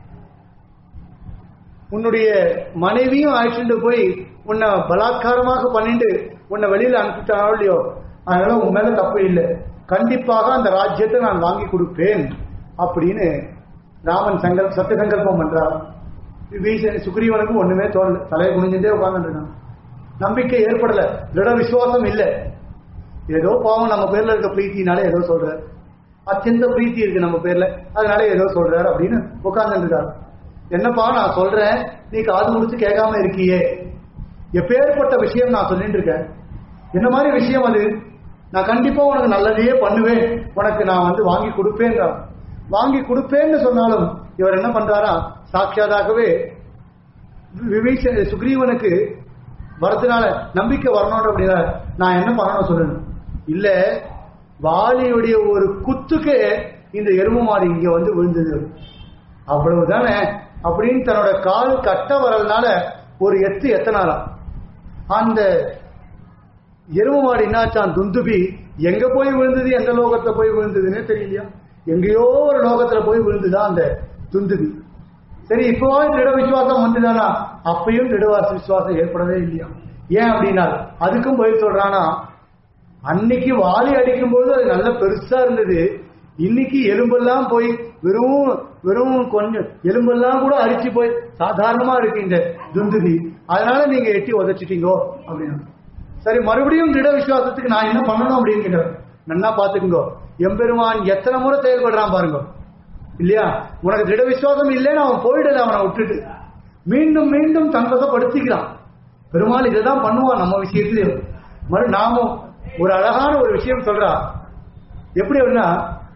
உன்னுடைய மனைவியும் அழைச்சிட்டு போய் உன்னை பலாத்காரமாக பண்ணிட்டு உன்னை வெளியில அனுப்பிட்டானோ இல்லையோ அதனால உன் மேல தப்பு இல்லை கண்டிப்பாக அந்த ராஜ்யத்தை நான் வாங்கி கொடுப்பேன் அப்படின்னு ராமன் சங்கல் சத்திய சங்கல்பம் பண்றார் வீசன் சுக்ரீவனுக்கு ஒண்ணுமே தோணல தலையை குனிஞ்சுட்டே உட்கார்ந்துட்டு இருக்கான் நம்பிக்கை ஏற்படல திட விசுவாசம் இல்லை ஏதோ பாவம் நம்ம பேர்ல இருக்க பிரீத்தினால ஏதோ சொல்றாரு அத்தியந்த பிரீத்தி இருக்கு நம்ம பேர்ல அதனால ஏதோ சொல்றாரு அப்படின்னு உட்கார்ந்துட்டு இருக்காரு என்னப்பா நான் சொல்றேன் நீ காது முடிச்சு கேட்காம இருக்கியே எப்பேற்பட்ட விஷயம் நான் சொல்லிட்டு இருக்கேன் என்ன மாதிரி விஷயம் அது நான் கண்டிப்பா உனக்கு நல்லதையே பண்ணுவேன் உனக்கு நான் வந்து வாங்கி கொடுப்பேன்றான் வாங்கி கொடுப்பேன்னு சொன்னாலும் இவர் என்ன பண்றாரா சாட்சியாதாகவே விபீஷ சுக்ரீவனுக்கு வரதுனால நம்பிக்கை வரணும் அப்படின்னா நான் என்ன பண்ணணும் சொல்லணும் இல்ல வாலியுடைய ஒரு குத்துக்கு இந்த எருமை மாடு இங்க வந்து விழுந்தது அவ்வளவுதானே அப்படின்னு தன்னோட கால் கட்ட வரதுனால ஒரு எத்து எத்தனாலாம் அந்த எருமை மாடு என்னாச்சான் துந்துபி எங்க போய் விழுந்தது எந்த லோகத்துல போய் விழுந்ததுன்னே தெரியலையா எங்கேயோ ஒரு லோகத்துல போய் விழுந்துதான் அந்த துந்துபி சரி இப்போ திட விசுவாசம் வந்துதானா அப்பயும் திடவாச விசுவாசம் ஏற்படவே இல்லையா ஏன் அப்படின்னா அதுக்கும் பதில் சொல்றானா அன்னைக்கு வாலி அடிக்கும்போது அது நல்ல பெருசா இருந்தது இன்னைக்கு எலும்பெல்லாம் போய் வெறும் வெறும் கொஞ்சம் எலும்பெல்லாம் கூட அரிச்சு போய் சாதாரணமா இருக்கு இந்த துந்துபி அதனால நீங்க எட்டி உதச்சிட்டீங்கோ அப்படின்னு சரி மறுபடியும் திட விசுவாசத்துக்கு நான் என்ன பண்ணணும் அப்படின்னு கேட்கிறேன் நன்னா பாத்துக்குங்கோ எம்பெருமான் எத்தனை முறை செயல்படுறான் பாருங்க இல்லையா உனக்கு திட விசுவாசம் இல்லைன்னு அவன் போயிடல அவனை விட்டுட்டு மீண்டும் மீண்டும் தங்கசப்படுத்திக்கிறான் பெருமாள் இதைதான் பண்ணுவான் நம்ம விஷயத்திலையும் மறு நாமும் ஒரு அழகான ஒரு விஷயம் சொல்றா எப்படி அப்படின்னா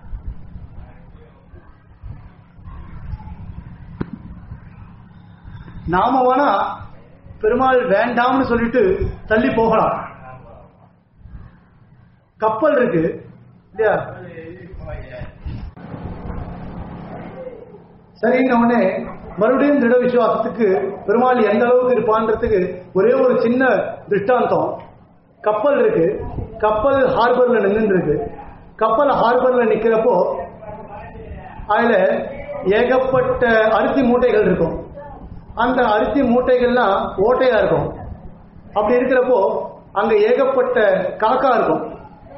நாம வேணா பெருமாள் வேண்டாம்னு சொல்லிட்டு தள்ளி போகலாம் கப்பல் இருக்கு இல்லையா சரிங்க உடனே மறுபடியும் திட விசுவாசத்துக்கு பெருமாள் எந்த அளவுக்கு இருப்பான்றதுக்கு ஒரே ஒரு சின்ன திருஷ்டாந்தம் கப்பல் இருக்கு கப்பல் ஹார்பர்ல நின்று இருக்கு கப்பல் ஹார்பர்ல நிக்கிறப்போ அதுல ஏகப்பட்ட அரிசி மூட்டைகள் இருக்கும் அந்த அரிசி மூட்டைகள்லாம் ஓட்டையா இருக்கும் அப்படி இருக்கிறப்போ அங்க ஏகப்பட்ட காக்கா இருக்கும்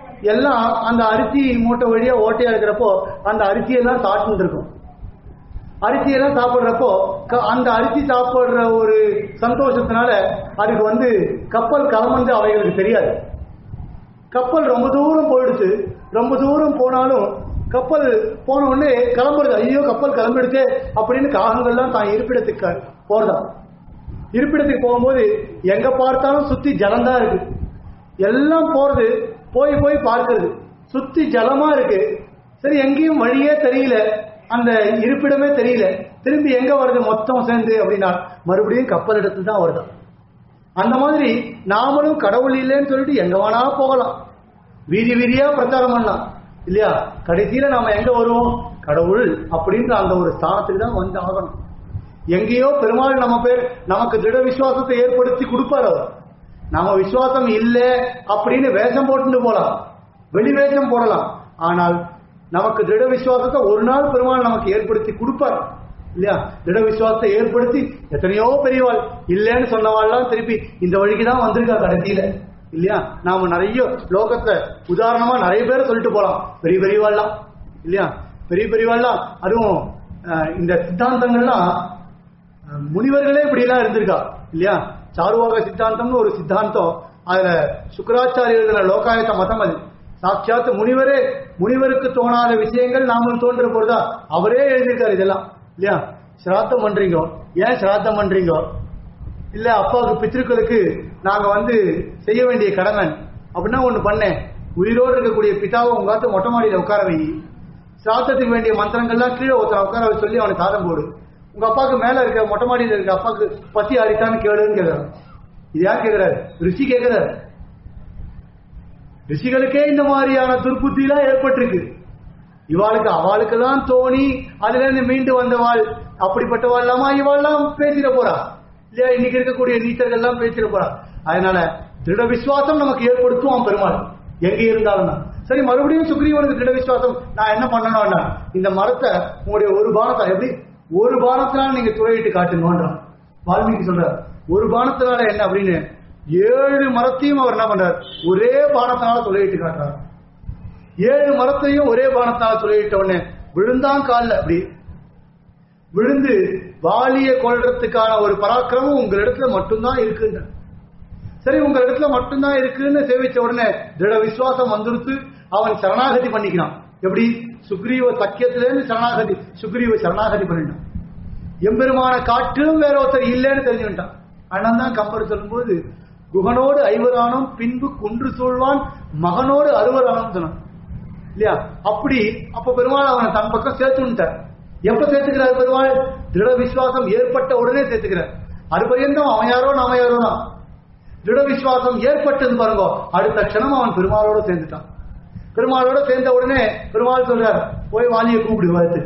எல்லாம் அந்த அரிசி மூட்டை வழியா ஓட்டையா இருக்கிறப்போ அந்த அரிசியெல்லாம் சாப்பிட்டு இருக்கும் அரிசி எல்லாம் சாப்பிடுறப்போ க- அந்த அரிசி சாப்பிடுற ஒரு சந்தோஷத்தினால அதுக்கு வந்து கப்பல் கிளம்புந்து அவைகளுக்கு தெரியாது கப்பல் ரொம்ப தூரம் போயிடுச்சு ரொம்ப தூரம் போனாலும் கப்பல் போன உடனே கிளம்புறது ஐயோ கப்பல் கிளம்பிடுச்சே அப்படின்னு காகங்கள்லாம் தான் இருப்பிடத்துக்கு போறதாம் இருப்பிடத்துக்கு போகும்போது எங்க பார்த்தாலும் சுத்தி ஜலம்தான் இருக்கு எல்லாம் போறது போய் போய் பார்க்கிறது சுத்தி ஜலமா இருக்கு சரி எங்கேயும் வழியே தெரியல அந்த இருப்பிடமே தெரியல திரும்பி எங்க வருது மொத்தம் சேர்ந்து அப்படின்னா மறுபடியும் கப்பல் இடத்துல தான் வருது அந்த மாதிரி நாமளும் கடவுள் இல்லைன்னு சொல்லிட்டு எங்க வேணா போகலாம் வீதி வீதியா பிரச்சாரம் பண்ணலாம் இல்லையா கடைசியில நாம எங்க வருவோம் கடவுள் அப்படின்ற அந்த ஒரு ஸ்தானத்துக்கு தான் வந்து ஆகணும் எங்கேயோ பெருமாள் நம்ம பேர் நமக்கு திட விசுவாசத்தை ஏற்படுத்தி கொடுப்பார் அவர் நம்ம விசுவாசம் இல்லை அப்படின்னு வேஷம் போட்டுட்டு போலாம் வெளி வேஷம் போடலாம் ஆனால் நமக்கு திட விசுவாசத்தை ஒரு நாள் பெருமாள் நமக்கு ஏற்படுத்தி கொடுப்பார் இல்லையா திட விசுவாசத்தை ஏற்படுத்தி எத்தனையோ பெரியவாள் இல்லைன்னு சொன்னவாள்லாம் திருப்பி இந்த வழிக்கு தான் வந்திருக்கா கடைசியில இல்லையா நாம நிறைய லோகத்தை உதாரணமா நிறைய பேரை சொல்லிட்டு போலாம் பெரிய பெரியவாள்லாம் இல்லையா பெரிய பெரியவாள்லாம் அதுவும் அஹ், இந்த சித்தாந்தங்கள்லாம் அஹ், முனிவர்களே இப்படி எல்லாம் இருந்திருக்கா இல்லையா சாருவாக சித்தாந்தம்னு ஒரு சித்தாந்தம் அதுல சுக்கராச்சாரியர் எழுதின லோகாயத்த மதம் அது சாட்சாத் முனிவரே முனிவருக்கு தோணாத விஷயங்கள் நாமும் தோன்ற போறதா அவரே எழுதியிருக்காரு இதெல்லாம் இல்லையா சிராத்தம் பண்றீங்க ஏன் சிராத்தம் பண்றீங்க இல்ல அப்பாவுக்கு பித்திருக்களுக்கு நாங்க வந்து செய்ய வேண்டிய கடமை அப்படின்னா ஒண்ணு பண்ணேன் உயிரோடு இருக்கக்கூடிய பிதாவை உங்க காத்து மொட்டை மாடியில உட்கார வை சாத்தத்துக்கு வேண்டிய மந்திரங்கள்லாம் கீழே ஒருத்தன் உட்கார வச்சு சொல்லி அவனுக்கு சாதம் போடு உங்க அப்பாவுக்கு மேல இருக்க மொட்டை மாடியில இருக்க அப்பாவுக்கு பசி ஆடித்தான்னு கேளுன்னு கேக்குறாரு இது யார் கேக்குறாரு ரிஷி கேக்குறாரு ரிஷிகளுக்கே இந்த மாதிரியான துர்புத்தி எல்லாம் ஏற்பட்டிருக்கு இவாளுக்கு அவளுக்கெல்லாம் தோணி அதுல இருந்து மீண்டு வந்தவாள் அப்படிப்பட்டவாள் இல்லாம இவாள்லாம் பேசிட போறா இல்லையா இன்னைக்கு இருக்கக்கூடிய நீச்சர்கள் எல்லாம் பேசிட போறா அதனால திருட விசுவாசம் நமக்கு ஏற்படுத்துவான் பெருமாள் எங்க இருந்தாலும் தான். சரி மறுபடியும் சுக்ரீவனுக்கு திருட விசுவாசம் நான் என்ன பண்ணணும்னா இந்த மரத்தை உங்களுடைய ஒரு பானத்தை எப்படி ஒரு பானத்தினால நீங்க துறையிட்டு காட்டுங்கன்றான் வால்மீகி சொல்றார் ஒரு பானத்தினால என்ன அப்படின்னு ஏழு மரத்தையும் அவர் என்ன பண்றார் ஒரே பானத்தினால துளையிட்டு காட்டுறார் ஏழு மரத்தையும் ஒரே பானத்தினால துளையிட்ட உடனே விழுந்தான் கால்ல அப்படி விழுந்து வாலிய கொள்றதுக்கான ஒரு பராக்கிரமம் உங்க இடத்துல மட்டும்தான் இருக்குன்ற சரி உங்க இடத்துல மட்டும்தான் இருக்குன்னு சேவிச்ச உடனே திட விசுவாசம் வந்துருத்து அவன் சரணாகதி பண்ணிக்கிறான் எப்படி சுக்ரீவ சக்கியத்திலேருந்து சரணாகதி சுக்ரீவ சரணாகதி பண்ணிட்டான் எம்பெருமான காட்டிலும் வேற ஒருத்தர் இல்லைன்னு தெரிஞ்சுக்கிட்டான் அண்ணன் தான் கம்பர் சொல்லும்போது குகனோடு ஐவரானும் பின்பு குன்று சூழ்வான் மகனோடு அறுவரானும் சொன்னான் இல்லையா அப்படி அப்ப பெருமாள் அவனை தன் பக்கம் சேர்த்துட்டார் எப்ப சேர்த்துக்கிறார் பெருமாள் திட விசுவாசம் ஏற்பட்ட உடனே சேர்த்துக்கிறார் அது பரியந்தம் அவன் யாரோ நாம யாரோ தான் திட விசுவாசம் ஏற்பட்டது பாருங்க அடுத்த க்ஷணம் அவன் பெருமாளோட சேர்ந்துட்டான் பெருமாளோட சேர்ந்த உடனே பெருமாள் சொல்றார் போய் வாலியை கூப்பிடு வாழ்த்து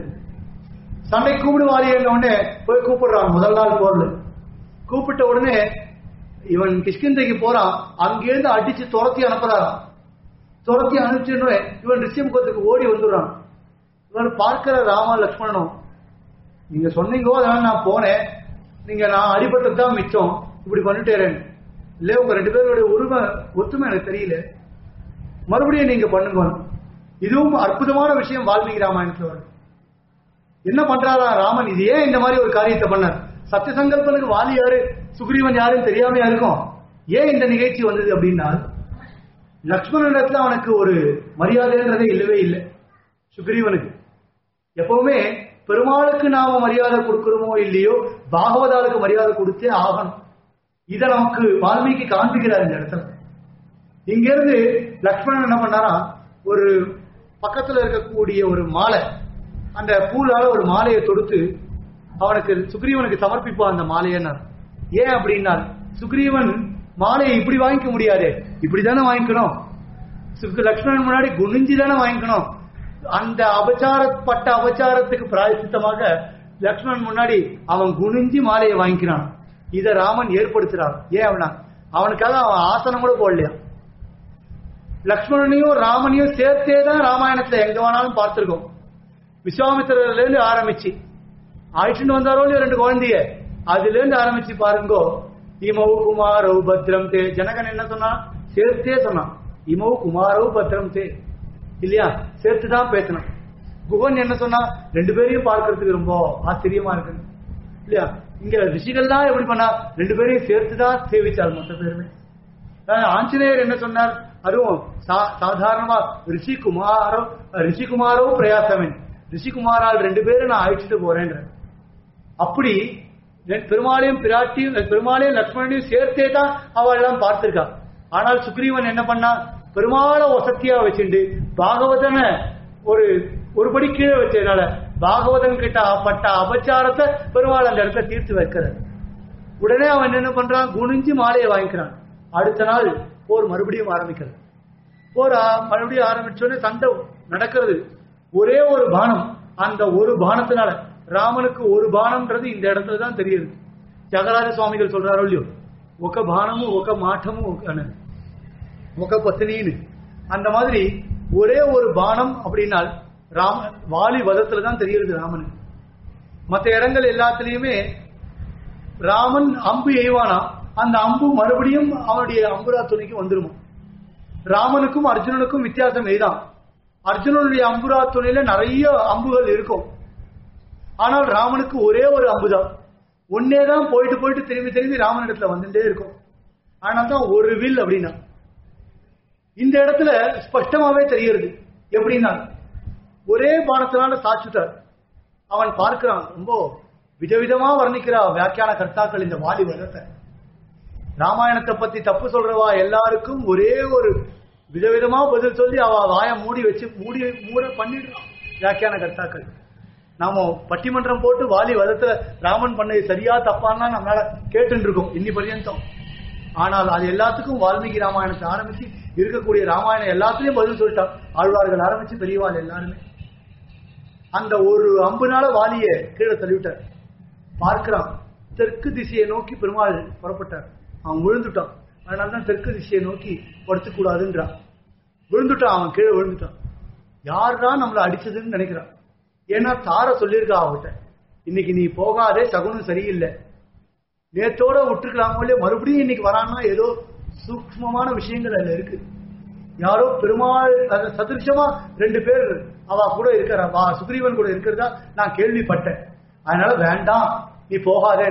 சண்டை கூப்பிடு வாலிய உடனே போய் கூப்பிடுறான் முதல் நாள் போர்ல கூப்பிட்ட உடனே இவன் கிஷ்கிந்தைக்கு போறான் அங்கேருந்து அடிச்சு துரத்தி அனுப்புறாராம் துரத்தி அனுப்பிச்சுன்னு இவன் ரிஷிமுகத்துக்கு ஓடி வந்துடுறான் இவன் பார்க்கிற ராம லக்ஷ்மணனும் நீங்க சொன்னீங்கோ அதனால நான் போனேன் நீங்க நான் அடிபட்டது தான் மிச்சம் இப்படி பண்ணிட்டேன் இல்ல உங்க ரெண்டு பேருடைய உரிமை ஒத்துமை எனக்கு தெரியல மறுபடியும் நீங்க பண்ணுங்க இதுவும் அற்புதமான விஷயம் வால்மீகி ராமாயணத்துல வருது என்ன பண்றாரா ராமன் இது ஏன் இந்த மாதிரி ஒரு காரியத்தை பண்ணார் சத்திய சங்கல்பனுக்கு வாலி யாரு சுக்ரீவன் யாருன்னு தெரியாமையா இருக்கும் ஏன் இந்த நிகழ்ச்சி வந்தது அப்படின்னா லக்ஷ்மணனிடத்துல அவனுக்கு ஒரு மரியாதைன்றதே இல்லவே இல்லை சுக்ரீவனுக்கு எப்பவுமே பெருமாளுக்கு நாம மரியாதை கொடுக்கிறோமோ இல்லையோ பாகவதாளுக்கு மரியாதை கொடுத்தே ஆகணும் இதை நமக்கு வால்மீகி காண்பிக்கிறார் இந்த இடத்துல இங்க இருந்து லக்ஷ்மணன் என்ன பண்ணாரா ஒரு பக்கத்துல இருக்கக்கூடிய ஒரு மாலை அந்த பூலால ஒரு மாலையை தொடுத்து அவனுக்கு சுக்ரீவனுக்கு சமர்ப்பிப்பான் அந்த மாலையன்னார் ஏன் அப்படின்னா சுக்ரீவன் மாலையை இப்படி வாங்கிக்க முடியாதே இப்படிதானே வாங்கிக்கணும் சுக்கு லக்ஷ்மணன் முன்னாடி குனிஞ்சு தானே வாங்கிக்கணும் அந்த அபச்சாரப்பட்ட அபச்சாரத்துக்கு பிராயசித்தமாக லக்ஷ்மணன் முன்னாடி அவன் குனிஞ்சு மாலையை வாங்கிக்கிறான் இதை ராமன் ஏற்படுத்துறான் ஏன் அவனா அவனுக்காக அவன் ஆசனம் கூட போடலையா லக்ஷ்மணனையும் ராமனையும் சேர்த்தே தான் ராமாயணத்துல எங்க வேணாலும் பார்த்திருக்கோம் விஸ்வாமித்திரர்ல இருந்து ஆரம்பிச்சு ஆயிட்டு வந்தாரோ இல்லையோ ரெண்டு குழந்தைய அதுல இருந்து ஆரம்பிச்சு பாருங்கோ இமௌ குமாரௌ பத்ரம் தே ஜனகன் என்ன சொன்னான் சேர்த்தே சொன்னான் இமௌ குமாரௌ பத்ரம் தே இல்லையா சேர்த்து தான் பேசணும் குகன் என்ன சொன்னா ரெண்டு பேரையும் பார்க்கறதுக்கு ரொம்ப ஆச்சரியமா இருக்கு இல்லையா இங்க ரிஷிகள் தான் எப்படி பண்ணா ரெண்டு பேரையும் சேர்த்துதான் சேவிச்சார் மொத்த பேருமே அஹ் ஆஞ்சநேயர் என்ன சொன்னார் அதுவும் சா- சாதாரணமா ரிஷிகுமாரோ ரிஷிகுமாரோ பிரயாசமன் ரிஷிகுமாரால் ரெண்டு பேரும் நான் அழைச்சிட்டு போறேன்ற அப்படி ரெண்டு பெருமாளையும் பிராட்டியும் பெருமாளையும் லக்ஷ்மணனையும் சேர்த்தே தான் அவள் எல்லாம் பார்த்திருக்கா ஆனால் சுக்ரீவன் என்ன பண்ணா பெருமாளை வசத்தியா வச்சுண்டு பாகவதனை ஒரு ஒருபடி கீழே வச்சதுனால பாகவதன் கிட்ட பட்ட அபச்சாரத்தை பெருமாள் அந்த இடத்துல தீர்த்து வைக்கிறார் உடனே அவன் என்ன பண்றான் குனிஞ்சு மாலையை வாங்கிக்கிறான் அடுத்த நாள் போர் மறுபடியும் ஆரம்பிக்கிறது போர் ஆ- மறுபடியும் ஆரம்பிச்சோடனே சண்டை நடக்கிறது ஒரே ஒரு பானம் அந்த ஒரு பானத்தினால ராமனுக்கு ஒரு பானம்ன்றது இந்த இடத்துல தான் தெரியுது ஜகராஜ சுவாமிகள் சொல்றாரோ இல்லையோ ఒక బాణము ఒక మాఠము ఒక అన- ఒక పత్னின்னு அந்த மாதிரி ஒரே ஒரு பானம் அப்படின்னால் ராம வாலி வதத்துல தான் தெரியுது ராமன் மற்ற இடங்கள் எல்லாத்துலயுமே ராமன் அம்பு எய்வானா அந்த அம்பு மறுபடியும் அவனுடைய அம்புரா துணைக்கு வந்துருமா ராமனுக்கும் அர்ஜுனனுக்கும் வித்தியாசம் இதுதான் அர்ஜுனனுடைய அம்புரா துணையில நிறைய அம்புகள் இருக்கும் ஆனால் ராமனுக்கு ஒரே ஒரு அம்புதான் ஒன்னே தான் போயிட்டு போயிட்டு திரும்பி திரும்பி ராமனிடத்துல வந்துட்டே இருக்கும் ஆனால் தான் ஒரு வில் அப்படின்னா இந்த இடத்துல ஸ்பஷ்டமாவே தெரிகிறது எப்படின்னா ஒரே பானத்தினால சாச்சுட்டார் அவன் பார்க்கிறான் ரொம்ப விதவிதமா வர்ணிக்கிறா வியாக்கியான கர்த்தாக்கள் இந்த வாலி வதத்தை ராமாயணத்தை பத்தி தப்பு சொல்றவா எல்லாருக்கும் ஒரே ஒரு விதவிதமா பதில் சொல்லி அவ வாய மூடி வச்சு மூடி மூட பண்ணிடுறான் வியாக்கியான கர்த்தாக்கள் நாம பட்டிமன்றம் போட்டு வாலி வதத்துல ராமன் பண்ணது சரியா தப்பான்னா நம்மளால கேட்டுட்டு இருக்கோம் இன்னி பர்யந்தம் ஆனால் அது எல்லாத்துக்கும் வால்மீகி ராமாயணத்தை ஆரம்பிச்சு இருக்கக்கூடிய ராமாயணம் எல்லாத்துலயும் பதில் சொல்லிட்டான் ஆழ்வார்கள் ஆரம்பிச்சு பெரியவாள் எல்லாருமே அந்த ஒரு அம்புனால வாலிய கீழே தள்ளிவிட்டார் பார்க்கிறான் தெற்கு திசையை நோக்கி பெருமாள் புறப்பட்டார் அவன் விழுந்துட்டான் அதனால தான் தெற்கு திசையை நோக்கி படுத்துக்கூடாதுன்றான் விழுந்துட்டான் அவன் கீழே விழுந்துட்டான் யார் தான் நம்மளை அடிச்சதுன்னு நினைக்கிறான் ஏன்னா தார சொல்லியிருக்கா அவகிட்ட இன்னைக்கு நீ போகாதே சகுனம் சரியில்லை நேத்தோட விட்டுருக்கலாம் இல்லையோ மறுபடியும் இன்னைக்கு வரான்னா ஏதோ சூக்ஷ்மமான விஷயங்கள் அதுல இருக்கு யாரோ பெருமாள் அது சதிருஷமா ரெண்டு பேர் அவ கூட இருக்கிற வா சுக்ரீவன் கூட இருக்கிறதா நான் கேள்விப்பட்டேன் அதனால வேண்டாம் நீ போகாதே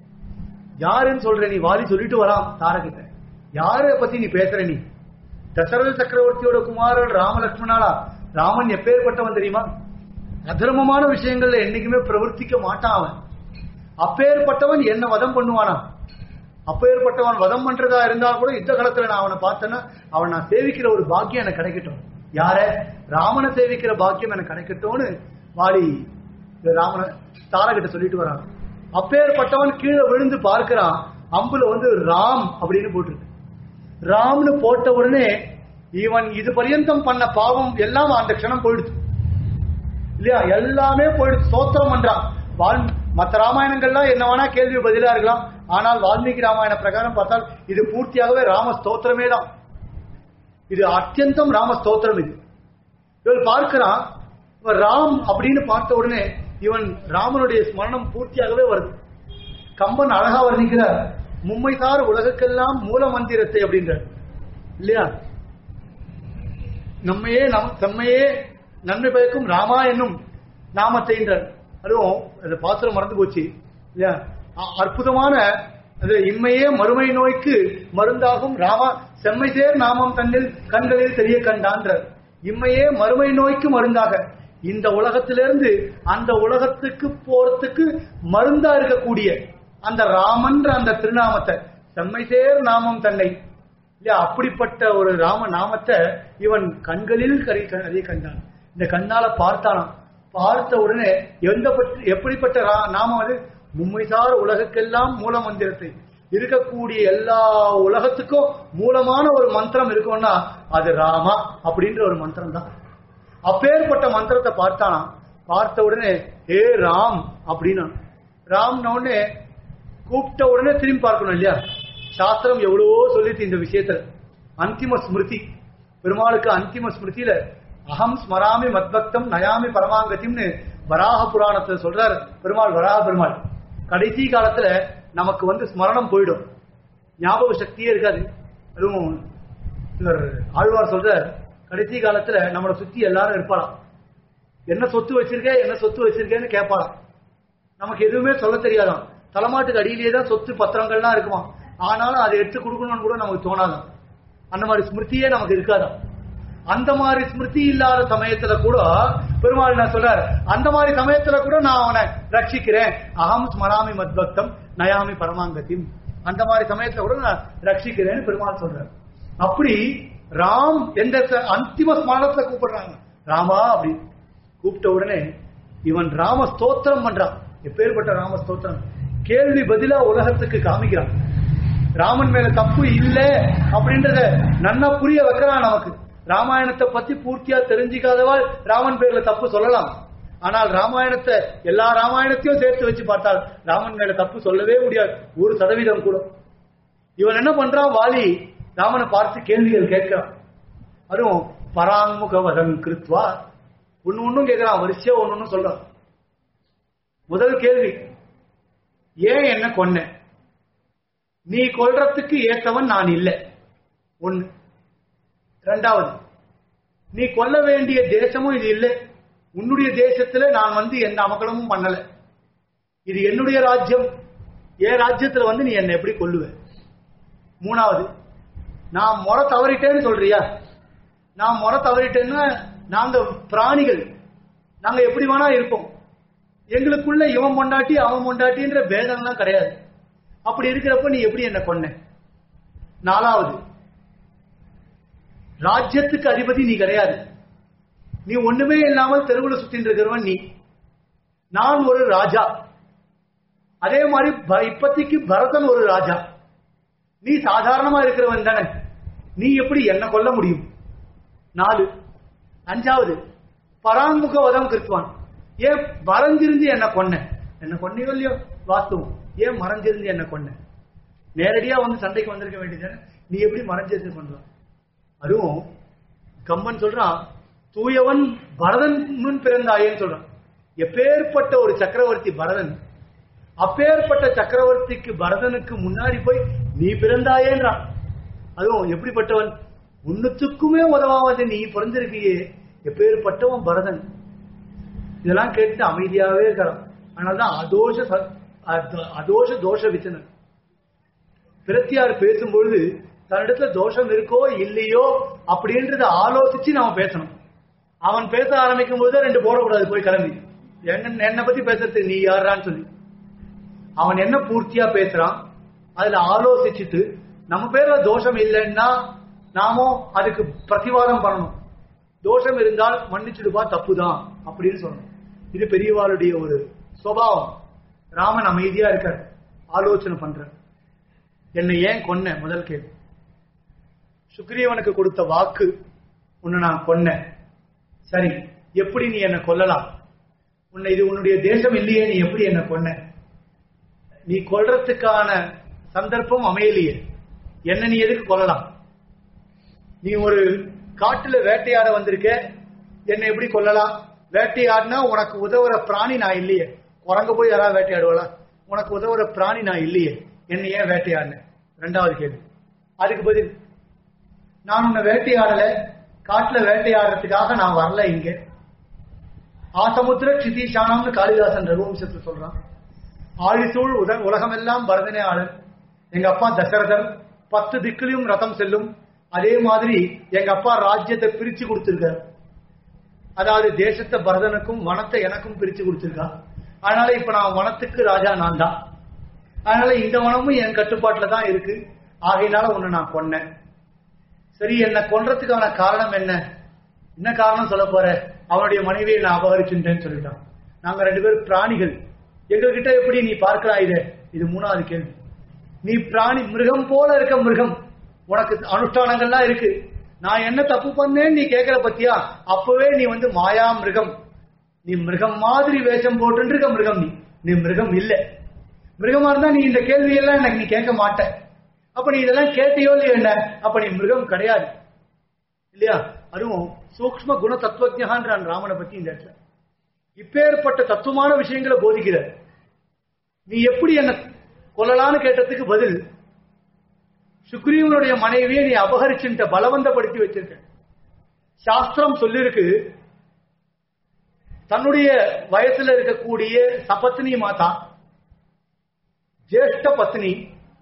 யாருன்னு சொல்ற நீ வாலி சொல்லிட்டு வரான் தாரகிட்ட யார பத்தி நீ பேசுற நீ தசரத சக்கரவர்த்தியோட குமாரன் ராமலட்சுமணாலா ராமன் எப்பேற்பட்டவன் தெரியுமா அதர்மமான விஷயங்கள்ல என்னைக்குமே பிரவர்த்திக்க மாட்டான் அவன் அப்பேற்பட்டவன் என்ன வதம் பண்ணுவானா அப்பேற்பட்டவன் வதம் பண்றதா இருந்தா கூட யுத்த காலத்துல நான் அவனை பார்த்தேன்னா அவன் நான் சேவிக்கிற ஒரு பாக்கியம் எனக்கு கிடைக்கட்டும் யார ராமனை சேவிக்கிற பாக்கியம் எனக்கு கிடைக்கட்டும்னு வாலி இந்த ராமனை தாரகிட்ட சொல்லிட்டு வரான் அப்பேற்பட்டவன் கீழே விழுந்து பார்க்கிறான் அம்புல வந்து ராம் அப்படின்னு போட்டிருக்கு ராம்னு போட்ட உடனே இவன் இது பரியந்தம் பண்ண பாவம் எல்லாம் அந்த க்ஷணம் போயிடுச்சு இல்லையா எல்லாமே போயிடுச்சு ஸ்தோத்திரம் பண்றான் வால் மற்ற ராமாயணங்கள்லாம் என்ன வேணா கேள்வி பதிலா இருக்கலாம் ஆனால் வால்மீகி ராமாயண பிரகாரம் பார்த்தால் இது பூர்த்தியாகவே ராம ஸ்தோத்திரமே தான் இது அத்தியந்தம் ராம ஸ்தோத்திரம் இது இவன் பார்க்கிறான் இவன் ராம் அப்படின்னு பார்த்த உடனே இவன் ராமனுடைய ஸ்மரணம் பூர்த்தியாகவே வருது கம்பன் அழகா வர்ணிக்கிறார் மும்மைசார் உலகுக்கெல்லாம் மூல மந்திரத்தை அப்படின்றார் இல்லையா நம்மையே நம் தம்மையே நன்மை பயக்கும் ராமா என்னும் நாமத்தை என்றார் அதுவும் அந்த பாத்திரம் மறந்து போச்சு இல்லையா அ- அற்புதமான அது இம்மையே மறுமை நோய்க்கு மருந்தாகும் ராமா செம்மை சேர் நாமம் தன்னில் கண்களில் தெரிய கண்டான்றார் இம்மையே மறுமை நோய்க்கு மருந்தாக இந்த உலகத்திலிருந்து அந்த உலகத்துக்கு போறதுக்கு மருந்தா இருக்கக்கூடிய அந்த ராமன்ற அந்த திருநாமத்தை செம்மை சேர் நாமம் தன்னை இல்லையா அப்படிப்பட்ட ஒரு ராம நாமத்தை இவன் கண்களில் கரை அதை கண்டான் இந்த கண்ணால பார்த்தானாம் பார்த்த உடனே எந்த பற்றி எப்படிப்பட்ட ரா- நாமம் அது மும்மைசார் உலகுக்கெல்லாம் மூல மந்திரத்தை இருக்கக்கூடிய எல்லா உலகத்துக்கும் மூலமான ஒரு மந்திரம் இருக்கும்னா அது ராமா அப்படின்ற ஒரு மந்திரம் தான் அப்பேற்பட்ட மந்திரத்தை பார்த்தானாம் பார்த்த உடனே ஏ ராம் அப்படின்னா ராம்ன உடனே கூப்பிட்ட உடனே திரும்பி பார்க்கணும் இல்லையா சாஸ்திரம் எவ்வளவோ சொல்லிட்டு இந்த விஷயத்துல அந்திம ஸ்மிருதி பெருமாளுக்கு அந்திம ஸ்மிருதியில அகம் ஸ்மராமி மத்பக்தம் நயாமி பரமாங்கத்தியம்னு வராக புராணத்துல சொல்றார் பெருமாள் வராக பெருமாள் கடைசி காலத்துல நமக்கு வந்து ஸ்மரணம் போயிடும் ஞாபக சக்தியே இருக்காது அதுவும் இவர் ஆழ்வார் சொல்ற கடைசி காலத்துல நம்மளை சுத்தி எல்லாரும் இருப்பாளாம் என்ன சொத்து வச்சிருக்க என்ன சொத்து வச்சிருக்கேன்னு கேட்பாளாம் நமக்கு எதுவுமே சொல்ல தெரியாதாம் தலைமாட்டுக்கு அடியிலேயே தான் சொத்து பத்திரங்கள்லாம் இருக்குமா ஆனாலும் அதை எடுத்து கொடுக்கணும்னு கூட நமக்கு தோணாதாம் அந்த மாதிரி ஸ்மிருதியே நமக்கு இருக்காதாம் அந்த மாதிரி ஸ்மிருதி இல்லாத சமயத்துல கூட பெருமாள் நான் சொல்றாரு அந்த மாதிரி சமயத்துல கூட நான் அவனை ரட்சிக்கிறேன் அகம் ஸ்மராமி மத்பக்தம் நயாமி பரமாங்கத்தின் அந்த மாதிரி சமயத்துல கூட நான் ரட்சிக்கிறேன்னு பெருமாள் சொல்றாரு அப்படி ராம் எந்த ச- அந்திம ஸ்மரணத்துல கூப்பிடுறாங்க ராமா அப்படி கூப்பிட்ட உடனே இவன் ராம ஸ்தோத்திரம் பண்றான் எப்பேற்பட்ட ராம ஸ்தோத்திரம் கேள்வி பதிலா உலகத்துக்கு காமிக்கிறான் ராமன் மேல தப்பு இல்ல அப்படின்றத நன்னா புரிய வைக்கிறான் நமக்கு ராமாயணத்தை பத்தி பூர்த்தியா தெரிஞ்சுக்காதவாள் ராமன் பேர்ல தப்பு சொல்லலாம் ஆனால் ராமாயணத்தை எல்லா ராமாயணத்தையும் சேர்த்து வச்சு பார்த்தால் ராமன் மேல தப்பு சொல்லவே முடியாது ஒரு சதவீதம் கூட இவன் என்ன பண்றான் வாலி ராமனை பார்த்து கேள்விகள் கேட்கிறான் அதுவும் பராங்முக வதம் கிருத்வா ஒண்ணு ஒண்ணும் கேட்கிறான் வரிசையா ஒண்ணு ஒண்ணும் சொல்றான் முதல் கேள்வி ஏன் என்ன கொன்ன நீ கொல்றதுக்கு ஏத்தவன் நான் இல்லை ஒண்ணு ரெண்டாவது நீ கொல்ல வேண்டிய தேசமும் இது இல்லை உன்னுடைய தேசத்துல நான் வந்து எந்த அமகலமும் பண்ணல இது என்னுடைய ராஜ்யம் என் ராஜ்யத்துல வந்து நீ என்னை எப்படி கொல்லுவ மூணாவது நான் முறை தவறிட்டேன்னு சொல்றியா நான் முறை தவறிட்டேன்னா நாங்க பிராணிகள் நாங்க எப்படி வேணா இருப்போம் எங்களுக்குள்ள இவன் பொண்டாட்டி அவன் பொண்டாட்டின்ற பேதம்லாம் கிடையாது அப்படி இருக்கிறப்ப நீ எப்படி என்ன கொன்ன நாலாவது ராஜ்யத்துக்கு அதிபதி நீ கிடையாது நீ ஒண்ணுமே இல்லாமல் தெருவுல சுத்தின்னு இருக்கிறவன் நீ நான் ஒரு ராஜா அதே மாதிரி ப- இப்பத்திக்கு பரதன் ஒரு ராஜா நீ சாதாரணமா இருக்கிறவன் தானே நீ எப்படி என்ன கொல்ல முடியும் நாலு அஞ்சாவது பராமுக வதம் கிருத்துவான் ஏன் மறைஞ்சிருந்து என்ன கொன்ன என்ன கொன்னையோ இல்லையோ வாஸ்தவம் ஏன் மறைஞ்சிருந்து என்ன கொன்ன நேரடியா வந்து சண்டைக்கு வந்திருக்க வேண்டியதானே நீ எப்படி மறைஞ்சிருந்து பண்ற அதுவும் கம்மன் சொல்றான் தூயவன் பரதன் முன் பிறந்தாயேன்னு சொல்றான் எப்பேற்பட்ட ஒரு சக்கரவர்த்தி பரதன் அப்பேற்பட்ட சக்கரவர்த்திக்கு பரதனுக்கு முன்னாடி போய் நீ பிறந்தாயேன்றான் அதுவும் எப்படிப்பட்டவன் உன்னுத்துக்குமே உதவாவது நீ பிறந்திருக்கியே எப்பேற்பட்டவன் பரதன் இதெல்லாம் கேட்டு அமைதியாவே இருக்கிறான் அதனாலதான் அதோஷ ச- அத- அதோஷ தோஷ விச்சனன் பிரத்தியார் பேசும்பொழுது தன்னிடத்துல தோஷம் இருக்கோ இல்லையோ அப்படின்றத ஆலோசிச்சு நாம பேசணும் அவன் பேச ஆரம்பிக்கும் போது ரெண்டு போடக்கூடாது போய் கிளம்பி என்ன என்னை பத்தி பேசுறதுக்கு நீ யாரான்னு சொல்லி அவன் என்ன பூர்த்தியா பேசுறான் அதுல ஆலோசிச்சுட்டு நம்ம பேர்ல தோஷம் இல்லைன்னா நாமும் அதுக்கு பிரதிவாதம் பண்ணணும் தோஷம் இருந்தால் மன்னிச்சுடுப்பா தப்புதான் அப்படின்னு சொல்லணும் இது பெரியவாளுடைய ஒரு சுபாவம் ராமன் அமைதியா இருக்கார் ஆலோசனை பண்ற என்னை ஏன் கொன்ன முதல் கேள்வி சுக்ரீவனுக்கு கொடுத்த வாக்கு உன்னை நான் கொன்னேன் சரி எப்படி நீ என்ன கொல்லலாம் உன்னை இது உன்னுடைய தேசம் இல்லையே நீ எப்படி என்ன கொன்ன நீ கொல்றதுக்கான சந்தர்ப்பம் அமையலையே என்ன நீ எதுக்கு கொல்லலாம் நீ ஒரு காட்டுல வேட்டையாட வந்திருக்க என்ன எப்படி கொல்லலாம் வேட்டையாடினா உனக்கு உதவுற பிராணி நான் இல்லையே குரங்க போய் யாராவது வேட்டையாடுவாளா உனக்கு உதவுற பிராணி நான் இல்லையே என்ன ஏன் வேட்டையாடினேன் ரெண்டாவது கேள்வி அதுக்கு பதில் நான் உன்னை வேட்டையாடல காட்டுல வேட்டையாடுறதுக்காக நான் வரல இங்க ஆசமுத்திர சிதீஷானம்னு காளிதாசன் ரகுவம்சத்துல சொல்றான் ஆழிசூழ் உத உலகமெல்லாம் பரதனே ஆளன் எங்க அப்பா தசரதர் பத்து திக்கிலையும் ரதம் செல்லும் அதே மாதிரி எங்க அப்பா ராஜ்யத்தை பிரிச்சு கொடுத்திருக்கார் அதாவது தேசத்தை பரதனுக்கும் வனத்தை எனக்கும் பிரிச்சு கொடுத்திருக்கா அதனால இப்ப நான் வனத்துக்கு ராஜா நான் தான் அதனால இந்த வனமும் என் கட்டுப்பாட்டுல தான் இருக்கு ஆகையினால உன்னை நான் கொன்னேன் சரி என்ன கொன்றதுக்கான காரணம் என்ன என்ன காரணம் சொல்ல போற அவனுடைய மனைவியை நான் அபகரிச்சுட்டேன்னு சொல்லிட்டான் நாங்க ரெண்டு பேரும் பிராணிகள் எங்ககிட்ட எப்படி நீ பார்க்கலாம் இத இது மூணாவது கேள்வி நீ பிராணி மிருகம் போல இருக்க மிருகம் உனக்கு அனுஷ்டானங்கள்லாம் இருக்கு நான் என்ன தப்பு பண்ணேன்னு நீ கேட்கற பத்தியா அப்பவே நீ வந்து மாயா மிருகம் நீ மிருகம் மாதிரி வேஷம் போட்டு இருக்க மிருகம் நீ நீ மிருகம் இல்ல மிருகமா இருந்தா நீ இந்த கேள்வியெல்லாம் எனக்கு நீ கேட்க மாட்ட அப்ப நீ இதெல்லாம் கேட்டியோ இல்லையோ என்ன அப்ப நீ மிருகம் கிடையாது இல்லையா அதுவும் சூக்ம குண தத்துவஜான்றான் ராமனை பத்தி இந்த இடத்துல இப்பேற்பட்ட தத்துவமான விஷயங்களை போதிக்கிற நீ எப்படி என்ன கொல்லலான்னு கேட்டதுக்கு பதில் சுக்ரீவனுடைய மனைவியை நீ அபகரிச்சுட்ட பலவந்தப்படுத்தி வச்சிருக்க சாஸ்திரம் சொல்லிருக்கு தன்னுடைய வயசுல இருக்கக்கூடிய சபத்னி மாதா ஜேஷ்ட பத்னி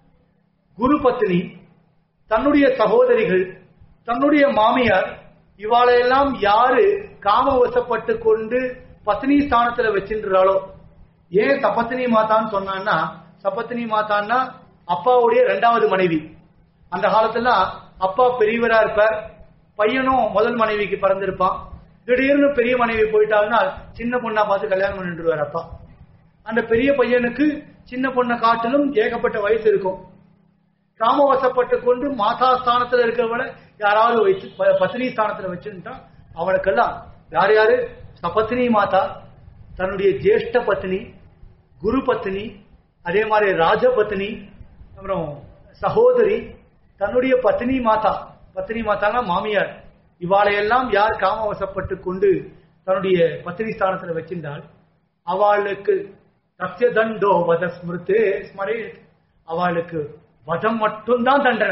குரு பத்னி தன்னுடைய சகோதரிகள் தன்னுடைய மாமியார் இவாளையெல்லாம் யாரு காமவசப்பட்டு கொண்டு பத்னி ஸ்தானத்துல வச்சிருந்தாளோ ஏன் சபத்னி மாதான்னு சொன்னான்னா சபத்னி மாதான்னா அப்பாவுடைய ரெண்டாவது மனைவி அந்த காலத்துல அப்பா பெரியவரா இருப்பார் பையனும் முதல் மனைவிக்கு பிறந்திருப்பான் திடீர்னு பெரிய மனைவி போயிட்டாங்கன்னா சின்ன பொண்ணா பார்த்து கல்யாணம் பண்ணிட்டுருவார் அப்பா அந்த பெரிய பையனுக்கு சின்ன பொண்ணை காட்டிலும் ஏகப்பட்ட வயசு இருக்கும் காமவசப்பட்டு கொண்டு மாதா ஸ்தானத்துல இருக்கிறவளை யாராவது வச்சு ப- பத்னி ஸ்தானத்துல வச்சுட்டா அவளுக்கெல்லாம் யார் யாரு சபத்னி மாதா தன்னுடைய ஜேஷ்ட பத்னி குரு பத்னி அதே மாதிரி ராஜ பத்னி அப்புறம் சகோதரி தன்னுடைய பத்னி மாதா பத்னி மாதானா மாமியார் இவாளையெல்லாம் யார் காமவசப்பட்டு கொண்டு தன்னுடைய பத்னி ஸ்தானத்துல வச்சிருந்தால் அவளுக்கு தஸ்ய தண்டோ வத ஸ்மிருத்தே ஸ்மரே அவளுக்கு வதம் மட்டும்தான் தண்டனை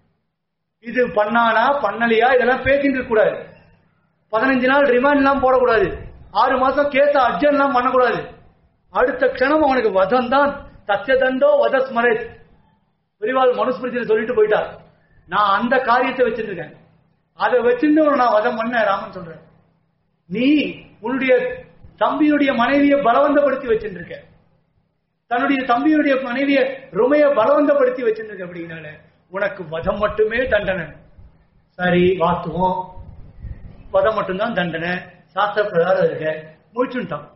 இது பண்ணானா பண்ணலையா இதெல்லாம் பேசிட்டு இருக்க கூடாது பதினஞ்சு நாள் ரிமாண்ட் எல்லாம் போடக்கூடாது ஆறு மாசம் கேஸ அர்ஜன் எல்லாம் பண்ணக்கூடாது அடுத்த க்ஷணம் அவனுக்கு வதம் தான் தஸ்ய தண்டோ வத ஸ்மரே பெரியவாள் மனுஸ்மிருதியில சொல்லிட்டு போயிட்டார் நான் அந்த காரியத்தை வச்சிருக்கேன் அதை வச்சிருந்து உன்னை நான் வதம் பண்ண ராமன் சொல்றேன் நீ உன்னுடைய தம்பியுடைய மனைவியை பலவந்தப்படுத்தி வச்சிருக்க தன்னுடைய தம்பியுடைய மனைவியை ரொமைய பலவந்தப்படுத்தி வச்சிருக்க அப்படின்னால உனக்கு வதம் மட்டுமே தண்டனை சரி வாத்துவோம் வதம் மட்டும்தான் தண்டனை சாஸ்திர பிரகாரம் இருக்க முடிச்சுட்டான்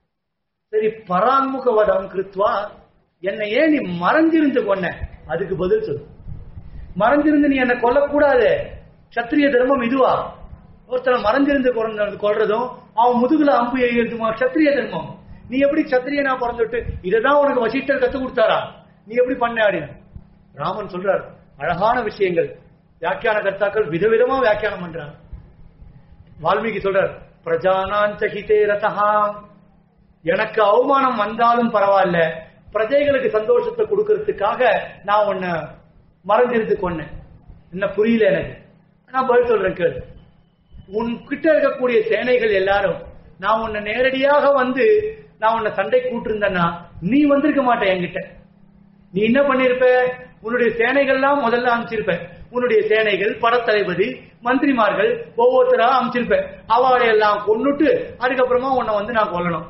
சரி பராமுக வதம் கிருத்வா என்னை ஏன் நீ மறைஞ்சிருந்து கொன்ன அதுக்கு பதில் சொல்லு மறைஞ்சிருந்து நீ என்ன கொல்லக்கூடாது சத்திரிய தர்மம் இதுவா ஒருத்தனை மறைஞ்சிருந்து கொல்றது- கொல்றதும் அவன் முதுகுல அம்பு எய்யறதுமா சத்திரிய தர்மம் நீ எப்படி சத்திரியனா பிறந்துட்டு இததான் உனக்கு வசிஷ்டர் கத்து கொடுத்தாரா நீ எப்படி பண்ண அப்படின்னு ராமன் சொல்றார் அழகான விஷயங்கள் வியாக்கியான கர்த்தாக்கள் விதவிதமா வியாக்கியானம் பண்றாங்க வால்மீகி சொல்றார் பிரஜானாஞ்ச ஹிதே ரதஹாம் எனக்கு அவமானம் வந்தாலும் பரவாயில்ல பிரஜைகளுக்கு சந்தோஷத்தை கொடுக்கறதுக்காக நான் உன்னை மறைஞ்சிருந்து கொன்னேன் என்ன புரியல எனக்கு நான் பதில் சொல்றேன் கேளு உன் கிட்ட இருக்கக்கூடிய சேனைகள் எல்லாரும் நான் உன்னை நேரடியாக வந்து நான் உன்னை சண்டை கூட்டிருந்தேன்னா நீ வந்திருக்க மாட்ட என்கிட்ட நீ என்ன பண்ணிருப்ப உன்னுடைய சேனைகள்லாம் முதல்ல அமைச்சிருப்ப உன்னுடைய சேனைகள் படத்தளபதி மந்திரிமார்கள் ஒவ்வொருத்தரா அமைச்சிருப்ப அவளை எல்லாம் கொன்னுட்டு அதுக்கப்புறமா உன்னை வந்து நான் கொல்லணும்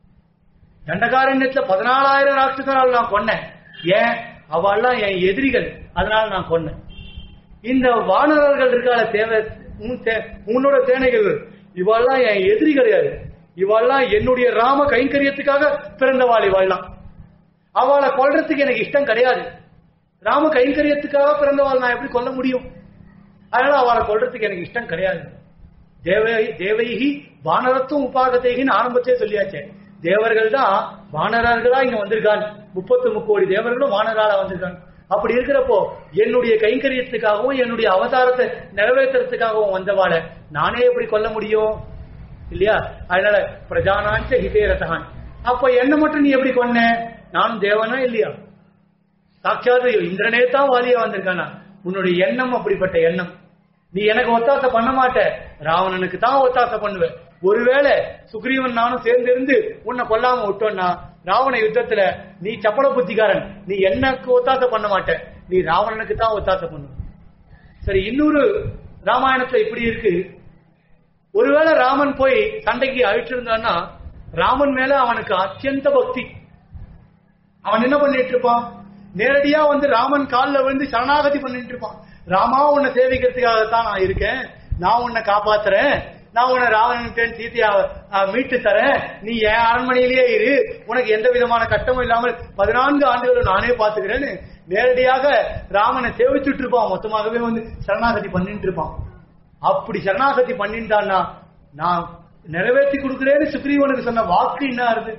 தண்டகாரண்யத்துல பதினாலாயிரம் ராட்சசரால் நான் கொன்னேன் ஏன் அவள்லாம் என் எதிரிகள் அதனால நான் கொன்னேன் இந்த வானரர்கள் இருக்கால தேவை உன் சே- உன்னோட சேனைகள் இவாள்லாம் என் எதிரி கிடையாது இவாள்லாம் என்னுடைய ராம கைங்கரியத்துக்காக பிறந்தவாள் இவாள்லாம் அவளை கொல்றதுக்கு எனக்கு இஷ்டம் கிடையாது ராம கைங்கரியத்துக்காக பிறந்தவாள் நான் எப்படி கொல்ல முடியும் அதனால அவளை கொல்றதுக்கு எனக்கு இஷ்டம் கிடையாது தேவை தேவைகி வானரத்தும் உபாகத்தைகின்னு ஆரம்பத்தே சொல்லியாச்சே தேவர்கள் தான் வானரர்களா இங்க வந்திருக்காங்க முப்பத்து முக்கோடி தேவர்களும் வானராளா வந்திருக்காங்க அப்படி இருக்கிறப்போ என்னுடைய கைங்கரியத்துக்காகவும் என்னுடைய அவதாரத்தை நிறைவேற்றுறதுக்காகவும் வந்தவாளை நானே எப்படி கொல்ல முடியும் இல்லையா அதனால பிரஜானாஞ்ச ஹிதே ரதகான் அப்ப என்ன மட்டும் நீ எப்படி கொன்ன நானும் தேவனா இல்லையா சாட்சாத் இந்திரனே தான் வாலியா வந்திருக்கானா உன்னுடைய எண்ணம் அப்படிப்பட்ட எண்ணம் நீ எனக்கு ஒத்தாசை பண்ண மாட்ட ராவணனுக்கு தான் ஒத்தாசை பண்ணுவ ஒருவேளை சுக்ரீவன் நானும் சேர்ந்து இருந்து உன்னை கொல்லாம விட்டோம்னா ராவண யுத்தத்துல நீ சப்பட புத்திக்காரன் நீ எனக்கு ஒத்தாசை பண்ண மாட்ட நீ ராவணனுக்கு தான் ஒத்தாசை பண்ணுவ சரி இன்னொரு ராமாயணத்துல இப்படி இருக்கு ஒருவேளை ராமன் போய் சண்டைக்கு அழிச்சிருந்தான்னா ராமன் மேல அவனுக்கு அத்தியந்த பக்தி அவன் என்ன பண்ணிட்டு இருப்பான் நேரடியா வந்து ராமன் காலில் விழுந்து சரணாகதி பண்ணிட்டு இருப்பான் ராமா உன்னை சேவிக்கிறதுக்காக தான் நான் இருக்கேன் நான் உன்னை காப்பாத்துறேன் நான் உன்னை ராவணன் சீத்தையா அஹ், மீட்டு தரேன் நீ என் அரண்மனையிலேயே இரு உனக்கு எந்த விதமான கட்டமும் இல்லாமல் பதினான்கு ஆண்டுகளும் நானே பாத்துக்கிறேன்னு நேரடியாக ராமனை சேவிச்சுட்டு இருப்பான் மொத்தமாகவே வந்து சரணாகதி பண்ணிட்டு இருப்பான் அப்படி சரணாகதி பண்ணிட்டான்னா நான் நிறைவேற்றி கொடுக்கிறேன்னு சுக்ரீவனுக்கு சொன்ன வாக்கு என்ன ஆறுது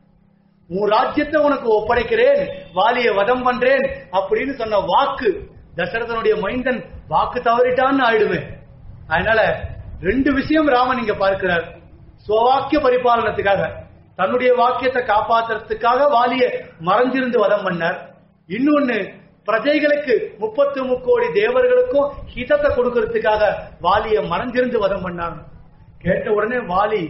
உன் ராஜ்யத்தை உனக்கு ஒப்படைக்கிறேன் வாலிய வதம் பண்றேன் அப்படின்னு சொன்ன வாக்கு தசரதனுடைய மைந்தன் வாக்கு தவறிட்டான்னு ஆயிடுவேன் அதனால ரெண்டு விஷயம் ராமன் இங்க பார்க்கிறார் சுவாக்கிய பரிபாலனத்துக்காக தன்னுடைய வாக்கியத்தை காப்பாத்துறதுக்காக வாலிய மறைஞ்சிருந்து வதம் பண்ணார் இன்னொன்னு பிரஜைகளுக்கு முப்பத்து முக்கோடி தேவர்களுக்கும் ஹிதத்தை கொடுக்கறதுக்காக வாலிய மறைஞ்சிருந்து வதம் பண்ணார் கேட்ட உடனே வாலி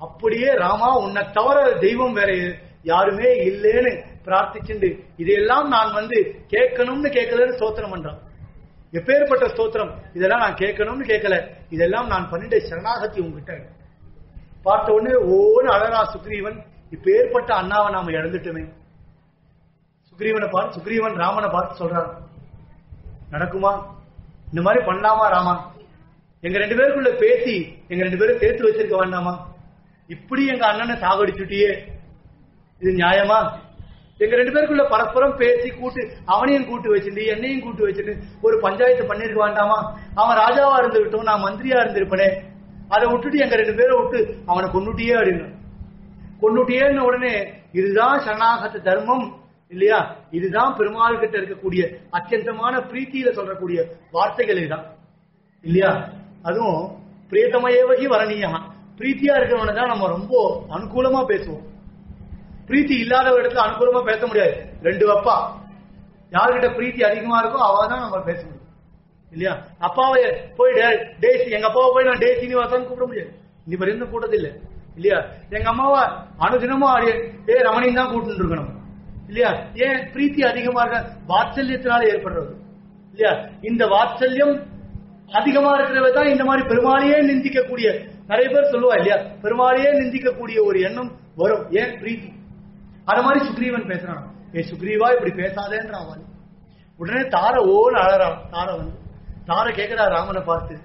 அப்படியே ராமா உன்னை தவிர தெய்வம் வேற யாருமே இல்லைன்னு பிரார்த்திச்சுண்டு இதையெல்லாம் நான் வந்து கேட்கணும்னு கேட்கலன்னு ஸ்தோத்திரம் பண்றான் எப்பேற்பட்ட ஸ்தோத்திரம் இதெல்லாம் நான் கேட்கணும்னு கேட்கல இதெல்லாம் நான் பண்ணிட்ட சரணாகதி உங்ககிட்ட பார்த்த உடனே ஓன்னு அழகா சுக்ரீவன் இப்பேற்பட்ட அண்ணாவை நாம இழந்துட்டோமே சுக்ரீவனை பார்த்து சுக்ரீவன் ராமனை பார்த்து சொல்றான் நடக்குமா இந்த மாதிரி பண்ணலாமா ராமா எங்க ரெண்டு பேருக்குள்ள பேசி எங்க ரெண்டு பேரும் சேர்த்து வச்சிருக்க வேண்டாமா இப்படி எங்க அண்ணனை சாகடிச்சுட்டியே இது நியாயமா எங்க ரெண்டு பேருக்குள்ள பரஸ்பரம் பேசி கூட்டு அவனையும் கூட்டு வச்சுட்டு என்னையும் கூட்டு வச்சுட்டு ஒரு பஞ்சாயத்து பண்ணிருக்க வேண்டாமா அவன் ராஜாவா இருந்துகிட்டும் நான் மந்திரியா இருந்திருப்பனே அதை விட்டுட்டு எங்க ரெண்டு பேரை விட்டு அவனை கொன்னுட்டியே அப்படின்னு கொன்னுட்டியேன்னு உடனே இதுதான் சரணாகத தர்மம் இல்லையா இதுதான் பெருமாள் கிட்ட இருக்கக்கூடிய அத்தியந்தமான பிரீத்தியில சொல்றக்கூடிய வார்த்தைகள் இதுதான் இல்லையா அதுவும் பிரியத்தமையவகி வரணியா பிரீத்தியா இருக்கிறவனை தான் நம்ம ரொம்ப அனுகூலமா பேசுவோம் பிரீத்தி இல்லாத ஒரு இடத்துல அனுகூலமா பேச முடியாது ரெண்டு அப்பா யார்கிட்ட பிரீத்தி அதிகமா இருக்கோ அவ தான் நம்ம பேச முடியும் இல்லையா அப்பாவை போய் டே- டேசி எங்க அப்பாவை போய் நான் டே சீனிவாசன் கூப்பிட முடியாது நீ வரையும் கூட்டது இல்ல இல்லையா எங்க அம்மாவை அனுதினமும் ஆடிய டே ரமணின்னு தான் கூட்டு இருக்கணும் இல்லையா ஏன் பிரீத்தி அதிகமா இருக்க வாத்சல்யத்தினால ஏற்படுறது இல்லையா இந்த வாத்சல்யம் அதிகமா இருக்கிறவ தான் இந்த மாதிரி பெருமாளையே நிந்திக்கக்கூடிய நிறைய பேர் சொல்லுவா இல்லையா பெருமாளையே நிந்திக்கக்கூடிய ஒரு எண்ணம் வரும் ஏன் பிரீத்தி அத மாதிரி சுக்ரீவன் பேசுறான் ஏ சுக்ரீவா இப்படி பேசாதேன்றான் அவன் உடனே தார ஓன்னு அழறான் தார வந்து தார கேக்குறா ராமனை பார்த்து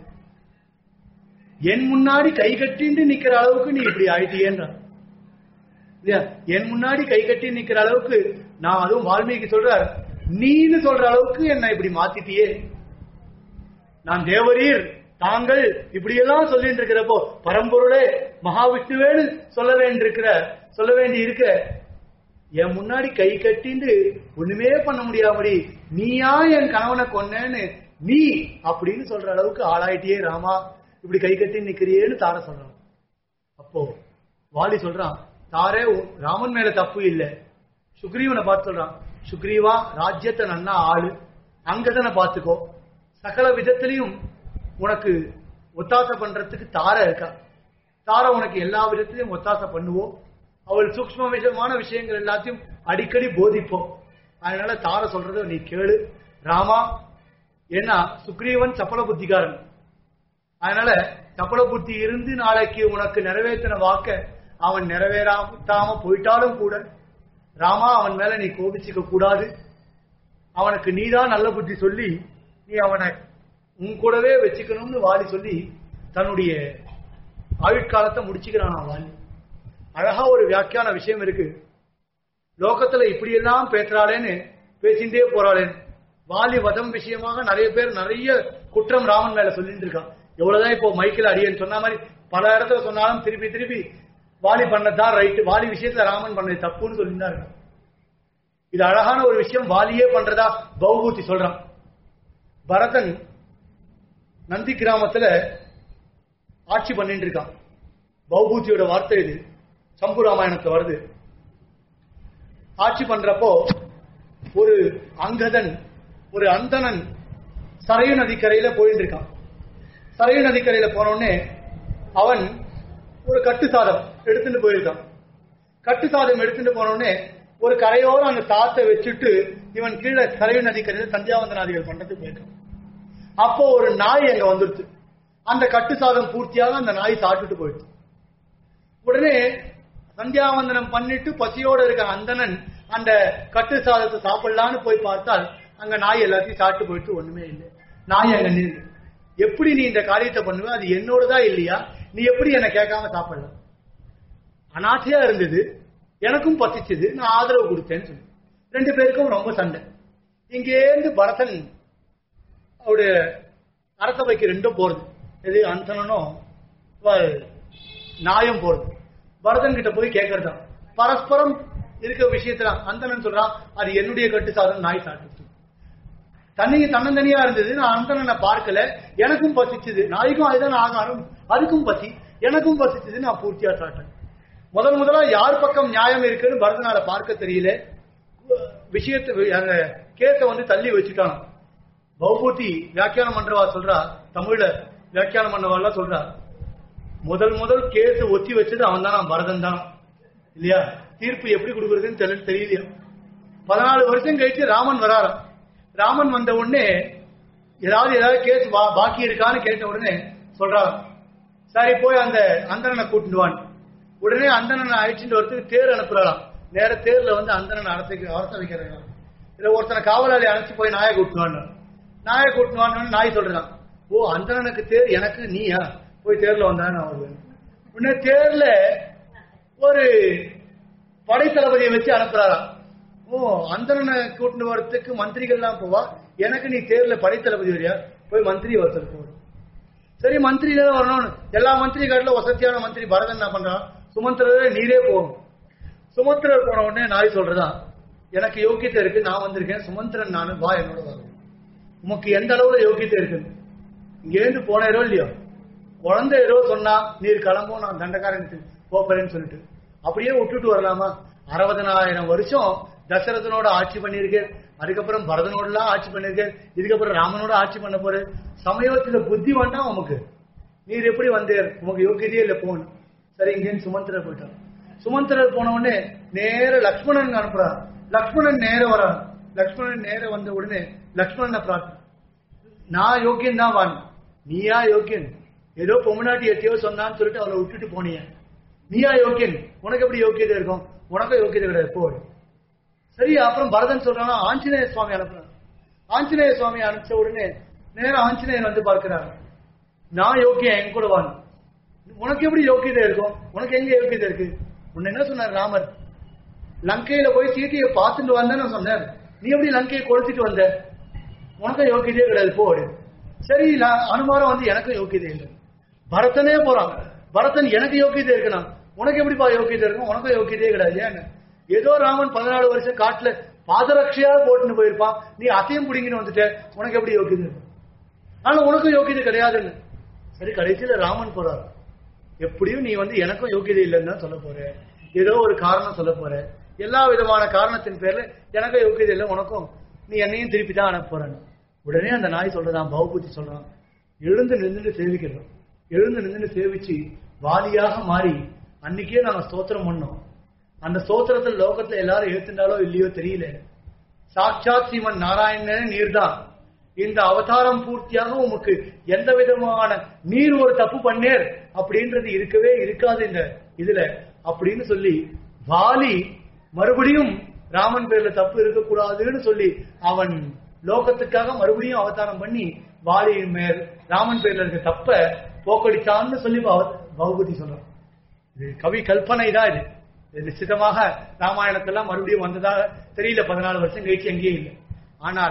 என் முன்னாடி கை கட்டிண்டு நிக்கிற அளவுக்கு நீ இப்படி ஆயிட்டியேன்றான் இல்லையா என் முன்னாடி கை கட்டி நிக்கிற அளவுக்கு நான் அதுவும் வால்மீகி சொல்றார் நீன்னு சொல்ற அளவுக்கு என்ன இப்படி மாத்திட்டியே நான் தேவரீர் தாங்கள் இப்படியெல்லாம் சொல்லிட்டு இருக்கிறப்போ பரம்பொருளே மகாவிஷ்ணுவேன்னு சொல்ல வேண்டியிருக்கிற சொல்ல வேண்டி இருக்க என் முன்னாடி கை கட்டிண்டு ஒண்ணுமே பண்ண முடியாமடி நீயா என் கணவனை கொன்னேன்னு நீ அப்படின்னு சொல்ற அளவுக்கு ஆளாயிட்டியே ராமா இப்படி கை கட்டி நிக்கிறியேன்னு தார சொல்றான் அப்போ வாலி சொல்றான் தாரே உன் ராமன் மேல தப்பு இல்ல சுக்ரீவனை பார்த்து சொல்றான் சுக்ரீவா ராஜ்யத்தை நன்னா ஆளு அங்கதனை பார்த்துக்கோ சகல விதத்திலையும் உனக்கு ஒத்தாசை பண்றதுக்கு தார இருக்கா தார உனக்கு எல்லா விதத்திலையும் ஒத்தாசை பண்ணுவோம் அவள் சூக்ஷ்ம விஷயமான விஷயங்கள் எல்லாத்தையும் அடிக்கடி போதிப்போம் அதனால தார சொல்றத நீ கேளு ராமா ஏன்னா சுக்ரீவன் சப்பல புத்திகாரன் அதனால சப்பல புத்தி இருந்து நாளைக்கு உனக்கு நிறைவேற்றின வாக்க அவன் நிறைவேறாம போயிட்டாலும் கூட ராமா அவன் மேல நீ கோபிச்சுக்க கூடாது அவனுக்கு நீதான் நல்ல புத்தி சொல்லி நீ அவனை உன் கூடவே வச்சுக்கணும்னு வாலி சொல்லி தன்னுடைய ஆயுட்காலத்தை முடிச்சுக்கிறான் வாலி அழகா ஒரு வியாக்கியான விஷயம் இருக்கு லோகத்துல இப்படி எல்லாம் பேசுறாளேன்னு பேசிட்டே போறாளேன்னு வாலி வதம் விஷயமாக நிறைய பேர் நிறைய குற்றம் ராமன் மேல சொல்லிட்டு இருக்கான் எவ்வளவுதான் இப்போ மைக்கில் அடியன்னு சொன்ன மாதிரி பல இடத்துல சொன்னாலும் திருப்பி திருப்பி வாலி பண்ணதான் ரைட்டு வாலி விஷயத்துல ராமன் பண்ணது தப்புன்னு சொல்லிட்டு தான் இருக்கான் இது அழகான ஒரு விஷயம் வாலியே பண்றதா பௌபூதி சொல்றான் பரதன் நந்தி கிராமத்துல ஆட்சி பண்ணிட்டு இருக்கான் பௌபூதியோட வார்த்தை இது சம்பு ராமாயணத்துல வருது ஆட்சி பண்றப்போ ஒரு அங்கதன் ஒரு அந்தணன் சரையு நதிக்கரையில போயிட்டு இருக்கான் சரையு நதிக்கரையில போனோடனே அவன் ஒரு கட்டு சாதம் எடுத்துட்டு போயிருக்கான் கட்டு சாதம் எடுத்துட்டு போனோடனே ஒரு கரையோர அந்த சாத்தை வச்சுட்டு இவன் கீழே சரையு நதிக்கரையில சந்தியாவந்தனாதிகள் பண்றதுக்கு போயிருக்கான் அப்போ ஒரு நாய் அங்க வந்துருச்சு அந்த கட்டு சாதம் பூர்த்தியாக அந்த நாய் சாப்பிட்டுட்டு போயிடுச்சு உடனே சந்தியாவந்தனம் பண்ணிட்டு பசியோட இருக்க அந்தணன் அந்த கட்டு சாதத்தை சாப்பிடலான்னு போய் பார்த்தால் அங்க நாய் எல்லாத்தையும் சாப்பிட்டு போயிட்டு ஒண்ணுமே இல்லை நாய் அங்க நின்று எப்படி நீ இந்த காரியத்தை பண்ணுவ அது என்னோடதா இல்லையா நீ எப்படி என்ன கேட்காம சாப்பிடலாம் அனாதையா இருந்தது எனக்கும் பசிச்சது நான் ஆதரவு கொடுத்தேன்னு சொல்லி ரெண்டு பேருக்கும் ரொம்ப சண்டை இங்கேருந்து பரதன் அவருடைய அரசவைக்கு ரெண்டும் போறது எது அந்தனனும் வ- நாயும் போறது பரதன் கிட்ட போய் கேட்கறதான் பரஸ்பரம் இருக்க விஷயத்துல அந்தணன் சொல்றான் அது என்னுடைய கட்டு சாதம் நாய் சாப்பிட்டு தண்ணி தன்னந்தனியா இருந்தது நான் அந்தணனை பார்க்கல எனக்கும் பசிச்சது நாய்க்கும் அதுதான் ஆகாரம் அதுக்கும் பசி எனக்கும் பசிச்சது நான் பூர்த்தியா சாப்பிட்டேன் முதல் முதலா யார் பக்கம் நியாயம் இருக்குன்னு பரதனால பார்க்க தெரியல விஷயத்தை அந்த கேஸ வந்து தள்ளி வச்சுட்டான் பௌபூதி வியாக்கியானம் பண்றவா சொல்றா தமிழ்ல வியாக்கியானம் பண்ணவாள்லாம் சொல்றா முதல் முதல் கேஸ் ஒத்தி வச்சது அவன் தான் பரதன் தான் இல்லையா தீர்ப்பு எப்படி கொடுக்கறதுன்னு தெரியல தெரியலையா பதினாலு வருஷம் கழிச்சு ராமன் வராராம் ராமன் வந்த உடனே ஏதாவது ஏதாவது கேஸ் பாக்கி இருக்கான்னு கேட்ட உடனே சொல்றாங்க சரி போய் அந்த அந்தரனை கூட்டிட்டு வான் உடனே அந்தணனை அழைச்சிட்டு வரதுக்கு தேர் அனுப்புறாராம் நேர தேர்ல வந்து அந்தணனை அடத்து அரச வைக்கிறாங்க இல்ல ஒருத்தனை காவலாளி அழைச்சு போய் நாயை கூட்டுவான்னு நாயை கூட்டுவான்னு நாய் சொல்றான் ஓ அந்தணனுக்கு தேர் எனக்கு நீயா போய் தேர்ல வந்தான்னு அவரு உடனே தேர்ல ஒரு படைத்தளபதியை வச்சு அனுப்புறாராம் ஓ அந்தணனை கூட்டிட்டு வரத்துக்கு மந்திரிகள்லாம் போவா எனக்கு நீ தேர்ல படைத்தளபதி வரியா போய் மந்திரி ஒருத்தர் போ சரி மந்திரி தான் வரணும்னு எல்லா மந்திரி காட்டில வசதியான மந்திரி பரதன் என்ன பண்றான் சுமந்திரரே நீரே போகும் சுமந்திரர் போன உடனே நாய் சொல்றதா எனக்கு யோக்கியத்தை இருக்கு நான் வந்திருக்கேன் சுமந்திரன் நானு வா என்னோட வா உமக்கு எந்த அளவுல யோக்கியத்தை இருக்கு இங்கேருந்து போனேரோ இல்லையோ குழந்தை ஏதோ சொன்னா நீர் கிளம்பும் நான் தண்டக்காரனுக்கு போறேன்னு சொல்லிட்டு அப்படியே விட்டுட்டு வரலாமா அறுபதனாயிரம் வருஷம் தசரதனோட ஆட்சி பண்ணியிருக்கேன் அதுக்கப்புறம் பரதனோடலாம் ஆட்சி பண்ணியிருக்கேன் இதுக்கப்புறம் ராமனோட ஆட்சி பண்ண போறேன் சமயத்துல புத்தி வேண்டாம் உமக்கு நீர் எப்படி வந்தேர் உமக்கு யோகியதையே இல்லை போகணும் சரி இங்கேன்னு சுமந்திரர் போயிட்டார் சுமந்திரர் போன உடனே நேர லக்ஷ்மணன் அனுப்புறார் லக்ஷ்மணன் நேர வரார் லக்ஷ்மணன் நேர வந்த உடனே லக்ஷ்மணனை பிரார்த்தனை நான் யோக்கியன் தான் வான் நீயா யோக்கியன் ஏதோ பொம்மநாட்டி எத்தையோ சொன்னான்னு சொல்லிட்டு அவளை விட்டுட்டு போனீங்க நீயா யோக்கியன் உனக்கு எப்படி யோக்கியதை இருக்கும் உனக்கும் யோக்கியதை கிடையாது போ சரி அப்புறம் பரதன் சொல்றானா ஆஞ்சநேய சுவாமி அனுப்புறான் ஆஞ்சநேய சுவாமி அனுப்பிச்ச உடனே நேரம் ஆஞ்சநேயன் வந்து பார்க்கிறார் நான் யோக்கியம் என் கூட வாங்க உனக்கு எப்படி யோக்கியதை இருக்கும் உனக்கு எங்க யோக்கியதை இருக்கு உன்ன என்ன சொன்னார் ராமர் லங்கையில போய் சீதையை பார்த்துட்டு வந்தேன்னு சொன்னார் நீ எப்படி லங்கையை கொளுத்திட்டு வந்த உனக்கும் யோக்கியதையே கிடையாது போ அப்படின்னு. சரி நான் அனுமாரம் வந்து எனக்கும் யோக்கியதை இல்லை பரதனே போறான் பரதன் எனக்கு யோக்கியதை இருக்கணும் உனக்கு எப்படிப்பா யோக்கியதை இருக்கும் உனக்கும் யோக்கியதையே கிடையாது ஏன் ஏதோ ராமன் பதினாலு வருஷம் காட்டுல பாதரட்சையா போட்டுன்னு போயிருப்பான் நீ அத்தையும் பிடிங்கின்னு வந்துட்ட உனக்கு எப்படி யோக்கியதை இருக்கும் ஆனா உனக்கும் யோக்கியதை கிடையாதுன்னு சரி கடைசியில ராமன் போறார் எப்படியும் நீ வந்து எனக்கும் யோக்கியதை இல்லைன்னு தான் சொல்ல போற ஏதோ ஒரு காரணம் சொல்ல போற எல்லா விதமான காரணத்தின் பேர்ல எனக்கும் யோக்கியதை இல்லை உனக்கும் நீ என்னையும் திருப்பி தான் அனுப்ப போறேன்னு உடனே அந்த நாய் சொல்றதான் பௌபூதி சொல்றான் எழுந்து நின்று சேவிக்கிறோம் எழுந்து நின்று சேவிச்சு வாலியாக மாறி அன்னைக்கே நாங்க ஸ்தோத்திரம் பண்ணோம் அந்த ஸ்தோத்திரத்தில் லோகத்துல எல்லாரும் ஏத்துண்டாலோ இல்லையோ தெரியல சாட்சாத் ஸ்ரீமன் நாராயணனே நீர்தான் இந்த அவதாரம் பூர்த்தியாக உமக்கு எந்த விதமான நீர் ஒரு தப்பு பண்ணேர் அப்படின்றது இருக்கவே இருக்காது இந்த இதுல அப்படின்னு சொல்லி வாலி மறுபடியும் ராமன் பேர்ல தப்பு இருக்கக்கூடாதுன்னு சொல்லி அவன் லோகத்துக்காக மறுபடியும் அவதாரம் பண்ணி வாலியின் மேல் ராமன் பேர்ல இருக்க தப்ப போக்கடிச்சான்னு சொல்லி பவ- பகவதி சொல்றான் இது கவி கல்பனை தான் இது இது நிச்சயமாக ராமாயணத்தெல்லாம் மறுபடியும் வந்ததாக தெரியல பதினாலு வருஷம் கழிச்சு எங்கேயும் இல்லை ஆனால்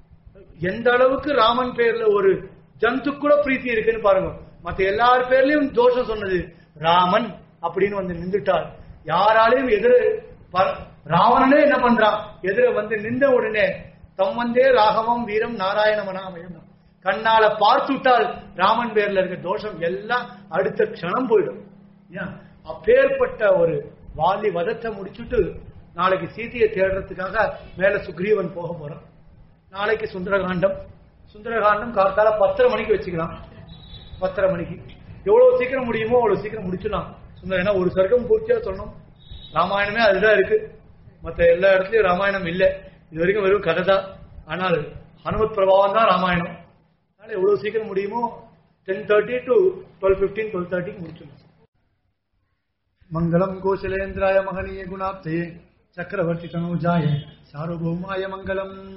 எந்த அளவுக்கு ராமன் பேர்ல ஒரு ஜந்து கூட பிரீத்தி இருக்குன்னு பாருங்க மத்த எல்லார் பேர்லயும் தோஷம் சொன்னது ராமன் அப்படின்னு வந்து நின்றுட்டார் யாராலையும் எதிர ப- ராவணனே என்ன பண்றான் எதிர வந்து நின்ற உடனே தம் வந்தே ராகவம் வீரம் நாராயணமனாமயம் கண்ணால பார்த்துட்டால் ராமன் பேர்ல இருக்க தோஷம் எல்லாம் அடுத்த க்ஷணம் போயிடும் ஏன்? அப்பேற்பட்ட ஒரு வாலி வதத்தை முடிச்சுட்டு நாளைக்கு சீதையை தேடுறதுக்காக மேல சுக்ரீவன் போக போறான் நாளைக்கு சுந்தரகாண்டம் சுந்தரகாண்டம் காத்தால பத்தரை மணிக்கு வச்சுக்கலாம் பத்தரை மணிக்கு எவ்வளவு சீக்கிரம் முடியுமோ அவ்வளவு சீக்கிரம் முடிச்சிடலாம் சுந்தரம் ஏன்னா ஒரு சர்க்கம் பூர்த்தியா சொல்லணும் ராமாயணமே அதுதான் இருக்கு மத்த எல்லா இடத்துலயும் ராமாயணம் இல்லை இது வரைக்கும் வெறும் கதை தான் ஆனால் ஹனுமத் பிரபாவம் தான் ராமாயணம் அதனால எவ்வளவு சீக்கிரம் முடியுமோ ten thirty to twelve fifteen twelve தேர்ட்டிக்கு முடிச்சிடலாம் மங்களம் கோசலேந்திராய மகனீய குணாப்தயே சக்கரவர்த்தி தனோஜாய சார்வபௌமாய மங்களம்